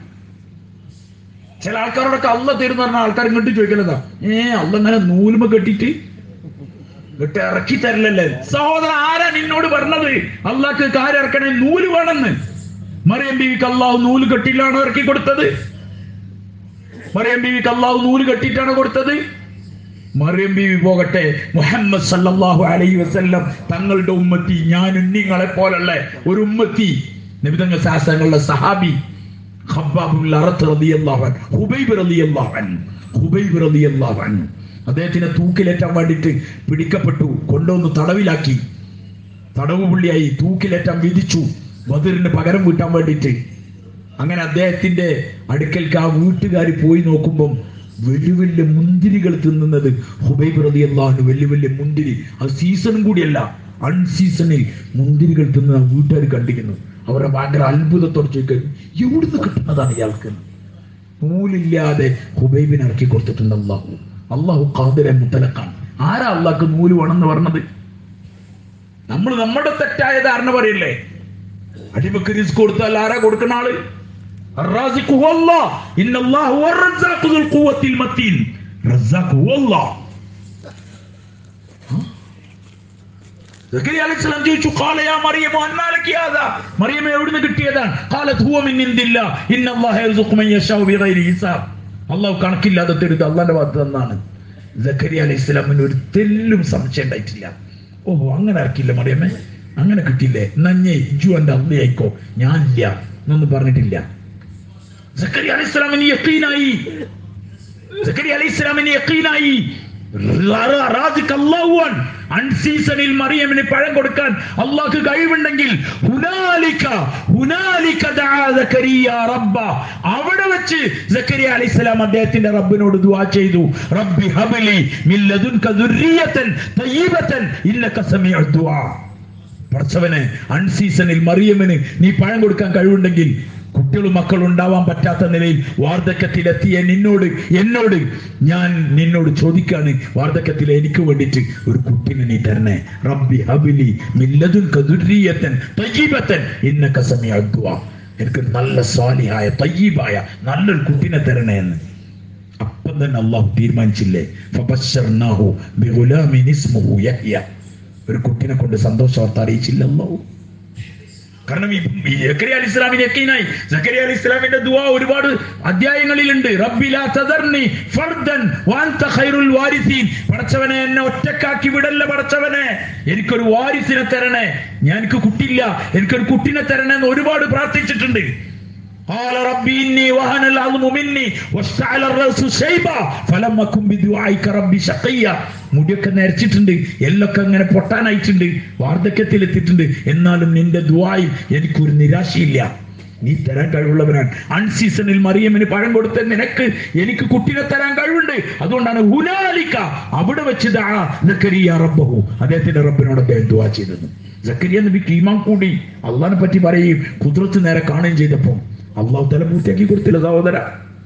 ചില ആൾക്കാരോടൊക്കെ അല്ല തരുന്ന പറഞ്ഞ ആൾക്കാർ ഇങ്ങോട്ട് ചോദിക്കലതാ ഏ അല്ല ഇങ്ങനെ നൂലുമ കെട്ടിട്ട് ഇങ്ങോട്ട് ഇറക്കി തരില്ലല്ലേ സഹോദരൻ ആരാ നിന്നോട് പറഞ്ഞത് അള്ളാഹ്ക്ക് കാര്യം ഇറക്കണേ നൂല് വേണമെന്ന് മറിയം ബീവിക്ക് അള്ളാഹു നൂല് കെട്ടിയിലാണോ ഇറക്കി കൊടുത്തത് മറിയം ബീവിക്ക് അള്ളാഹു നൂല് കെട്ടിയിട്ടാണ് കൊടുത്തത് മറിയം ബീവി പോകട്ടെ മുഹമ്മദ് സല്ലല്ലാഹു അലൈഹി വസല്ലം തങ്ങളുടെ ഉമ്മത്തി ഞാനും നിങ്ങളെ പോലുള്ള ഒരു ഉമ്മത്തി നബിതങ്ങൾ ശാസ്ത്രങ്ങളുടെ സഹാബി ഖബ്ബാബുൽ അറത്ത് റളിയല്ലാഹു അൻഹു ഹുബൈബ് റളിയല്ലാഹു അൻഹു ഹുബൈബ് റളിയല്ലാഹു അൻഹു അദ്ദേഹത്തിനെ തൂക്കിലേറ്റാൻ വേണ്ടിയിട്ട് പിടിക്കപ്പെട്ടു കൊണ്ടുവന്ന് തടവിലാക്കി തടവ് പുള്ളിയായി തൂക്കിലേറ്റാൻ വിധിച്ചു ബദറിന് പകരം വീട്ടാൻ വേണ്ടിയിട്ട് അങ്ങനെ അദ്ദേഹത്തിന്റെ അടുക്കൽക്ക് ആ വീട്ടുകാർ പോയി നോക്കുമ്പം വലിയ വലിയ മുന്തിരികൾ തിന്നുന്നത് ഹുബൈബ് റളിയല്ലാഹു വലിയ വലിയ മുന്തിരി അത് സീസണും കൂടിയല്ല അൺസീസണിൽ മുന്തിരികൾ തിന്നുന്ന വീട്ടുകാർ കണ്ടിരിക്കുന്നു അവരെ ഭയങ്കര അത്ഭുതത്തോടെ ചോദിക്കും എവിടുന്ന് കിട്ടുന്നതാണ് ഇയാൾക്ക് നൂലില്ലാതെ ഹുബൈബിനെ ഇറക്കി കൊടുത്തിട്ടുണ്ട് അള്ളാഹു അള്ളാഹു ഖാദിറെ മുത്തലക്കാണ് ആരാ അള്ളാഹ്ക്ക് നൂല് വേണമെന്ന് പറഞ്ഞത് നമ്മൾ നമ്മുടെ തെറ്റായ ധാരണ പറയില്ലേ അടിമക്ക് റിസ്ക് കൊടുത്താൽ ആരാ കൊടുക്കുന്ന ആള് الرازق هو الله إن الله هو الرزاق ذو القوة المتين رزاق هو الله സക്കരിയ അലൈഹിസ്സലാം ചോദിച്ചു "ഖാല യാ മറിയമു അന്നാ ലക്കി ഹാദാ?" മറിയമേ എവിടുന്ന് കിട്ടിയതാണ് ഖാലത് ഹുവ മിൻ ഇൻദില്ലാ ഇന്നല്ലാഹ യർസുഖു മൻ യശാഉ ബിഗൈരി ഹിസാബ് അള്ളാഹു കണക്കില്ലാതെ തരുത് അള്ളാന്റെ ഭാഗത്ത് തന്നാണ് സക്കരിയ അലൈഹി സ്വലാമിന് ഒരു തെല്ലും സംശയം ഉണ്ടായിട്ടില്ല ഓഹോ അങ്ങനെ ആർക്കില്ല മറിയമ്മേ അങ്ങനെ കിട്ടിയില്ലേ നഞ്ഞേ ഇജു എന്റെ അള്ളയായിക്കോ ഞാനില്ല എന്നൊന്നും പറഞ്ഞിട്ടില്ല സക്കരിയ അലൈഹി സ്വലാമിന് യക്കീനായി സക്കരിയ അലൈഹി സ്വലാമിന് യക്കീനായി അൺസീസണിൽ മറിയമിന് പഴം കൊടുക്കാൻ അള്ളാഹ്ക്ക് കഴിവുണ്ടെങ്കിൽ ഹുനാലിക ഹുനാലിക ദആ സക്കരിയ റബ്ബ അവിടെ വെച്ച് സക്കരിയ അലൈഹിസ്സലാം അദ്ദേഹത്തിന്റെ റബ്ബിനോട് ദുആ ചെയ്തു റബ്ബി ഹബ്ലി മിൻ ലദുൻക ദുർരിയതൻ തയ്യിബതൻ ഇന്നക സമീഉ ദുആ പടച്ചവനെ അൺസീസണിൽ മറിയമിന് നീ പഴം കൊടുക്കാൻ കഴിവുണ്ടെങ്കിൽ കുട്ടികളും മക്കളും ഉണ്ടാവാൻ പറ്റാത്ത നിലയിൽ വാർദ്ധക്യത്തിലെത്തിയ നിന്നോട് എന്നോട് ഞാൻ നിന്നോട് ചോദിക്കാണ് വാർദ്ധക്യത്തിൽ എനിക്ക് വേണ്ടിയിട്ട് ഒരു കുട്ടിനെ നീ തരണേ റബ്ബി ഹബിലി മില്ലതുൻ കദുരീയത്തൻ തയ്യീബത്തൻ ഇന്നക സമയ ദുആ എനിക്ക് നല്ല സ്വാലിഹായ തയ്യീബായ നല്ലൊരു കുട്ടിനെ തരണേ എന്ന് അപ്പം തന്നെ അള്ളാഹു തീരുമാനിച്ചില്ലേ ഫബശ്ശർനാഹു ബിഗുലാമിൻ ഇസ്മുഹു യഹ്യ ഒരു കുട്ടിനെ കൊണ്ട് സന്തോഷ വാർത്ത അറിയിച്ചില്ലല്ലോ കാരണം ഈ ഈ സക്കരിയ അലി ഇസ്ലാമിന് യക്കീനായി സക്കരിയ അലി ഇസ്ലാമിന്റെ ദുആ ഒരുപാട് അധ്യായങ്ങളിലുണ്ട് റബ്ബി ലാ തദർനി ഫർദൻ വഅൻത ഖൈറുൽ വാരിസീൻ പടച്ചവനെ എന്നെ ഒറ്റക്കാക്കി വിടല്ല പടച്ചവനെ എനിക്കൊരു വാരിസിനെ തരണേ ഞാൻ എനിക്ക് കുട്ടിയില്ല എനിക്കൊരു കുട്ടിനെ തരണേ എന്ന് ഒരുപാട് പ്രാർത്ഥിച്ചിട്ടുണ്ട് قال ربي إني وهن العظم مني واشتعل الرأس شيبا فلم أكن بدعائك ربي شقيا മുടിയൊക്കെ നരച്ചിട്ടുണ്ട് എല്ലൊക്കെ അങ്ങനെ പൊട്ടാനായിട്ടുണ്ട് വാർദ്ധക്യത്തിൽ എത്തിയിട്ടുണ്ട് എന്നാലും നിന്റെ ദുവായിൽ എനിക്കൊരു നിരാശയില്ല നീ തരാൻ കഴിവുള്ളവനാണ് അൺസീസണിൽ മറിയമ്മിന് പഴം കൊടുത്ത നിനക്ക് എനിക്ക് കുട്ടിനെ തരാൻ കഴിവുണ്ട് അതുകൊണ്ടാണ് ഹുനാലിക്ക അവിടെ വെച്ച് ദാ സക്കരിയ റബ്ബഹു അദ്ദേഹത്തിന്റെ റബ്ബിനോട് അദ്ദേഹം ദുവാ ചെയ്തത് സക്കരിയ നബിക്ക് ഈമാൻ കൂടി അള്ളാഹിനെ പറ്റി പറയുകയും കുതിരത്ത് നേരെ കാണുകയും ചെയ്തപ്പോൾ അള്ളാഹു തല പൂർത്തിയാക്കി കൊടുത്തില്ല സഹോദര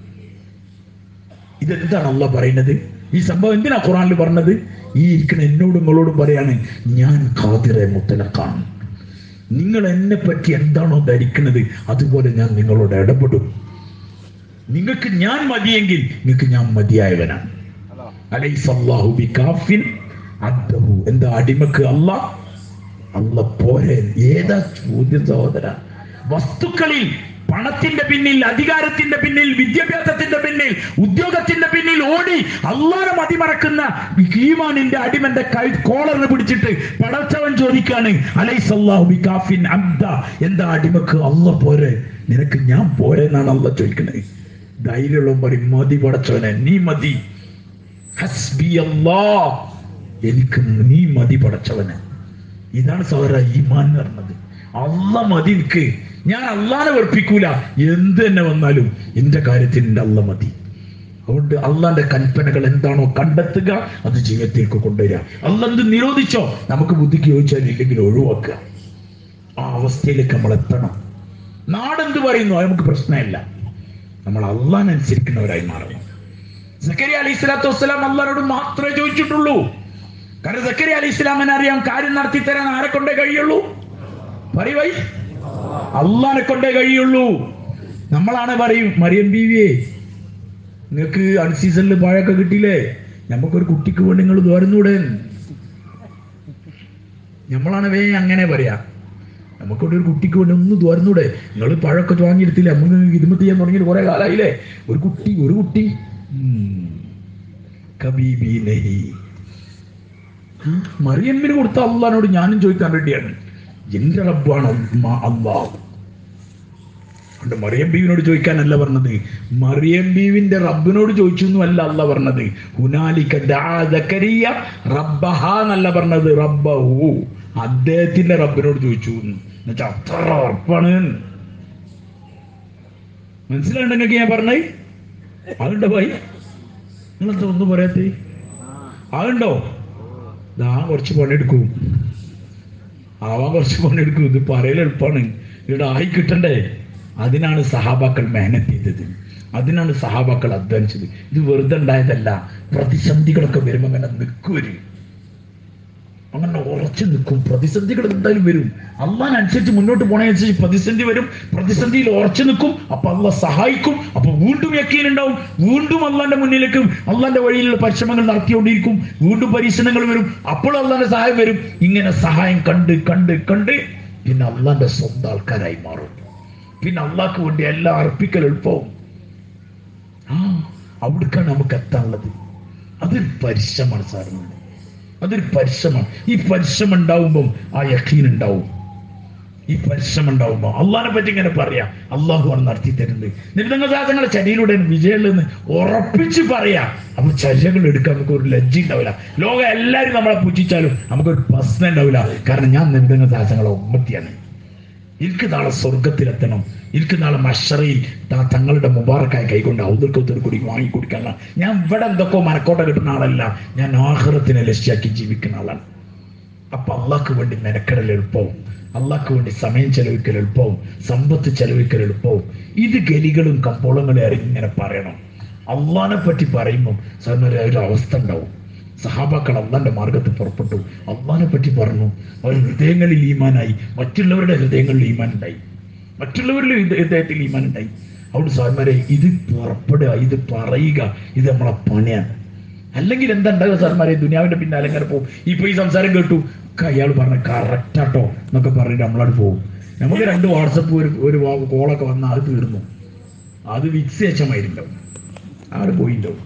ഇതെന്താണ് അള്ളാഹ് പറയുന്നത് ഈ സംഭവം എന്തിനാ ഖുറാനിൽ പറഞ്ഞത് ഈ ഇരിക്കുന്ന എന്നോടും നിങ്ങളോടും പറയാണ് ഞാൻ ഖാദിറെ മുത്തലക്കാണ് നിങ്ങൾ എന്നെ പറ്റി എന്താണോ ധരിക്കുന്നത് അതുപോലെ ഞാൻ നിങ്ങളോട് ഇടപെടും നിങ്ങൾക്ക് ഞാൻ മതിയെങ്കിൽ നിങ്ങൾക്ക് ഞാൻ മതിയായവനാണ് അലൈസല്ലാഹു ബികാഫിൻ അബ്ദഹു എന്താ അടിമക്ക് അല്ല അല്ല പോരെ ഏതാ ചോദ്യം സഹോദര വസ്തുക്കളിൽ പണത്തിന്റെ പിന്നിൽ അധികാരത്തിന്റെ പിന്നിൽ വിദ്യാഭ്യാസത്തിന്റെ പിന്നിൽ ഉദ്യോഗത്തിന്റെ പിന്നിൽ ഓടി അള്ളാനെ മതിമറക്കുന്ന ഈമാനിന്റെ അടിമന്റെ കൈ കോളറിന് പിടിച്ചിട്ട് പടച്ചവൻ ചോദിക്കാണ് അലൈസല്ലാഹു ബികാഫിൻ അബ്ദ എന്താ അടിമക്ക് അല്ല പോരെ നിനക്ക് ഞാൻ പോരെ എന്നാണ് അല്ല ചോദിക്കുന്നത് ധൈര്യമുള്ള പറയും മതി പടച്ചവനെ നീ മതി ഹസ്ബി അല്ലാ എനിക്ക് നീ മതി പടച്ചവനെ ഇതാണ് സഹോദര ഈമാൻ എന്ന് പറഞ്ഞത് അല്ല മതി എനിക്ക് ഞാൻ അള്ളാനെ വെറുപ്പിക്കൂല എന്ത് തന്നെ വന്നാലും എന്റെ കാര്യത്തിൽ എന്റെ അല്ല മതി അതുകൊണ്ട് അള്ളാന്റെ കൽപ്പനകൾ എന്താണോ കണ്ടെത്തുക അത് ജീവിതത്തിലേക്ക് കൊണ്ടുവരിക അല്ല എന്ത് നിരോധിച്ചോ നമുക്ക് ബുദ്ധിക്ക് ചോദിച്ചാൽ ഇല്ലെങ്കിൽ ഒഴിവാക്കുക ആ അവസ്ഥയിലേക്ക് നമ്മൾ എത്തണം നാടെന്ത് പറയുന്നു അത് നമുക്ക് പ്രശ്നമില്ല നമ്മൾ അള്ളാനനുസരിക്കുന്നവരായി മാറണം സക്കരി അലി സ്വലാത്തു വസ്സലാം അള്ളാനോട് മാത്രമേ ചോദിച്ചിട്ടുള്ളൂ കാരണം സക്കരി അലി ഇസ്ലാമിനെ അറിയാം കാര്യം നടത്തി തരാൻ ആരെ കൊണ്ടേ കഴിയുള്ളൂ പറയുവൈ അള്ളാനെ കൊണ്ടേ കഴിയുള്ളൂ നമ്മളാണ് പറയും മറിയം ബീവിയെ നിങ്ങൾക്ക് അൺസീസണിൽ പഴമൊക്കെ കിട്ടിയില്ലേ നമുക്കൊരു കുട്ടിക്ക് വേണ്ടി നിങ്ങൾ തോരുന്നൂടെ നമ്മളാണ് വേ അങ്ങനെ പറയാ നമുക്കൊരു ഒരു കുട്ടിക്ക് വേണ്ടി ഒന്ന് തോരുന്നൂടെ നിങ്ങൾ പഴമൊക്കെ വാങ്ങിയെടുത്തില്ല നമുക്ക് ഇതുമ ചെയ്യാൻ തുടങ്ങിയിട്ട് കുറെ കാലമായില്ലേ ഒരു കുട്ടി ഒരു കുട്ടി ഉം. കബീബി നഹി മറിയമ്മിന് കൊടുത്ത അള്ളഹാനോട് ഞാനും ചോദിക്കാൻ വേണ്ടിയാണ് എന്റെ റബ്ബാണ് അമ്മ- അള്ളാഹ് അതുകൊണ്ട് മറിയം ബീവിനോട് ചോദിക്കാനല്ല പറഞ്ഞത് മറിയം ബീവിന്റെ റബ്ബിനോട് ചോദിച്ചു എന്നല്ല അല്ല പറഞ്ഞത് ഹുനാലിക ദാ സക്കരിയ റബ്ബഹ എന്നല്ല പറഞ്ഞത് റബ്ബഹു അദ്ദേഹത്തിന്റെ റബ്ബിനോട് ചോദിച്ചു എന്ന് എന്നുവെച്ചാ അത്ര ഉറപ്പാണ് മനസ്സിലാണ്ട് നിങ്ങൾക്ക് ഞാൻ പറഞ്ഞേ അതുണ്ടോ ഭായി നിങ്ങളെന്താ ഒന്നും പറയാത്തേ അതുണ്ടോ ദാ കുറച്ച് പണിയെടുക്കും ആവാൻ കുറച്ച് പണിയെടുക്കും ഇത് പറയൽ എളുപ്പമാണ് ഇവിടെ ആയി കിട്ടണ്ടേ അതിനാണ് സഹാബാക്കൾ മെഹനത്ത് ചെയ്തത് അതിനാണ് സഹാബാക്കൾ അധ്വാനിച്ചത് ഇത് വെറുതെ ഉണ്ടായതല്ല പ്രതിസന്ധികളൊക്കെ വരുമ്പോൾ അങ്ങനെ നിൽക്കുവര് അങ്ങനെ ഉറച്ചു നിൽക്കും പ്രതിസന്ധികൾ എന്തായാലും വരും അള്ളാഹനുസരിച്ച് മുന്നോട്ട് പോണതനുസരിച്ച് പ്രതിസന്ധി വരും പ്രതിസന്ധിയിൽ ഉറച്ചു നിൽക്കും അപ്പൊ അള്ളാഹ് സഹായിക്കും അപ്പൊ വീണ്ടും യക്കീനുണ്ടാവും വീണ്ടും അള്ളാന്റെ മുന്നിലേക്ക് അള്ളാന്റെ വഴിയിലുള്ള പരിശ്രമങ്ങൾ നടത്തിക്കൊണ്ടിരിക്കും വീണ്ടും പരീക്ഷണങ്ങൾ വരും അപ്പോൾ അള്ളാന്റെ സഹായം വരും ഇങ്ങനെ സഹായം കണ്ട് കണ്ട് കണ്ട് പിന്നെ അള്ളാന്റെ സ്വന്തം ആൾക്കാരായി മാറും പിന്നെ അള്ളാഹ്ക്ക് വേണ്ടി എല്ലാം അർപ്പിക്കൽ എളുപ്പവും ആ അവിടേക്കാണ് നമുക്ക് എത്താനുള്ളത് അതൊരു പരിശ്രമമാണ് സാറിന് അതൊരു പരിശ്രമമാണ് ഈ പരിശ്രമം ഉണ്ടാവുമ്പം ആ യഖീൻ ഉണ്ടാവും ഈ പരിശ്രമം ഉണ്ടാവുമ്പോൾ അള്ളാഹിനെ പറ്റി ഇങ്ങനെ പറയാം അള്ളാഹു ആണ് നടത്തി തരുന്നത് നിമിതങ്ങളുടെ ചരിയിലൂടെ വിജയമുള്ളതെന്ന് ഉറപ്പിച്ച് പറയാം അപ്പൊ ചര്യകൾ എടുക്കാൻ നമുക്ക് ഒരു ലജ്ജ ഉണ്ടാവില്ല ലോകം എല്ലാവരും നമ്മളെ പൂജിച്ചാലും നമുക്കൊരു പ്രശ്നം ഉണ്ടാവില്ല കാരണം ഞാൻ നിമിതങ്ങൾ ദാസങ്ങളെ ഉമ്മത്തിയാണ് എനിക്ക് നാളെ സ്വർഗത്തിലെത്തണം എനിക്ക് നാളെ മഷറയിൽ താ- തങ്ങളുടെ മുബാറക്കായ കൈകൊണ്ട് ഔദർക്കത്തോട് കൂടി വാങ്ങി കുടിക്കാനുള്ള ഞാൻ ഇവിടെ എന്തൊക്കെ മനക്കോട്ട കിട്ടുന്ന ആളല്ല ഞാൻ ആഹ്റത്തിനെ ലക്ഷ്യാക്കി ജീവിക്കുന്ന ആളാണ് അപ്പൊ അള്ളാഹ്ക്ക് വേണ്ടി മെനക്കെടൽ എളുപ്പവും അള്ളാഹ്ക്ക് വേണ്ടി സമയം ചെലവിക്കൽ എളുപ്പവും സമ്പത്ത് ചെലവിക്കൽ എളുപ്പവും ഇത് ഗലികളും കമ്പോളങ്ങളും ഇങ്ങനെ പറയണം അള്ളാഹിനെ പറ്റി പറയുമ്പം സാറിന് ഒരു അവസ്ഥ ഉണ്ടാവും സഹാബാക്കൾ അള്ളാന്റെ മാർഗത്തിൽ പുറപ്പെട്ടു അള്ളാഹിനെ പറ്റി പറഞ്ഞു അവർ ഹൃദയങ്ങളിൽ ഈമാനായി മറ്റുള്ളവരുടെ ഹൃദയങ്ങളിൽ ഈമാൻ ഉണ്ടായി മറ്റുള്ളവരുടെ ഹൃദ- ഹൃദയത്തിൽ ഈമാൻ ഉണ്ടായി അവിടെ സാർമാരെ ഇത് പുറപ്പെടുക ഇത് പറയുക ഇത് നമ്മളെ പണിയാണ് അല്ലെങ്കിൽ എന്താ ഉണ്ടാകുക സാർമാരെ ദുനിയാവിന്റെ പിന്നാലെ ഇങ്ങനെ പോകും ഇപ്പൊ ഈ സംസാരം കേട്ടു ഒക്കെ അയാൾ പറഞ്ഞ കറക്റ്റ് ആട്ടോ എന്നൊക്കെ പറഞ്ഞിട്ട് നമ്മളവിടെ പോകും നമുക്ക് രണ്ട് വാട്സപ്പ് ഒരു ഒരു വാ- കോളൊക്കെ വന്നാൽ അത് തീർന്നു അത് വിക്സേച്ചമായിട്ടുണ്ടാവും അവിടെ പോയിണ്ടാവും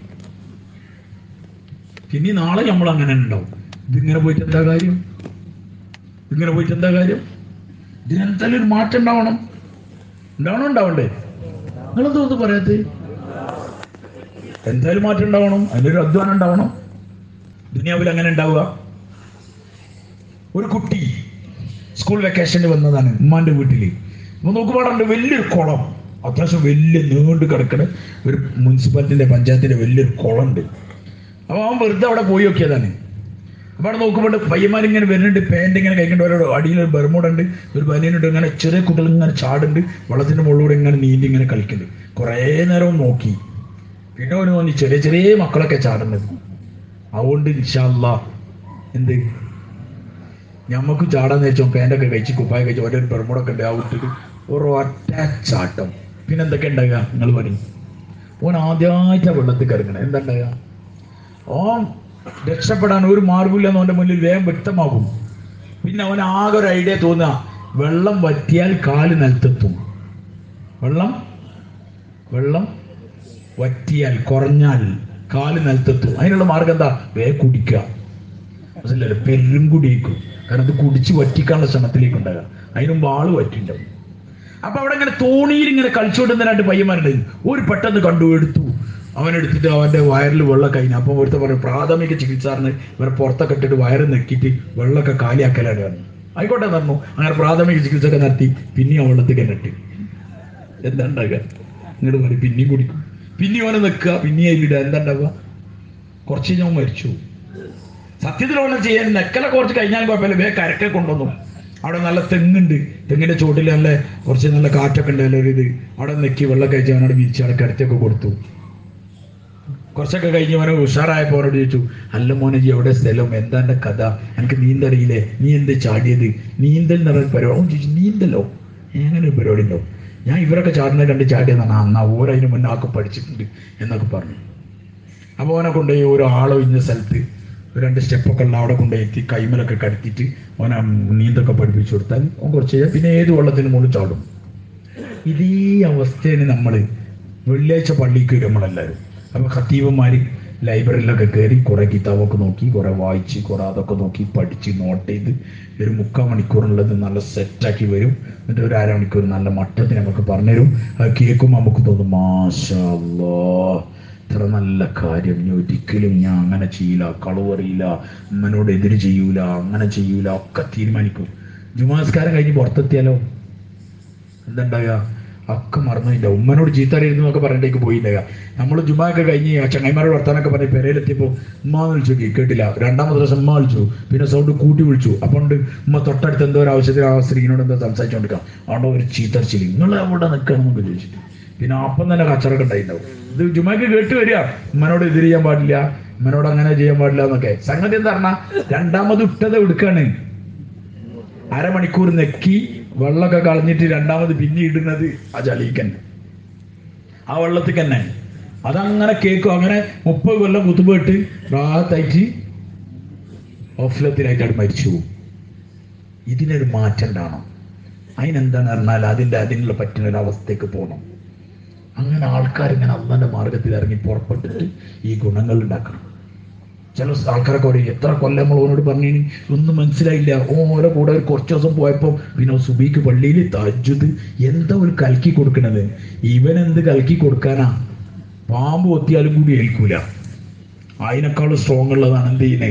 ഇനി നാളെ നമ്മൾ അങ്ങനെ ഉണ്ടാവും ഇതിങ്ങനെ പോയിട്ട് എന്താ കാര്യം ഇങ്ങനെ പോയിട്ട് എന്താ കാര്യം ഇതിനെന്തായാലും ഒരു മാറ്റം ഉണ്ടാവണം ഉണ്ടാവണം ഉണ്ടാവണ്ടേ നിങ്ങളെന്തോ ഒന്നും പറയാത്തേ എന്തായാലും മാറ്റം ഉണ്ടാവണം അതിനൊരു അധ്വാനം ഉണ്ടാവണം ദുനിയാവിൽ അങ്ങനെ ഉണ്ടാവുക ഒരു കുട്ടി സ്കൂൾ വെക്കേഷന് വന്നതാണ് ഉമ്മാന്റെ വീട്ടിൽ അപ്പൊ നോക്കുപാടുണ്ട് വലിയൊരു കുളം അത്യാവശ്യം വലിയ നീണ്ടു കിടക്കണ ഒരു മുനിസിപ്പാലിറ്റിന്റെ പഞ്ചായത്തിന്റെ വലിയൊരു കുളം ഉണ്ട് അപ്പൊ അവൻ വെറുതെ അവിടെ പോയി നോക്കിയതാണ് അപ്പൊ അവിടെ നോക്കുമ്പോൾ പയ്യന്മാരിങ്ങനെ വരുന്നുണ്ട് പാൻറ് ഇങ്ങനെ കഴിക്കേണ്ട ഓരോ അടിയിൽ ഒരു ബർമൂടുണ്ട് ഒരു ബനിയനുണ്ട് ഇങ്ങനെ ചെറിയ കുട്ടികൾ ഇങ്ങനെ ചാടുണ്ട് വെള്ളത്തിന്റെ മുകളിലൂടെ ഇങ്ങനെ നീന്തി ഇങ്ങനെ കളിക്കുന്നുണ്ട് കുറേ നേരം നോക്കി പിന്നെ അവന് തോന്നി ചെറിയ ചെറിയ മക്കളൊക്കെ ചാടുന്നത് അതുകൊണ്ട് ഇൻഷാല്ല എന്ത് ഞമ്മക്ക് ചാടാന്ന് വെച്ചോ പാൻറ്റൊക്കെ കഴിച്ച് കുപ്പായ കഴിച്ച് ഒരേ ഒരു ബർമൂടൊക്കെ ഉണ്ട് ആ വിട്ടിട്ട് ഒരു ഒറ്റ ചാട്ടം പിന്നെ എന്തൊക്കെ ഉണ്ടാകുക നിങ്ങൾ പറയും ഓൻ ആദ്യമായിട്ടാ വെള്ളത്തിൽ കിടക്കണേ എന്താ ഉണ്ടാകുക ഓൻ രക്ഷപ്പെടാൻ ഒരു മാർഗമില്ല എന്ന് അവന്റെ മുന്നിൽ വേഗം വ്യക്തമാകും പിന്നെ അവൻ ആകെ ഒരു ഐഡിയ തോന്നുക വെള്ളം വറ്റിയാൽ കാല് നിലത്തെത്തും വെള്ളം വെള്ളം വറ്റിയാൽ കുറഞ്ഞാൽ കാല് നിലത്തെത്തും അതിനുള്ള മാർഗം എന്താ വേ കുടിക്കുക മനസ്സിലല്ലേ പെരും കുടിയേക്കും കാരണം അത് കുടിച്ച് വറ്റിക്കാനുള്ള ശ്രമത്തിലേക്ക് ഉണ്ടാകുക അതിനുമ്പ് ആള് വറ്റിണ്ടാവും അപ്പൊ അവിടെ ഇങ്ങനെ തോണിയിൽ ഇങ്ങനെ കളിച്ചുകൊണ്ടിരുന്ന രണ്ട് പയ്യന്മാരുണ്ടായിരുന്നു ഒരു പെട്ടെന്ന് കണ്ടു എടുത്തു അവനെടുത്തിട്ട് അവന്റെ വയറിൽ വെള്ളം കഴിഞ്ഞു അപ്പൊ ഒരുത്ത പറഞ്ഞു പ്രാഥമിക ചികിത്സാറിന് ഇവരെ പുറത്തൊക്കെ ഇട്ടിട്ട് വയറ് നെക്കിയിട്ട് വെള്ളമൊക്കെ കാലിയാക്കലാണ് പറഞ്ഞു ആയിക്കോട്ടെ തന്നു അങ്ങനെ പ്രാഥമിക ചികിത്സ ഒക്കെ നടത്തി പിന്നെയും ആ വെള്ളത്തിൽ കണ്ടിട്ട് എന്താ ഉണ്ടാകുക ഇങ്ങോട്ട് പറയും പിന്നെയും കുടിക്കും പിന്നെയും അവനെ നിൽക്കുക പിന്നെയും അതിലിടുക എന്താ ഉണ്ടാവുക കുറച്ച് കഴിഞ്ഞാൽ അവൻ മരിച്ചു സത്യത്തിൽ ഒന്നും ചെയ്യാൻ നെക്കല കുറച്ച് കഴിഞ്ഞാൽ കുഴപ്പമില്ല വേ കരക്കെ കൊണ്ടുവന്നു അവിടെ നല്ല തെങ്ങുണ്ട് തെങ്ങിന്റെ ചോട്ടിൽ നല്ല കുറച്ച് നല്ല കാറ്റൊക്കെ ഉണ്ട് നല്ല ഒരു ഇത് അവിടെ നെക്കി വെള്ളം കഴിച്ച് അവനോട് വിരിച്ച് അവിടെ കിടത്തിയൊക്കെ കൊടുത്തു കുറച്ചൊക്കെ കഴിഞ്ഞ് അവനെ ഉഷാറായപ്പോൾ അവനോട് ചോദിച്ചു അല്ല മോനെ ജി എവിടെ സ്ഥലം എന്താ എന്റെ കഥ എനിക്ക് നീന്തറിയില്ലേ നീ എന്ത് ചാടിയത് നീന്തൽ എന്ന് പറയുന്ന പരിപാടി അവൻ ചോദിച്ചു നീന്തലോ എങ്ങനെ ഒരു പരിപാടി ഉണ്ടോ ഞാൻ ഇവരൊക്കെ ചാടുന്നത് കണ്ട് ചാടിയതാണ് അന്നാ ഓരതിന് മുന്നേ ആക്കെ പഠിച്ചിട്ടുണ്ട് എന്നൊക്കെ പറഞ്ഞു അപ്പോൾ അവനെ കൊണ്ടുപോയി ഒരു ആളോ ഇന്ന സ്ഥലത്ത് ഒരു രണ്ട് സ്റ്റെപ്പൊക്കെ ഉള്ള അവിടെ കൊണ്ടുപോയി എത്തി കൈമലൊക്കെ കടത്തിയിട്ട് അവനെ നീന്തൊക്കെ പഠിപ്പിച്ചു കൊടുത്താൽ അവൻ കുറച്ച് കഴിഞ്ഞാൽ പിന്നെ ഏത് വെള്ളത്തിന് മുകളിൽ ചാടും ഇതേ അവസ്ഥയാണ് നമ്മൾ വെള്ളിയാഴ്ച പള്ളിക്ക് വരും നമ്മളെല്ലാവരും അപ്പോൾ ഖത്തീബന്മാർ ലൈബ്രറിയിലൊക്കെ കയറി കുറേ കിതാബൊക്കെ നോക്കി കുറേ വായിച്ച് കുറേ അതൊക്കെ നോക്കി പഠിച്ച് നോട്ട് ചെയ്ത് ഒരു മുക്കാൽ മണിക്കൂറുള്ളത് നല്ല സെറ്റാക്കി വരും എന്നിട്ട് ഒരു അരമണിക്കൂർ നല്ല മട്ടത്തിന് നമുക്ക് പറഞ്ഞുതരും അത് കേൾക്കുമ്പോൾ നമുക്ക് തോന്നും മാഷാ അല്ലാ ഇത്ര നല്ല കാര്യം ഇനി ഒരിക്കലും ഞാൻ അങ്ങനെ ചെയ്യില്ല കളവറിയില്ല ഉമ്മനോട് എതിര് ചെയ്യൂല അങ്ങനെ ചെയ്യൂല ഒക്കെ തീരുമാനിക്കും ജുമാസ്കാരം കഴിഞ്ഞ് പുറത്തെത്തിയാലോ എന്തുണ്ടാകുക ഒക്കെ മറന്നില്ല ഉമ്മനോട് ചീത്തറിയിരുന്നു എന്നൊക്കെ പറഞ്ഞിട്ടേക്ക് പോയില്ല നമ്മൾ ജുമായൊക്കെ കഴിഞ്ഞ് ആ ചങ്ങായിമാരോട് വർത്താനൊക്കെ പറഞ്ഞ് പെരയിലെത്തിയപ്പോൾ ഉമ്മ എന്ന് വിളിച്ചു കേ- കേട്ടില്ല രണ്ടാമത്തെ ദിവസം ഉമ്മ വിളിച്ചു പിന്നെ സൗണ്ട് കൂട്ടി വിളിച്ചു അപ്പോൾ ഉണ്ട് ഉമ്മ തൊട്ടടുത്ത് എന്തോ ഒരു ആവശ്യത്തിന് ആ സ്ത്രീനോട് എന്തോ സംസാരിച്ചുകൊണ്ടിരിക്കാം അവിടെ ഒരു ചീത്തറിച്ചില്ല നിങ്ങൾ അവിടെ നിൽക്കണം എന്നൊക്കെ ചോദിച്ചിട്ട് പിന്നെ അപ്പം തന്നെ കച്ചറൊക്കെ ഉണ്ടായിട്ടുണ്ടാവും ഇത് ജുമാക്ക് കേട്ട് വരിക ഉമ്മനോട് എതിര് ചെയ്യാൻ പാടില്ല ഉമ്മനോട് അങ്ങനെ ചെയ്യാൻ പാടില്ല എന്നൊക്കെ സംഗതി എന്താ പറഞ്ഞാ രണ്ടാമത് ഇട്ടത് എടുക്കാണ് അരമണിക്കൂർ നെക്കി വെള്ളമൊക്കെ കളഞ്ഞിട്ട് രണ്ടാമത് പിന്നെ ഇടുന്നത് ആ ചളിക്കൻ ആ വെള്ളത്തിൽ തന്നെ അതങ്ങനെ കേൾക്കും അങ്ങനെ മുപ്പത് കൊല്ലം കുത്തുപോയിട്ട് റാഹത്തായിട്ട് ഓഫ്ലത്തിലായിട്ട് മരിച്ചു പോകും ഇതിനൊരു മാറ്റം ഉണ്ടാവണം അതിനെന്താന്ന് പറഞ്ഞാൽ അതിൻ്റെ അതിനുള്ള പറ്റുന്ന ഒരു അവസ്ഥയ്ക്ക് പോകണം അങ്ങനെ ആൾക്കാർ ഇങ്ങനെ അള്ളാന്റെ മാർഗത്തിൽ ഇറങ്ങി പുറപ്പെട്ടിട്ട് ഈ ഗുണങ്ങൾ ഉണ്ടാക്കണം ചില ആൾക്കാരൊക്കെ പറയും എത്ര കൊല്ലം നമ്മൾ ഓനോട് പറഞ്ഞു ഒന്നും മനസ്സിലായില്ല ഓരോ കൂടെ ഒരു കുറച്ച് ദിവസം പോയപ്പോൾ പിന്നെ സുബിക്ക് പള്ളിയിൽ തജ്ജുത് എന്താ ഒരു കലക്കി കൊടുക്കണത് ഇവൻ എന്ത് കലക്കി കൊടുക്കാനാ പാമ്പ് ഒത്തിയാലും കൂടി ഏൽക്കൂല അതിനേക്കാളും സ്ട്രോങ് ഉള്ളതാണ് എന്ത് ചെയ്യുന്നത്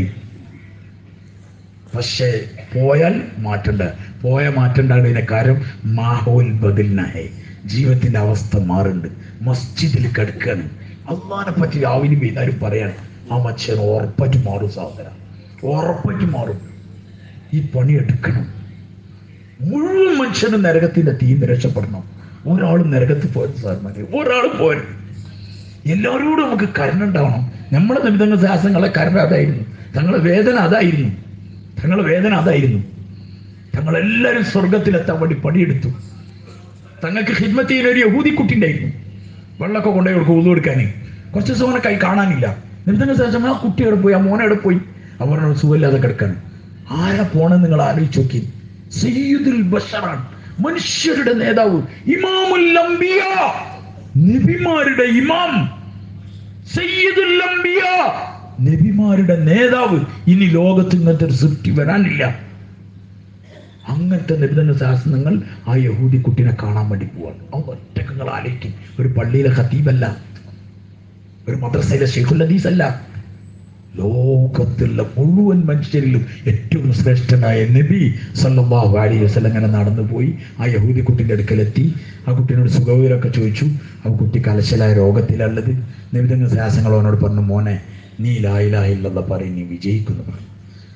പക്ഷേ പോയാൽ മാറ്റണ്ട പോയ മാറ്റണ്ടാകുന്നതിന്റെ കാര്യം മാഹോൽ ബദലിനായി ജീവിതത്തിന്റെ അവസ്ഥ മാറുന്നുണ്ട് മസ്ജിദിൽ കിടക്കാണ് അള്ളഹാനെ പറ്റി രാവിലെ വൈകുന്നേരം പറയാൻ ആ മനുഷ്യൻ ഉറപ്പായിട്ട് മാറും സഹോദര ഉറപ്പായിട്ട് മാറും ഈ പണി എടുക്കണം മുഴുവൻ മനുഷ്യനും നരകത്തിന്റെ തീന്ന് രക്ഷപ്പെടണം ഒരാളും നരകത്തിൽ പോയത് സാർമാരെ ഒരാളും പോരും എല്ലാവരോടും നമുക്ക് കരുണ ഉണ്ടാവണം നമ്മളെ നിമിതങ്ങൾ ശാസ്ത്രങ്ങളെ കരുണ അതായിരുന്നു തങ്ങളെ വേദന അതായിരുന്നു തങ്ങളെ വേദന അതായിരുന്നു തങ്ങളെല്ലാവരും സ്വർഗത്തിലെത്താൻ വേണ്ടി പണിയെടുത്തു തങ്ങൾക്ക് ഹിദ്മത്ത് ചെയ്യുന്ന ഒരു യഹൂദി കുട്ടി ഉണ്ടായിരുന്നു വെള്ളമൊക്കെ കൊണ്ടുപോയി കൊടുക്കും ഊതു കൊടുക്കാനേ കുറച്ച് ദിവസം അവനെ കൈ കാണാനില്ല നിമിതങ്ങൾ ശേഷം ആ കുട്ടി എവിടെ പോയി ആ മോനെ എവിടെ പോയി അവരുടെ സുഖമില്ലാതെ കിടക്കാണ് ആരാ പോണെന്ന് നിങ്ങൾ ആലോചിച്ച് നോക്കി സയ്യിദുൽ ബഷറാൻ മനുഷ്യരുടെ നേതാവ് ഇമാമുൽ അംബിയ നബിമാരുടെ ഇമാം സയ്യിദുൽ അംബിയ നബിമാരുടെ നേതാവ് ഇനി ലോകത്ത് ഇങ്ങനത്തെ ഒരു സൃഷ്ടി വരാനില്ല അങ്ങനത്തെ നിബന്ധന ശാസ്ത്രങ്ങൾ ആ യഹൂദി കുട്ടിനെ കാണാൻ വേണ്ടി പോവാണ് ആ ഒറ്റക്കങ്ങൾ ആലോചിക്കും ഒരു പള്ളിയിലെ ഖത്തീബല്ല ഒരു മദ്രസയിലെ ഷെയ്ഖുൽ ഹദീസ് അല്ല ലോകത്തുള്ള മുഴുവൻ മനുഷ്യരിലും ഏറ്റവും ശ്രേഷ്ഠനായ നബി സല്ലല്ലാഹു അലൈഹി വസല്ലം ഇങ്ങനെ നടന്നു പോയി ആ യഹൂദി കുട്ടിൻ്റെ അടുക്കലെത്തി ആ കുട്ടീനോട് സുഖവിവരമൊക്കെ ചോദിച്ചു ആ കുട്ടി കലശലായ രോഗത്തിലുള്ളത് നിബിധങ്ങൾ ശാസങ്ങൾ അവനോട് പറഞ്ഞു മോനെ നീ ലായിലായില്ലെന്ന പറയും നീ വിജയിക്കുന്നു പറഞ്ഞു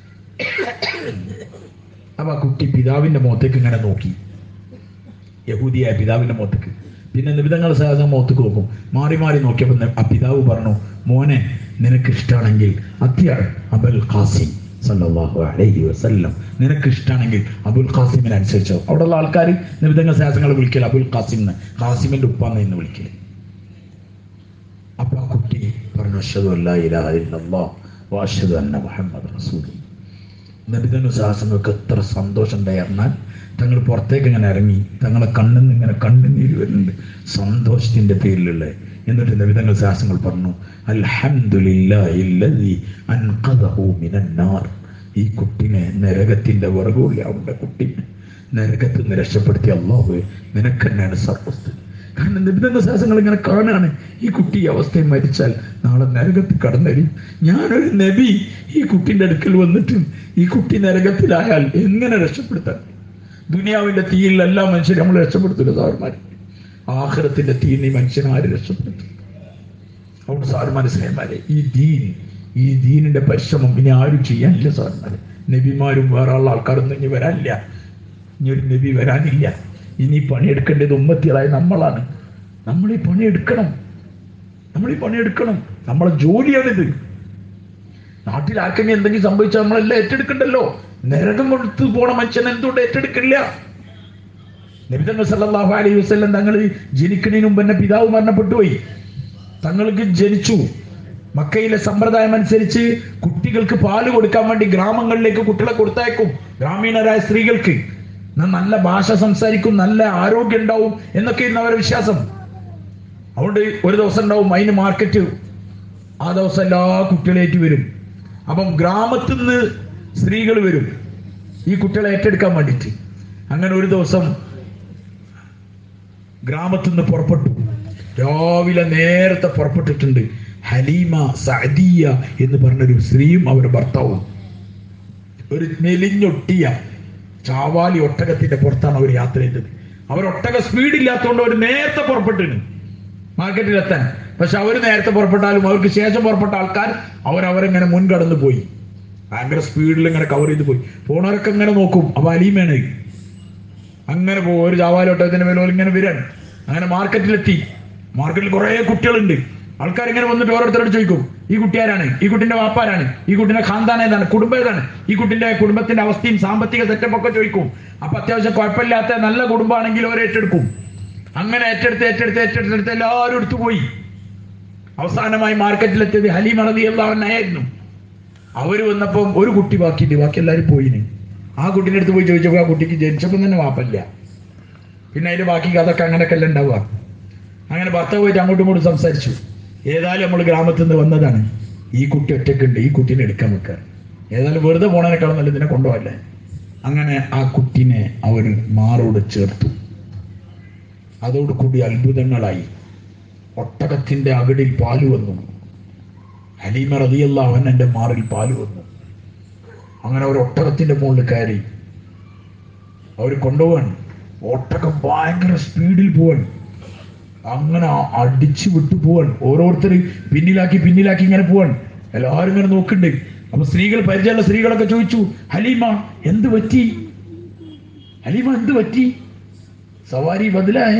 അപ്പൊ ആ കുട്ടി പിതാവിന്റെ മുഖത്തേക്ക് ഇങ്ങനെ നോക്കി യഹൂദിയായ പിതാവിന്റെ മുഖത്തേക്ക് പിന്നെ നിബിധങ്ങൾ സാധനം മുഖത്തേക്ക് നോക്കും മാറി മാറി നോക്കിയപ്പോൾ ന- ആ പിതാവ് പറഞ്ഞു മോനെ നിനക്ക് ഇഷ്ടമാണെങ്കിൽ അത്യാൾ അബുൽ ഖാസിം സല്ലല്ലാഹു അലൈഹി വസല്ലം നിനക്ക് ഇഷ്ടമാണെങ്കിൽ അബുൽ ഖാസിമിനെ അനുസരിച്ചോ അവിടെയുള്ള ആൾക്കാർ നിബിധങ്ങൾ ശാസനങ്ങൾ വിളിക്കൽ അബുൽ ഖാസിം എന്ന് ഖാസിമിന്റെ ഉപ്പാന്ന് ഇന്ന് വിളിക്കല് അപ്പൊ ആ കുട്ടി പറഞ്ഞു അഷ്ഹദു അല്ലാ ഇലാഹ ഇല്ലല്ലാഹ് വ അഷ്ഹദു അന്ന മുഹമ്മദ് റസൂലുള്ളാഹ് നബിതനു ശാസനങ്ങൾക്ക് എത്ര സന്തോഷം ഉണ്ടായിരുന്നാൽ തങ്ങൾ പുറത്തേക്ക് ഇങ്ങനെ ഇറങ്ങി തങ്ങളെ കണ്ണിൽ നിന്ന് ഇങ്ങനെ കണ്ണുനീര് വരുന്നുണ്ട് സന്തോഷത്തിന്റെ പേരിലുള്ള എന്നിട്ട് നബിതങ്ങൾ ശാസനങ്ങൾ പറഞ്ഞു അൽഹംദുലില്ലാഹില്ലദി അൻഖദഹു മിനന്നാർ ഈ കുട്ടിനെ നരകത്തിന്റെ വിറകുള്ള അവന്റെ കുട്ടിനെ നരകത്തിൽ നിന്ന് രക്ഷപ്പെടുത്തിയ അള്ളാഹു നിനക്ക് തന്നെയാണ് സർവസ്തു കാരണം നിബിധന ശാസനങ്ങൾ ഇങ്ങനെ കാണുകയാണ് ഈ കുട്ടി ഈ അവസ്ഥയിൽ മരിച്ചാൽ നാളെ നരകത്തിൽ കടന്നരും ഞാനൊരു നബി ഈ കുട്ടിന്റെ അടുക്കൽ വന്നിട്ട് ഈ കുട്ടി നരകത്തിലായാൽ എങ്ങനെ രക്ഷപ്പെടുത്താൻ ദുനിയാവിന്റെ തീയിൽ എല്ലാ മനുഷ്യരും നമ്മൾ രക്ഷപ്പെടുത്തില്ല സാറുമാർ ആഹ്റത്തിന്റെ തീയിൽ ഈ മനുഷ്യനെ ആര് രക്ഷപ്പെടുത്തും അതുകൊണ്ട് സാറുമാരെ സ്നേഹമാരെ ഈ ദീൻ ഈ ദീനിന്റെ പരിശ്രമം ഇനി ആരും ചെയ്യാനില്ല സാറുമാരെ നബിമാരും വേറെ ഉള്ള ആൾക്കാരൊന്നും ഇനി വരാനില്ല ഇനി ഒരു നബി വരാനില്ല ഇനി പണിയെടുക്കേണ്ടത് ഉമ്മത്തികളായ നമ്മളാണ് നമ്മൾ ഈ പണിയെടുക്കണം നമ്മൾ ഈ പണിയെടുക്കണം നമ്മളെ ജോലിയാണിത് നാട്ടിൽ ആർക്കെങ്കിലും എന്തെങ്കിലും സംഭവിച്ചാൽ നമ്മളെല്ലാം ഏറ്റെടുക്കണ്ടല്ലോ നരകം കൊടുത്ത് പോണ മനുഷ്യൻ എന്തുകൊണ്ട് ഏറ്റെടുക്കില്ല നബിതങ്ങൾ സല്ലല്ലാഹു അലൈഹി വസല്ലം തങ്ങൾ ജനിക്കുന്നതിന് മുമ്പ് തന്നെ പിതാവ് മരണപ്പെട്ടു പോയി തങ്ങൾക്ക് ജനിച്ചു മക്കയിലെ സമ്പ്രദായം അനുസരിച്ച് കുട്ടികൾക്ക് പാല് കൊടുക്കാൻ വേണ്ടി ഗ്രാമങ്ങളിലേക്ക് കുട്ടികളെ കൊടുത്തയക്കും ഗ്രാമീണരായ സ്ത്രീകൾക്ക് ന- നല്ല ഭാഷ സംസാരിക്കും നല്ല ആരോഗ്യം ഉണ്ടാവും എന്നൊക്കെയായിരുന്നു അവരുടെ വിശ്വാസം അതുകൊണ്ട് ഒരു ദിവസം ഉണ്ടാവും അതിന് മാർക്കറ്റ് ആ ദിവസം എല്ലാ കുട്ടികളേറ്റ് വരും അപ്പം ഗ്രാമത്തിൽ നിന്ന് സ്ത്രീകൾ വരും ഈ കുട്ടികളെ ഏറ്റെടുക്കാൻ വേണ്ടിയിട്ട് അങ്ങനെ ഒരു ദിവസം ഗ്രാമത്തിൽ നിന്ന് പുറപ്പെട്ടു രാവിലെ നേരത്തെ പുറപ്പെട്ടിട്ടുണ്ട് ഹലീമ സഅദിയ എന്ന് പറഞ്ഞൊരു സ്ത്രീയും അവരുടെ ഭർത്താവും ഒരു മെലിഞ്ഞൊട്ടിയ ചാവാലി ഒട്ടകത്തിന്റെ പുറത്താണ് അവർ യാത്ര ചെയ്തത് അവർ ഒട്ടക സ്പീഡ് ഇല്ലാത്തതുകൊണ്ട് അവർ നേരത്തെ പുറപ്പെട്ടിന് മാർക്കറ്റിലെത്താൻ പക്ഷെ അവർ നേരത്തെ പുറപ്പെട്ടാലും അവർക്ക് ശേഷം പുറപ്പെട്ട ആൾക്കാർ അവർ അവരെങ്ങനെ മുൻകടന്ന് പോയി ഭയങ്കര സ്പീഡിൽ ഇങ്ങനെ കവർ ചെയ്ത് പോയി പോണവരൊക്കെ ഇങ്ങനെ നോക്കും അപ്പൊ അലീമയാണ് അങ്ങനെ പോകും ഒരു ചാവാലി ഒട്ടകത്തിന്റെ മേലെ ഇങ്ങനെ വരാൻ അങ്ങനെ മാർക്കറ്റിലെത്തി മാർക്കറ്റിൽ കുറെ കുട്ടികളുണ്ട് ആൾക്കാർ ഇങ്ങനെ വന്നിട്ട് ഓരോരുത്തരോട് ചോദിക്കും ഈ കുട്ടി ആരാണ് ഈ കുട്ടിന്റെ വാപ്പാരാണ് ഈ കുട്ടിന്റെ ഖാന്താൻ ഏതാണ് കുടുംബം ഏതാണ് ഈ കുട്ടിന്റെ കുടുംബത്തിന്റെ അവസ്ഥയും സാമ്പത്തിക സെറ്റപ്പ് ഒക്കെ ചോദിക്കും അപ്പൊ അത്യാവശ്യം കുഴപ്പമില്ലാത്ത നല്ല കുടുംബമാണെങ്കിൽ അവർ ഏറ്റെടുക്കും അങ്ങനെ ഏറ്റെടുത്ത് ഏറ്റെടുത്ത് ഏറ്റെടുത്ത് എല്ലാവരും എടുത്തു പോയി അവസാനമായി മാർക്കറ്റിലെത്തിയത് ഹലീം അറബി അള്ളാഹനായിരുന്നു അവര് വന്നപ്പം ഒരു കുട്ടി ബാക്കിയിട്ട് ബാക്കി എല്ലാവരും പോയിന് ആ കുട്ടീൻ്റെ അടുത്ത് പോയി ചോദിച്ചപ്പോൾ ആ കുട്ടിക്ക് ജനിച്ചപ്പം തന്നെ വാപ്പല്ല പിന്നെ അതിന്റെ ബാക്കി അതൊക്കെ അങ്ങനെയൊക്കെ അല്ല ഉണ്ടാവുക അങ്ങനെ ഭർത്താവ് പോയിട്ട് അങ്ങോട്ടും ഇങ്ങോട്ടും സംസാരിച്ചു ഏതായാലും നമ്മൾ ഗ്രാമത്തിൽ നിന്ന് വന്നതാണ് ഈ കുട്ടി ഒറ്റക്കുണ്ട് ഈ കുട്ടീനെ എടുക്കാൻ വെക്കുക ഏതായാലും വെറുതെ പോണേനേക്കാളും നല്ല ഇതിനെ കൊണ്ടുപോകല്ലേ അങ്ങനെ ആ കുട്ടീനെ അവർ മാറോട് ചേർത്തു അതോടുകൂടി അത്ഭുതങ്ങളായി ഒട്ടകത്തിന്റെ അകടിൽ പാല് വന്നു ഹലീമ റതിയല്ല അവൻ എൻ്റെ മാറിൽ പാല് വന്നു അങ്ങനെ ഒരു ഒട്ടകത്തിന്റെ മുകളിൽ കയറി അവർ കൊണ്ടുപോവാൻ ഒട്ടകം ഭയങ്കര സ്പീഡിൽ പോവാൻ അങ്ങനെ അടിച്ചു വിട്ടു പോവാൻ ഓരോരുത്തർ പിന്നിലാക്കി പിന്നിലാക്കി ഇങ്ങനെ പോവാൻ എല്ലാവരും ഇങ്ങനെ നോക്കുന്നുണ്ട് അപ്പൊ സ്ത്രീകൾ പരിചയമുള്ള സ്ത്രീകളൊക്കെ ചോദിച്ചു ഹലീമ എന്ത് പറ്റി ഹലീമ എന്ത് പറ്റി സവാരി ബദലായേ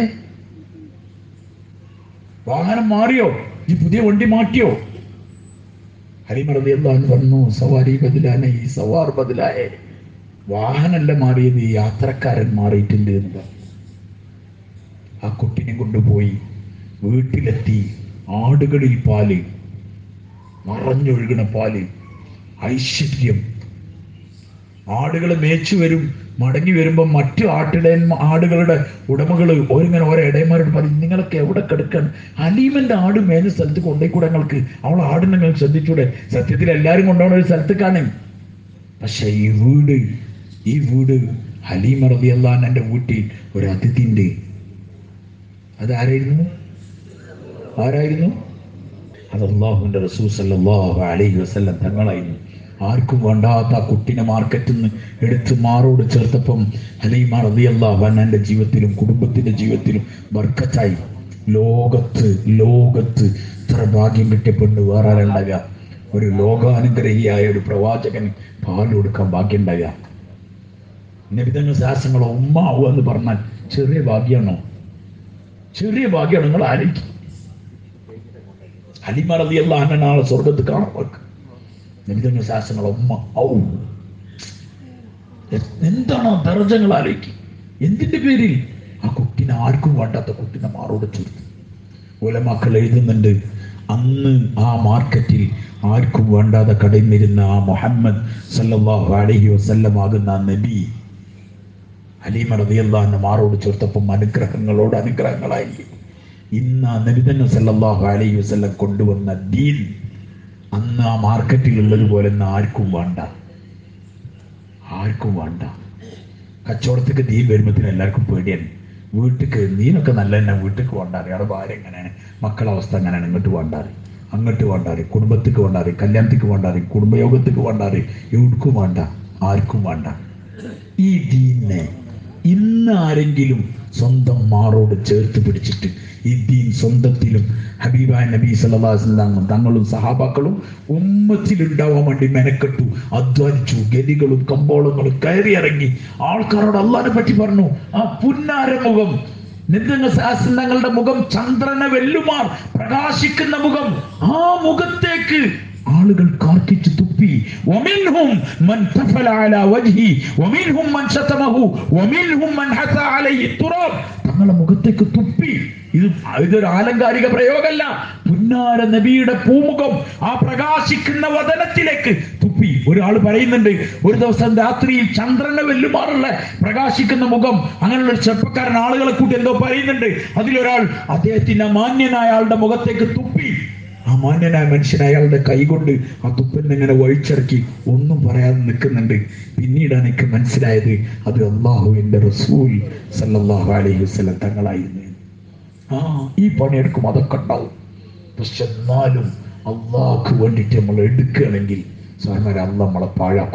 വാഹനം മാറിയോ ഈ പുതിയ വണ്ടി മാറ്റിയോ ഹലീമ റബി എന്ന് പറഞ്ഞു സവാരി ബദലാനെ ഈ സവാർ ബദലായേ വാഹനമല്ല മാറിയത് ഈ യാത്രക്കാരൻ മാറിയിട്ടുണ്ട് എന്ന് പറഞ്ഞു ആ കുട്ടിനെ കൊണ്ടുപോയി വീട്ടിലെത്തി ആടുകളിൽ പാല് നിറഞ്ഞൊഴുകണ പാല് ഐശ്വര്യം ആടുകൾ മേച്ചു വരും മടങ്ങി വരുമ്പോൾ മറ്റു ആട്ടിട ആടുകളുടെ ഉടമകൾ ഓരിങ്ങനെ ഓരോ ഇടയന്മാരോട് പറയും നിങ്ങളൊക്കെ എവിടെ കിടക്കാണ് അലീമന്റെ ആട് മേഞ്ഞ സ്ഥലത്ത് കൊണ്ടേക്കൂടെ ഞങ്ങൾക്ക് അവൾ ആടിനെ നിങ്ങൾ ശ്രദ്ധിച്ചൂടെ സത്യത്തിൽ എല്ലാവരും കൊണ്ടുപോകുന്ന ഒരു സ്ഥലത്ത് കാണും പക്ഷെ ഈ വീട് ഈ വീട് ഹലീമ റബിയല്ലാൻ എൻ്റെ വീട്ടിൽ ഒരു അതിഥിൻ്റെ അതാരായിരുന്നു ആരായിരുന്നു അത് അള്ളാഹുവിൻ്റെ റസൂൽ സല്ലല്ലാഹു അലൈഹി വസല്ലം തങ്ങളായിരുന്നു ആർക്കും വേണ്ടാത്ത ആ കുട്ടിനെ മാർക്കറ്റിൽ നിന്ന് എടുത്ത് മാറോട് ചേർത്തപ്പം ഹലീമ റളിയല്ലാഹു അൻഹന്റെ ജീവിതത്തിലും കുടുംബത്തിന്റെ ജീവിതത്തിലും ബർക്കത്തായി ലോകത്ത് ലോകത്ത് ഇത്ര ഭാഗ്യം കിട്ടിയ പെണ്ണ് വേറെ ആരുണ്ടാകുക ഒരു ലോകാനുഗ്രഹിയായ ഒരു പ്രവാചകൻ പാൽ കൊടുക്കാൻ ഭാഗ്യം ഉണ്ടാകുക നിബിധങ്ങൾ ശാസ്ത്രങ്ങളോ ഉമ്മ ആവുക എന്ന് പറഞ്ഞാൽ ചെറിയ ഭാഗ്യമാണോ ചെറിയ ഭാഗ്യമാണ് നിങ്ങൾ ആലോചിക്കും ഹലിമ റളിയല്ല നാളെ സ്വർഗത്ത് കാണാൻ വെക്ക് നിബിധങ്ങൾ ശാസ്ത്രങ്ങളോ ഉമ്മ ഔ എ- എന്താണ് ആ ദർജങ്ങൾ ആലോചിക്കും എന്തിന്റെ പേരിൽ ആ കുട്ടിനെ ആർക്കും വേണ്ടാത്ത കുട്ടിനെ മാറോട് ചേർത്ത് ഉലമാക്കൾ എഴുതുന്നുണ്ട് അന്ന് ആ മാർക്കറ്റിൽ ആർക്കും വേണ്ടാതെ കടന്നിരുന്ന ആ മുഹമ്മദ് സല്ലല്ലാഹു അലൈഹി വസല്ലം ആകുന്ന ആ നബി ഹലീമ റളിയല്ലാഹു മാറോട് ചേർത്തപ്പം അനുഗ്രഹങ്ങളോട് അനുഗ്രഹങ്ങളായി ഇന്ന് ആ നബി തന്നെ സല്ലല്ലാഹു അലൈഹി വസല്ലം കൊണ്ടുവന്ന ദീൻ അന്ന് ആ മാർക്കറ്റിൽ ഉള്ളതുപോലെ ഇന്ന് ആർക്കും വേണ്ട ആർക്കും വേണ്ട കച്ചവടത്തേക്ക് ദീൻ വരുമ്പോഴത്തേനും എല്ലാവർക്കും പേടിയാണ് വീട്ടിക്ക് നീനൊക്കെ നല്ല തന്നെ വീട്ടിക്ക് വേണ്ടാറി അവിടെ ഭാര്യ എങ്ങനെയാണ് മക്കളെ അവസ്ഥ എങ്ങനെയാണ് ഇങ്ങോട്ട് വേണ്ടാറി അങ്ങോട്ട് വേണ്ടാറി കുടുംബത്തേക്ക് വേണ്ടാറി കല്യാണത്തേക്ക് വേണ്ടാറി കുടുംബയോഗത്തേക്ക് വേണ്ടാറി എവിടേക്കും വേണ്ട ആർക്കും വേണ്ട ഈ ദീനെ ഇന്ന് ആരെങ്കിലും സ്വന്തം മാറോട് ചേർത്ത് പിടിച്ചിട്ട് ഈ ദീൻ സ്വന്തത്തിലും ഹബീബായ നബി സല്ലാസ്ലാമും തങ്ങളും സഹാബാക്കളും ഉമ്മത്തിലുണ്ടാവാൻ വേണ്ടി മെനക്കെട്ടു അധ്വാനിച്ചു ഗലികളും കമ്പോളങ്ങളും കയറിയിറങ്ങി ആൾക്കാരോട് അള്ളാനെ പറ്റി പറഞ്ഞു ആ പുന്നാരമുഖം നിങ്ങളുടെ മുഖം ചന്ദ്രനെ വെല്ലുമാർ പ്രകാശിക്കുന്ന മുഖം ആ മുഖത്തേക്ക് ആളുകൾ കാർക്കിച്ചു തുപ്പി വമിൻഹും മൻ തഫല അലാ വജ്ഹി വമിൻഹും മൻ ശതമഹു വമിൻഹും മൻ ഹസ അലൈഹി തുറാബ് തങ്ങളുടെ മുഖത്തേക്ക് തുപ്പി ഇത് ഇതൊരു ആലങ്കാരിക പ്രയോഗമല്ല പുന്നാര നബിയുടെ പൂമുഖം ആ പ്രകാശിക്കുന്ന വദനത്തിലേക്ക് തുപ്പി ഒരാൾ പറയുന്നുണ്ട് ഒരു ദിവസം രാത്രിയിൽ ചന്ദ്രനെ വെല്ലുമാറുള്ള പ്രകാശിക്കുന്ന മുഖം അങ്ങനെയുള്ള ഒരു ചെറുപ്പക്കാരൻ ആളുകളെ കൂട്ടി എന്തോ പറയുന്നുണ്ട് അതിലൊരാൾ അദ്ദേഹത്തിന്റെ മാന്യനായ ആളുടെ മുഖത്തേക്ക് തുപ്പി ആ മാന്യനായ മനുഷ്യൻ അയാളുടെ കൈകൊണ്ട് ആ തുപ്പലിനെ ഇങ്ങനെ വഴിച്ചിറക്കി ഒന്നും പറയാതെ നിൽക്കുന്നുണ്ട് പിന്നീടാണ് എനിക്ക് മനസ്സിലായത് അത് അള്ളാഹുവിന്റെ റസൂൽ സല്ലല്ലാഹു അലൈഹി വസല്ലം തങ്ങളായിരുന്നു ആ ഈ പണിയെടുക്കും അതൊക്കെ ഉണ്ടാവും പക്ഷെ എന്നാലും അള്ളാഹ്ക്ക് വേണ്ടിയിട്ട് നമ്മൾ എടുക്കുകയാണെങ്കിൽ സാറിമാരെ അല്ല നമ്മളെ പാഴാക്കും